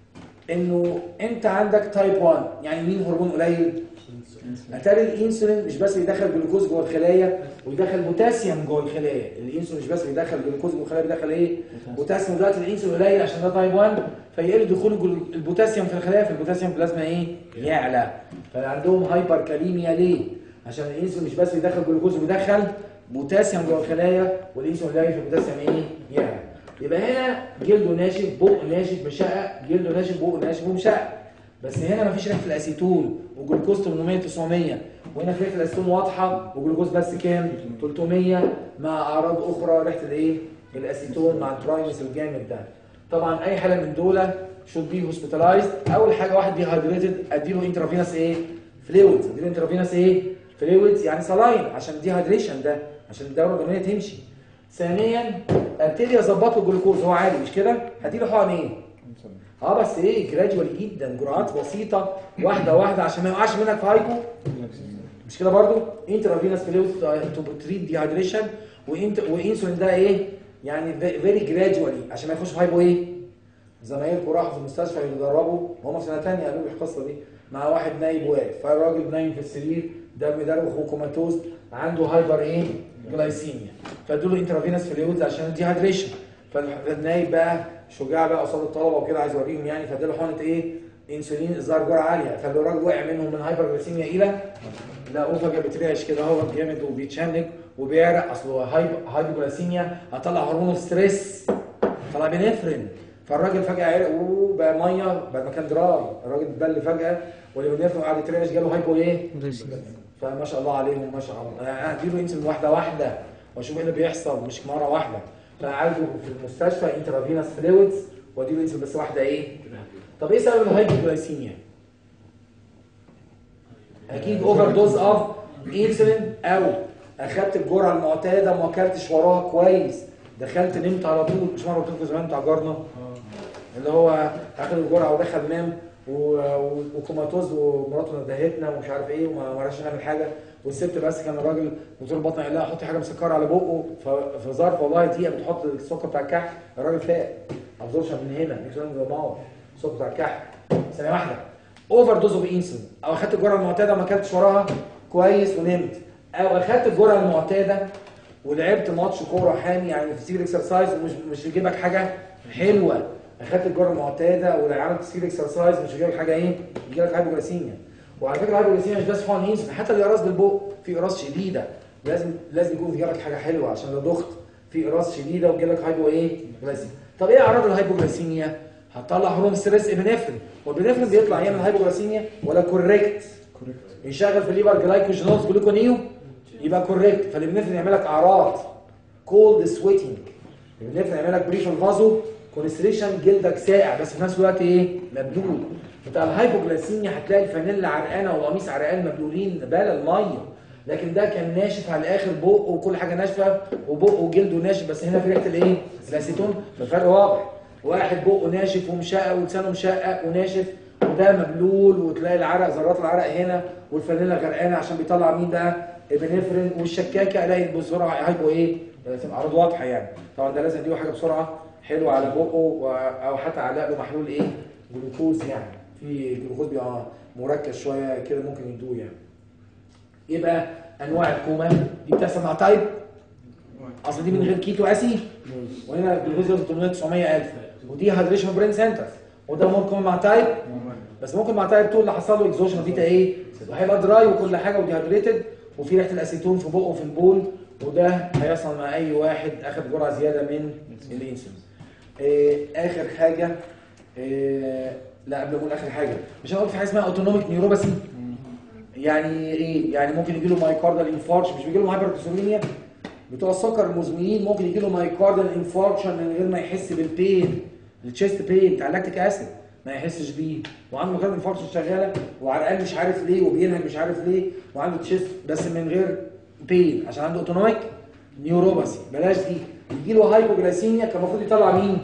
انه انت عندك تايب 1 يعني مين هرمون قليل اتاري الانسولين مش بس بيدخل جلوكوز جوه الخلايا ويدخل بوتاسيوم جوه الخلايا الانسولين مش بس بيدخل جلوكوز جوه الخلايا بيدخل ايه بوتاسيوم دلوقتي الانسولين قليل عشان ده تايب 1 فيقل دخول الجلو- البوتاسيوم في الخلايا فالبوتاسيوم في البلازما ايه يعلى فعندهم هايبر كاليميا ليه عشان الانسولين مش بس بيدخل جلوكوز وبيدخل بوتاسيوم جوه الخلايا والانسولين قليل فالبوتاسيوم ايه يعلى يبقى هنا جلده ناشف بق ناشف مشقق جلده ناشف بق ناشف ومشقق بس هنا مفيش ريحه الاسيتون وجلوكوز 800 900 وهنا في ريحه الاسيتون واضحه وجلوكوز بس كام 300 مع اعراض اخرى ريحه الايه الاسيتون مع الترايمس الجامد ده طبعا اي حاله من دول شود بي هوسبيتالايزد اول حاجه واحد ديهايدريتد اديله انترافينوس ايه فلويدز اديله انترافينوس ايه فلويدز يعني سلاين عشان ديهايدريشن ده عشان الدوره الدمويه تمشي ثانيا ابتدي اظبط له الجلوكوز هو عالي مش كده هديله حقن ايه اه بس ايه جراديوال جدا جرعات بسيطه واحده واحده عشان ما يوقعش منك في هايبو مش كده برضو انترافينوس فلويد تو تريت ديهايدريشن وانت وانسولين ده ايه يعني فيري جراديوالي عشان ما يخش في هايبو ايه زمايلكم راحوا في المستشفى يتدربوا وهم في سنه ثانيه قالوا لي القصه دي مع واحد نايب واقف فالراجل نايم في السرير دم مدروخ وكوماتوز عنده هايبر ايه جلايسيميا فادوا له انترافينوس فلويدز عشان الديهايدريشن فالنايب بقى شجاع بقى قصاد الطلبه وكده عايز يوريهم يعني فاداله حقنه ايه انسولين اظهار جرعه عاليه فالراجل وقع منهم من هايبر جلايسيميا الى لا اوفا بترعش كده هو جامد وبيتشنج وبيعرق اصل هو هايب هايبوجلاسيميا هطلع هرمون ستريس طلع بنفرين فالراجل فجاه عرق وبقى ميه بعد ما كان دراي الراجل اتبل فجاه والبنفرين قعد يترعش جاله هايبو ايه فما شاء الله عليهم ما شاء الله انا هديله انسولين واحده واحده واشوف ايه اللي بيحصل مش مره واحده فعالجه في المستشفى انترافينوس فلويدز واديله انسولين بس واحده ايه طب ايه سبب الهايبوجلايسيميا اكيد اوفر دوز اوف انسولين او اخدت الجرعه المعتاده وما اكلتش وراها كويس دخلت نمت على طول مش مره قلت لكم زمان بتاع جارنا اللي هو اخد الجرعه ودخل نام و- و- وكوماتوز ومراته ندهتنا ومش عارف ايه وما مرش نعمل حاجه والست بس كان الراجل دكتور البطن قال لها حطي حاجه مسكره على بقه ف- في ظرف والله دقيقه بتحط السكر بتاع الكحك الراجل فاق ابزوربشن من هنا ميكسون جماعه السكر بتاع الكحك ثانيه واحده اوفر دوز اوف انسولين او اخدت الجرعه المعتاده وما اكلتش وراها كويس ونمت او اخدت الجرعه المعتاده ولعبت ماتش كوره حامي يعني في سير اكسرسايز ومش مش يجيبك حاجه حلوه اخدت الجرعه المعتاده وعملت سير اكسرسايز مش يجيبك حاجه ايه يجيلك هايبوجلاسيميا وعلى فكره الهايبوجلاسيميا مش بس حقن انسولين حتى القراص بالبق في قراص شديده لازم لازم يكون يجيلك حاجه حلوه عشان لو ضغط في قراص شديده ويجيلك هايبو ايه جلاسيميا طب ايه اعراض الهايبوجلاسيميا هتطلع هرمون ستريس ابنفرين والابنفرين بيطلع يعمل هايبوغلاسيميا ولا كوريكت كوريكت يشغل في الليفر جلايكوجينوز جلوكونيو يبقى كوريكت فالابنفرين يعمل لك اعراض كولد سويتنج الابنفرين يعمل لك بريفر فازو كونستريشن جلدك ساقع بس في نفس الوقت ايه مبلول بتاع الهايبوجلاسيميا هتلاقي الفانيلا عرقانه والقميص عرقان مبلولين بلا الميه لكن ده كان ناشف على الاخر بقه وكل حاجه ناشفه وبقه وجلده ناشف بس هنا في ريحه الايه؟ الاسيتون فالفرق واضح واحد بقه ناشف ومشقق ولسانه مشقق وناشف وده مبلول وتلاقي العرق ذرات العرق هنا والفانيلا غرقانه عشان بيطلع مين بقى؟ ابنفرين والشكاكه الاقي بسرعه هيبقوا ايه؟ لازم اعراض واضحه يعني طبعا ده لازم اديله حاجه بسرعه حلوه على بقه و- او حتى علق له محلول ايه؟ جلوكوز يعني في جلوكوز بيبقى مركز شويه كده ممكن يدوه يعني يبقى انواع الكوما دي بتحصل مع تايب اصل دي من غير كيتو اسي وهنا الجلوكوز يوصل 800 900000 ودي هايدريشن برين سنتر وده ممكن مع تايب بس ممكن مع تايب 2 اللي حصل له اكزوشن فيتا ايه وهيبقى دراي وكل حاجه وديهايدريتد وفي ريحه الاسيتون في بقه في البول وده هيحصل مع اي واحد اخذ جرعه زياده من الانسولين إيه اخر حاجه إيه لا قبل ما اقول اخر حاجه مش انا قلت في حاجه اسمها اوتونوميك نيوروباثي يعني ايه يعني ممكن يجي له مايكاردال انفاركش مش بيجي لهم هايبرتسولينيا بتوع السكر المزمنين ممكن يجي له مايكاردال انفاركشن من غير ما يحس بالبين التشيست بين بتاع اللاكتيك اسيد ما يحسش بيه وعنده مايكاردال انفاركشن شغاله وعرقان مش عارف ليه وبينهج مش عارف ليه وعنده تشيست بس من غير بين عشان عنده اوتونوميك نيوروباثي بلاش دي يجي له هايبوجلايسيميا كان المفروض يطلع مين؟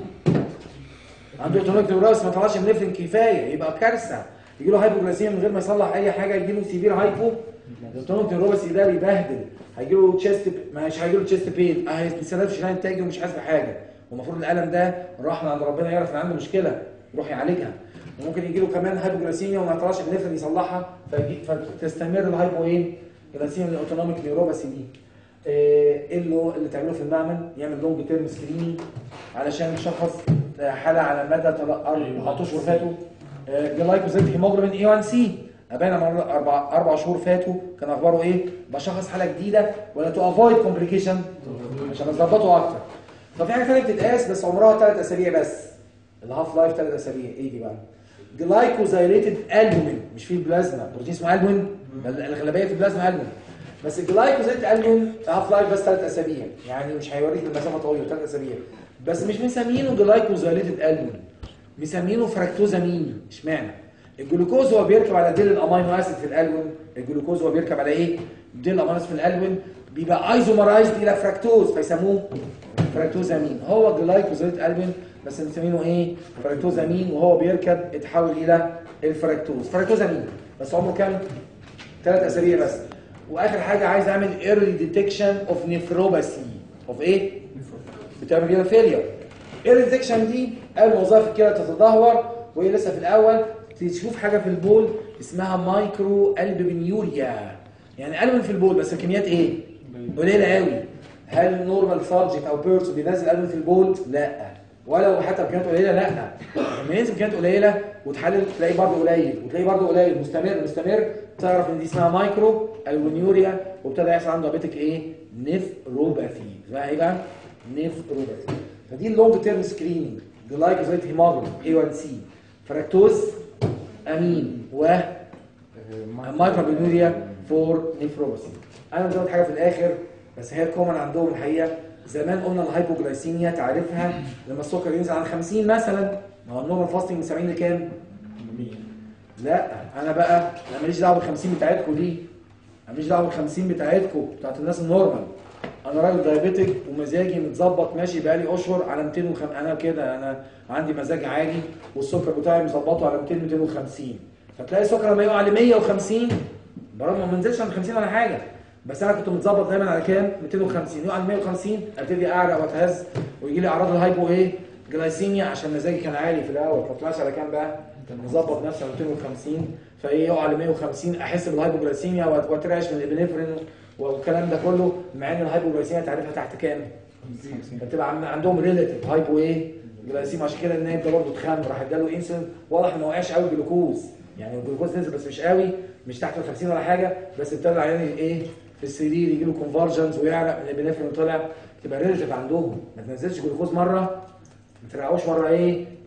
عنده اوتونوميك نيوروباثي ما طلعش منفرين كفايه يبقى كارثه يجي له هايبوجلايسيميا من غير ما يصلح اي حاجه يجي له سيفير هايبو الاوتونوميك نيوروباثي ده بيبهدل هيجي له تشيست مش هيجي له تشيست بين ما هيستناش لا انتاجه ومش حاسس بحاجه والمفروض الالم ده راح من عند ربنا يعرف ان عنده مشكله يروح يعالجها وممكن يجي له كمان هايبوجلايسيميا وما يطلعش بنفرين يصلحها فيجي فتستمر الهايبو ايه؟ جلايسيميا الاوتونوميك نيوروباثي دي ايه اللي اللي تعمله في المعمل يعمل لونج تيرم سكريننج علشان يشخص حاله على مدى 4 اشهر فاتوا جلايكوزيت هيموجلوبين اي 1 سي ابانا مرة اربع اربع شهور فاتوا كان اخباره ايه؟ بشخص حاله جديده ولا تو افويد كومبليكيشن عشان اظبطه اكتر ففي حاجه ثانيه بتتقاس بس عمرها ثلاث اسابيع بس الهاف لايف ثلاث اسابيع ايه دي بقى؟ جلايكوزايليتد البومين مش في البلازما بروتين اسمه البومين الغالبيه في البلازما البومين بس الجلايكوزيت البومين هاف لايف بس ثلاث اسابيع يعني مش هيوريك المسافه طويله ثلاث اسابيع بس مش مسمينه جلايكوزايليتد البومين مسمينه فراكتوزامين اشمعنى الجلوكوز هو بيركب على ديل الامينو اسيد في الالبوم الجلوكوز هو بيركب على ايه ديل الامينو اسيد في الالبوم بيبقى ايزومرايزد الى فراكتوز فيسموه فراكتوزامين هو جلايكوزايليتد البومين بس مسمينه ايه فراكتوزامين وهو بيركب اتحول الى الفراكتوز فراكتوزامين بس عمره كام ثلاث اسابيع بس واخر حاجه عايز اعمل early detection of nephropathy of ايه بتعمل كده فيلير ايرلي ديتكشن دي اول ما وظائف الكلى تتدهور وهي لسه في الاول تشوف حاجه في البول اسمها مايكرو البومينيوريا يعني البومين في البول بس الكميات ايه قليله قوي هل نورمال سارجنت او بيرسون بينزل البومين في البول لا ولو حتى بكميات قليله لا لما ينزل بكميات قليله وتحلل تلاقيه برضه قليل وتلاقيه برضه قليل مستمر مستمر تعرف ان دي اسمها مايكرو البومينيوريا وابتدى يحصل عنده دايابيتك ايه نيفروباثي اسمها ايه بقى نيفروباثي فدي اللونج تيرم سكريننج جلايكوزيت هيموجلوبين اي 1 سي فراكتوز امين و مايكروبينوريا فور نيفروباثي انا مزود حاجه في الاخر بس هي كومن عندهم الحقيقه زمان قلنا الهايبوجلايسيميا تعرفها لما السكر ينزل عن 50 مثلا ما هو النورمال فاستنج من 70 لكام؟ لا انا بقى انا ماليش دعوه بال 50 بتاعتكم دي انا ماليش دعوه بال 50 بتاعتكم بتاعت الناس النورمال انا راجل دايابيتك ومزاجي متظبط ماشي بقالي اشهر على 205 انا كده انا عندي مزاج عالي والسكر بتاعي مظبطه على 200 250 فتلاقي السكر لما يقع ل 150 برغم ما منزلش عن 50 ولا حاجه بس انا كنت متظبط دايما على كام 250 يقع ل 150 ابتدي اعرق واتهز ويجي لي اعراض الهايبو ايه جلايسيميا عشان مزاجي كان عالي في الاول ما طلعش على كام بقى مظبط نفسي على 250 فايه يقع ل 150 احس بالهايبوجلايسيميا واترعش من الابنفرين والكلام ده كله مع ان الهايبوجلايسيميا تعرفها تحت كام؟ فتبقى عم- عندهم ريلاتيف هايبو ايه؟ جلايسيميا عشان كده النايم ده برضه اتخان راح اداله انسولين واضح ما وقعش قوي جلوكوز يعني الجلوكوز نزل بس مش قوي مش تحت ال 50 ولا حاجه بس ابتدى العيان ايه في السرير يجي له كونفرجنز ويعرق من الابنفرين طلع تبقى ريلاتيف عندهم ما تنزلش جلوكوز مره ما ترقعوش مره ايه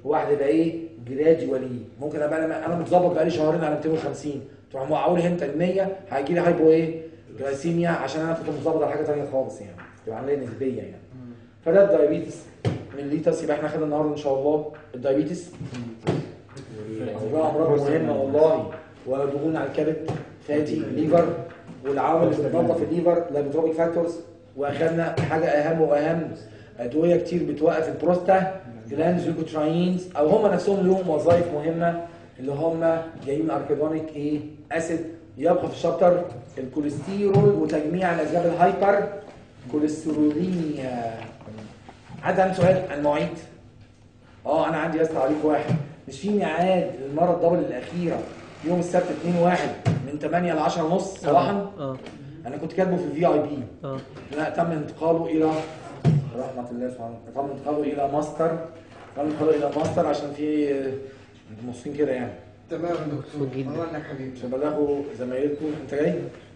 وواحد يبقى ايه جراديوالي ممكن ابقى انا انا متظبط بقالي شهرين على 250 تروح موقعوني انت ال 100 هيجي لي هايبو ايه جلايسيميا عشان انا كنت متظبط على حاجه ثانيه خالص يعني تبقى عمليه نسبيه يعني فده الدايابيتس من ليتس يبقى احنا خدنا النهارده ان شاء الله الدايابيتس والله امراض مهمه والله ودهون على الكبد فاتي ليفر والعوامل اللي بتنظف الليفر لايبوتروبيك فاكتورز واخدنا حاجه اهم واهم ادويه كتير بتوقف البروستا جلاندز ليكوتراينز او هم نفسهم لهم وظائف مهمه اللي هم جايين من اركيدونيك ايه اسيد يبقى في الشابتر الكوليسترول وتجميع الاسباب الهايبر كوليستروليميا حد عنده سؤال عن المواعيد اه انا عندي بس تعليق واحد مش في ميعاد للمره الدبل الاخيره يوم السبت 2 1 من 8 ل 10 ونص صباحا اه انا كنت كاتبه في الفي اي بي اه لا تم انتقاله الى رحمه الله سبحانه تم انتقاله الى ماستر تم انتقاله الى ماستر عشان في انتوا مبسوطين كده يعني تمام يا دكتور مبسوط جدا. الله انك حبيبي عشان بلغوا زمايلكم انت جاي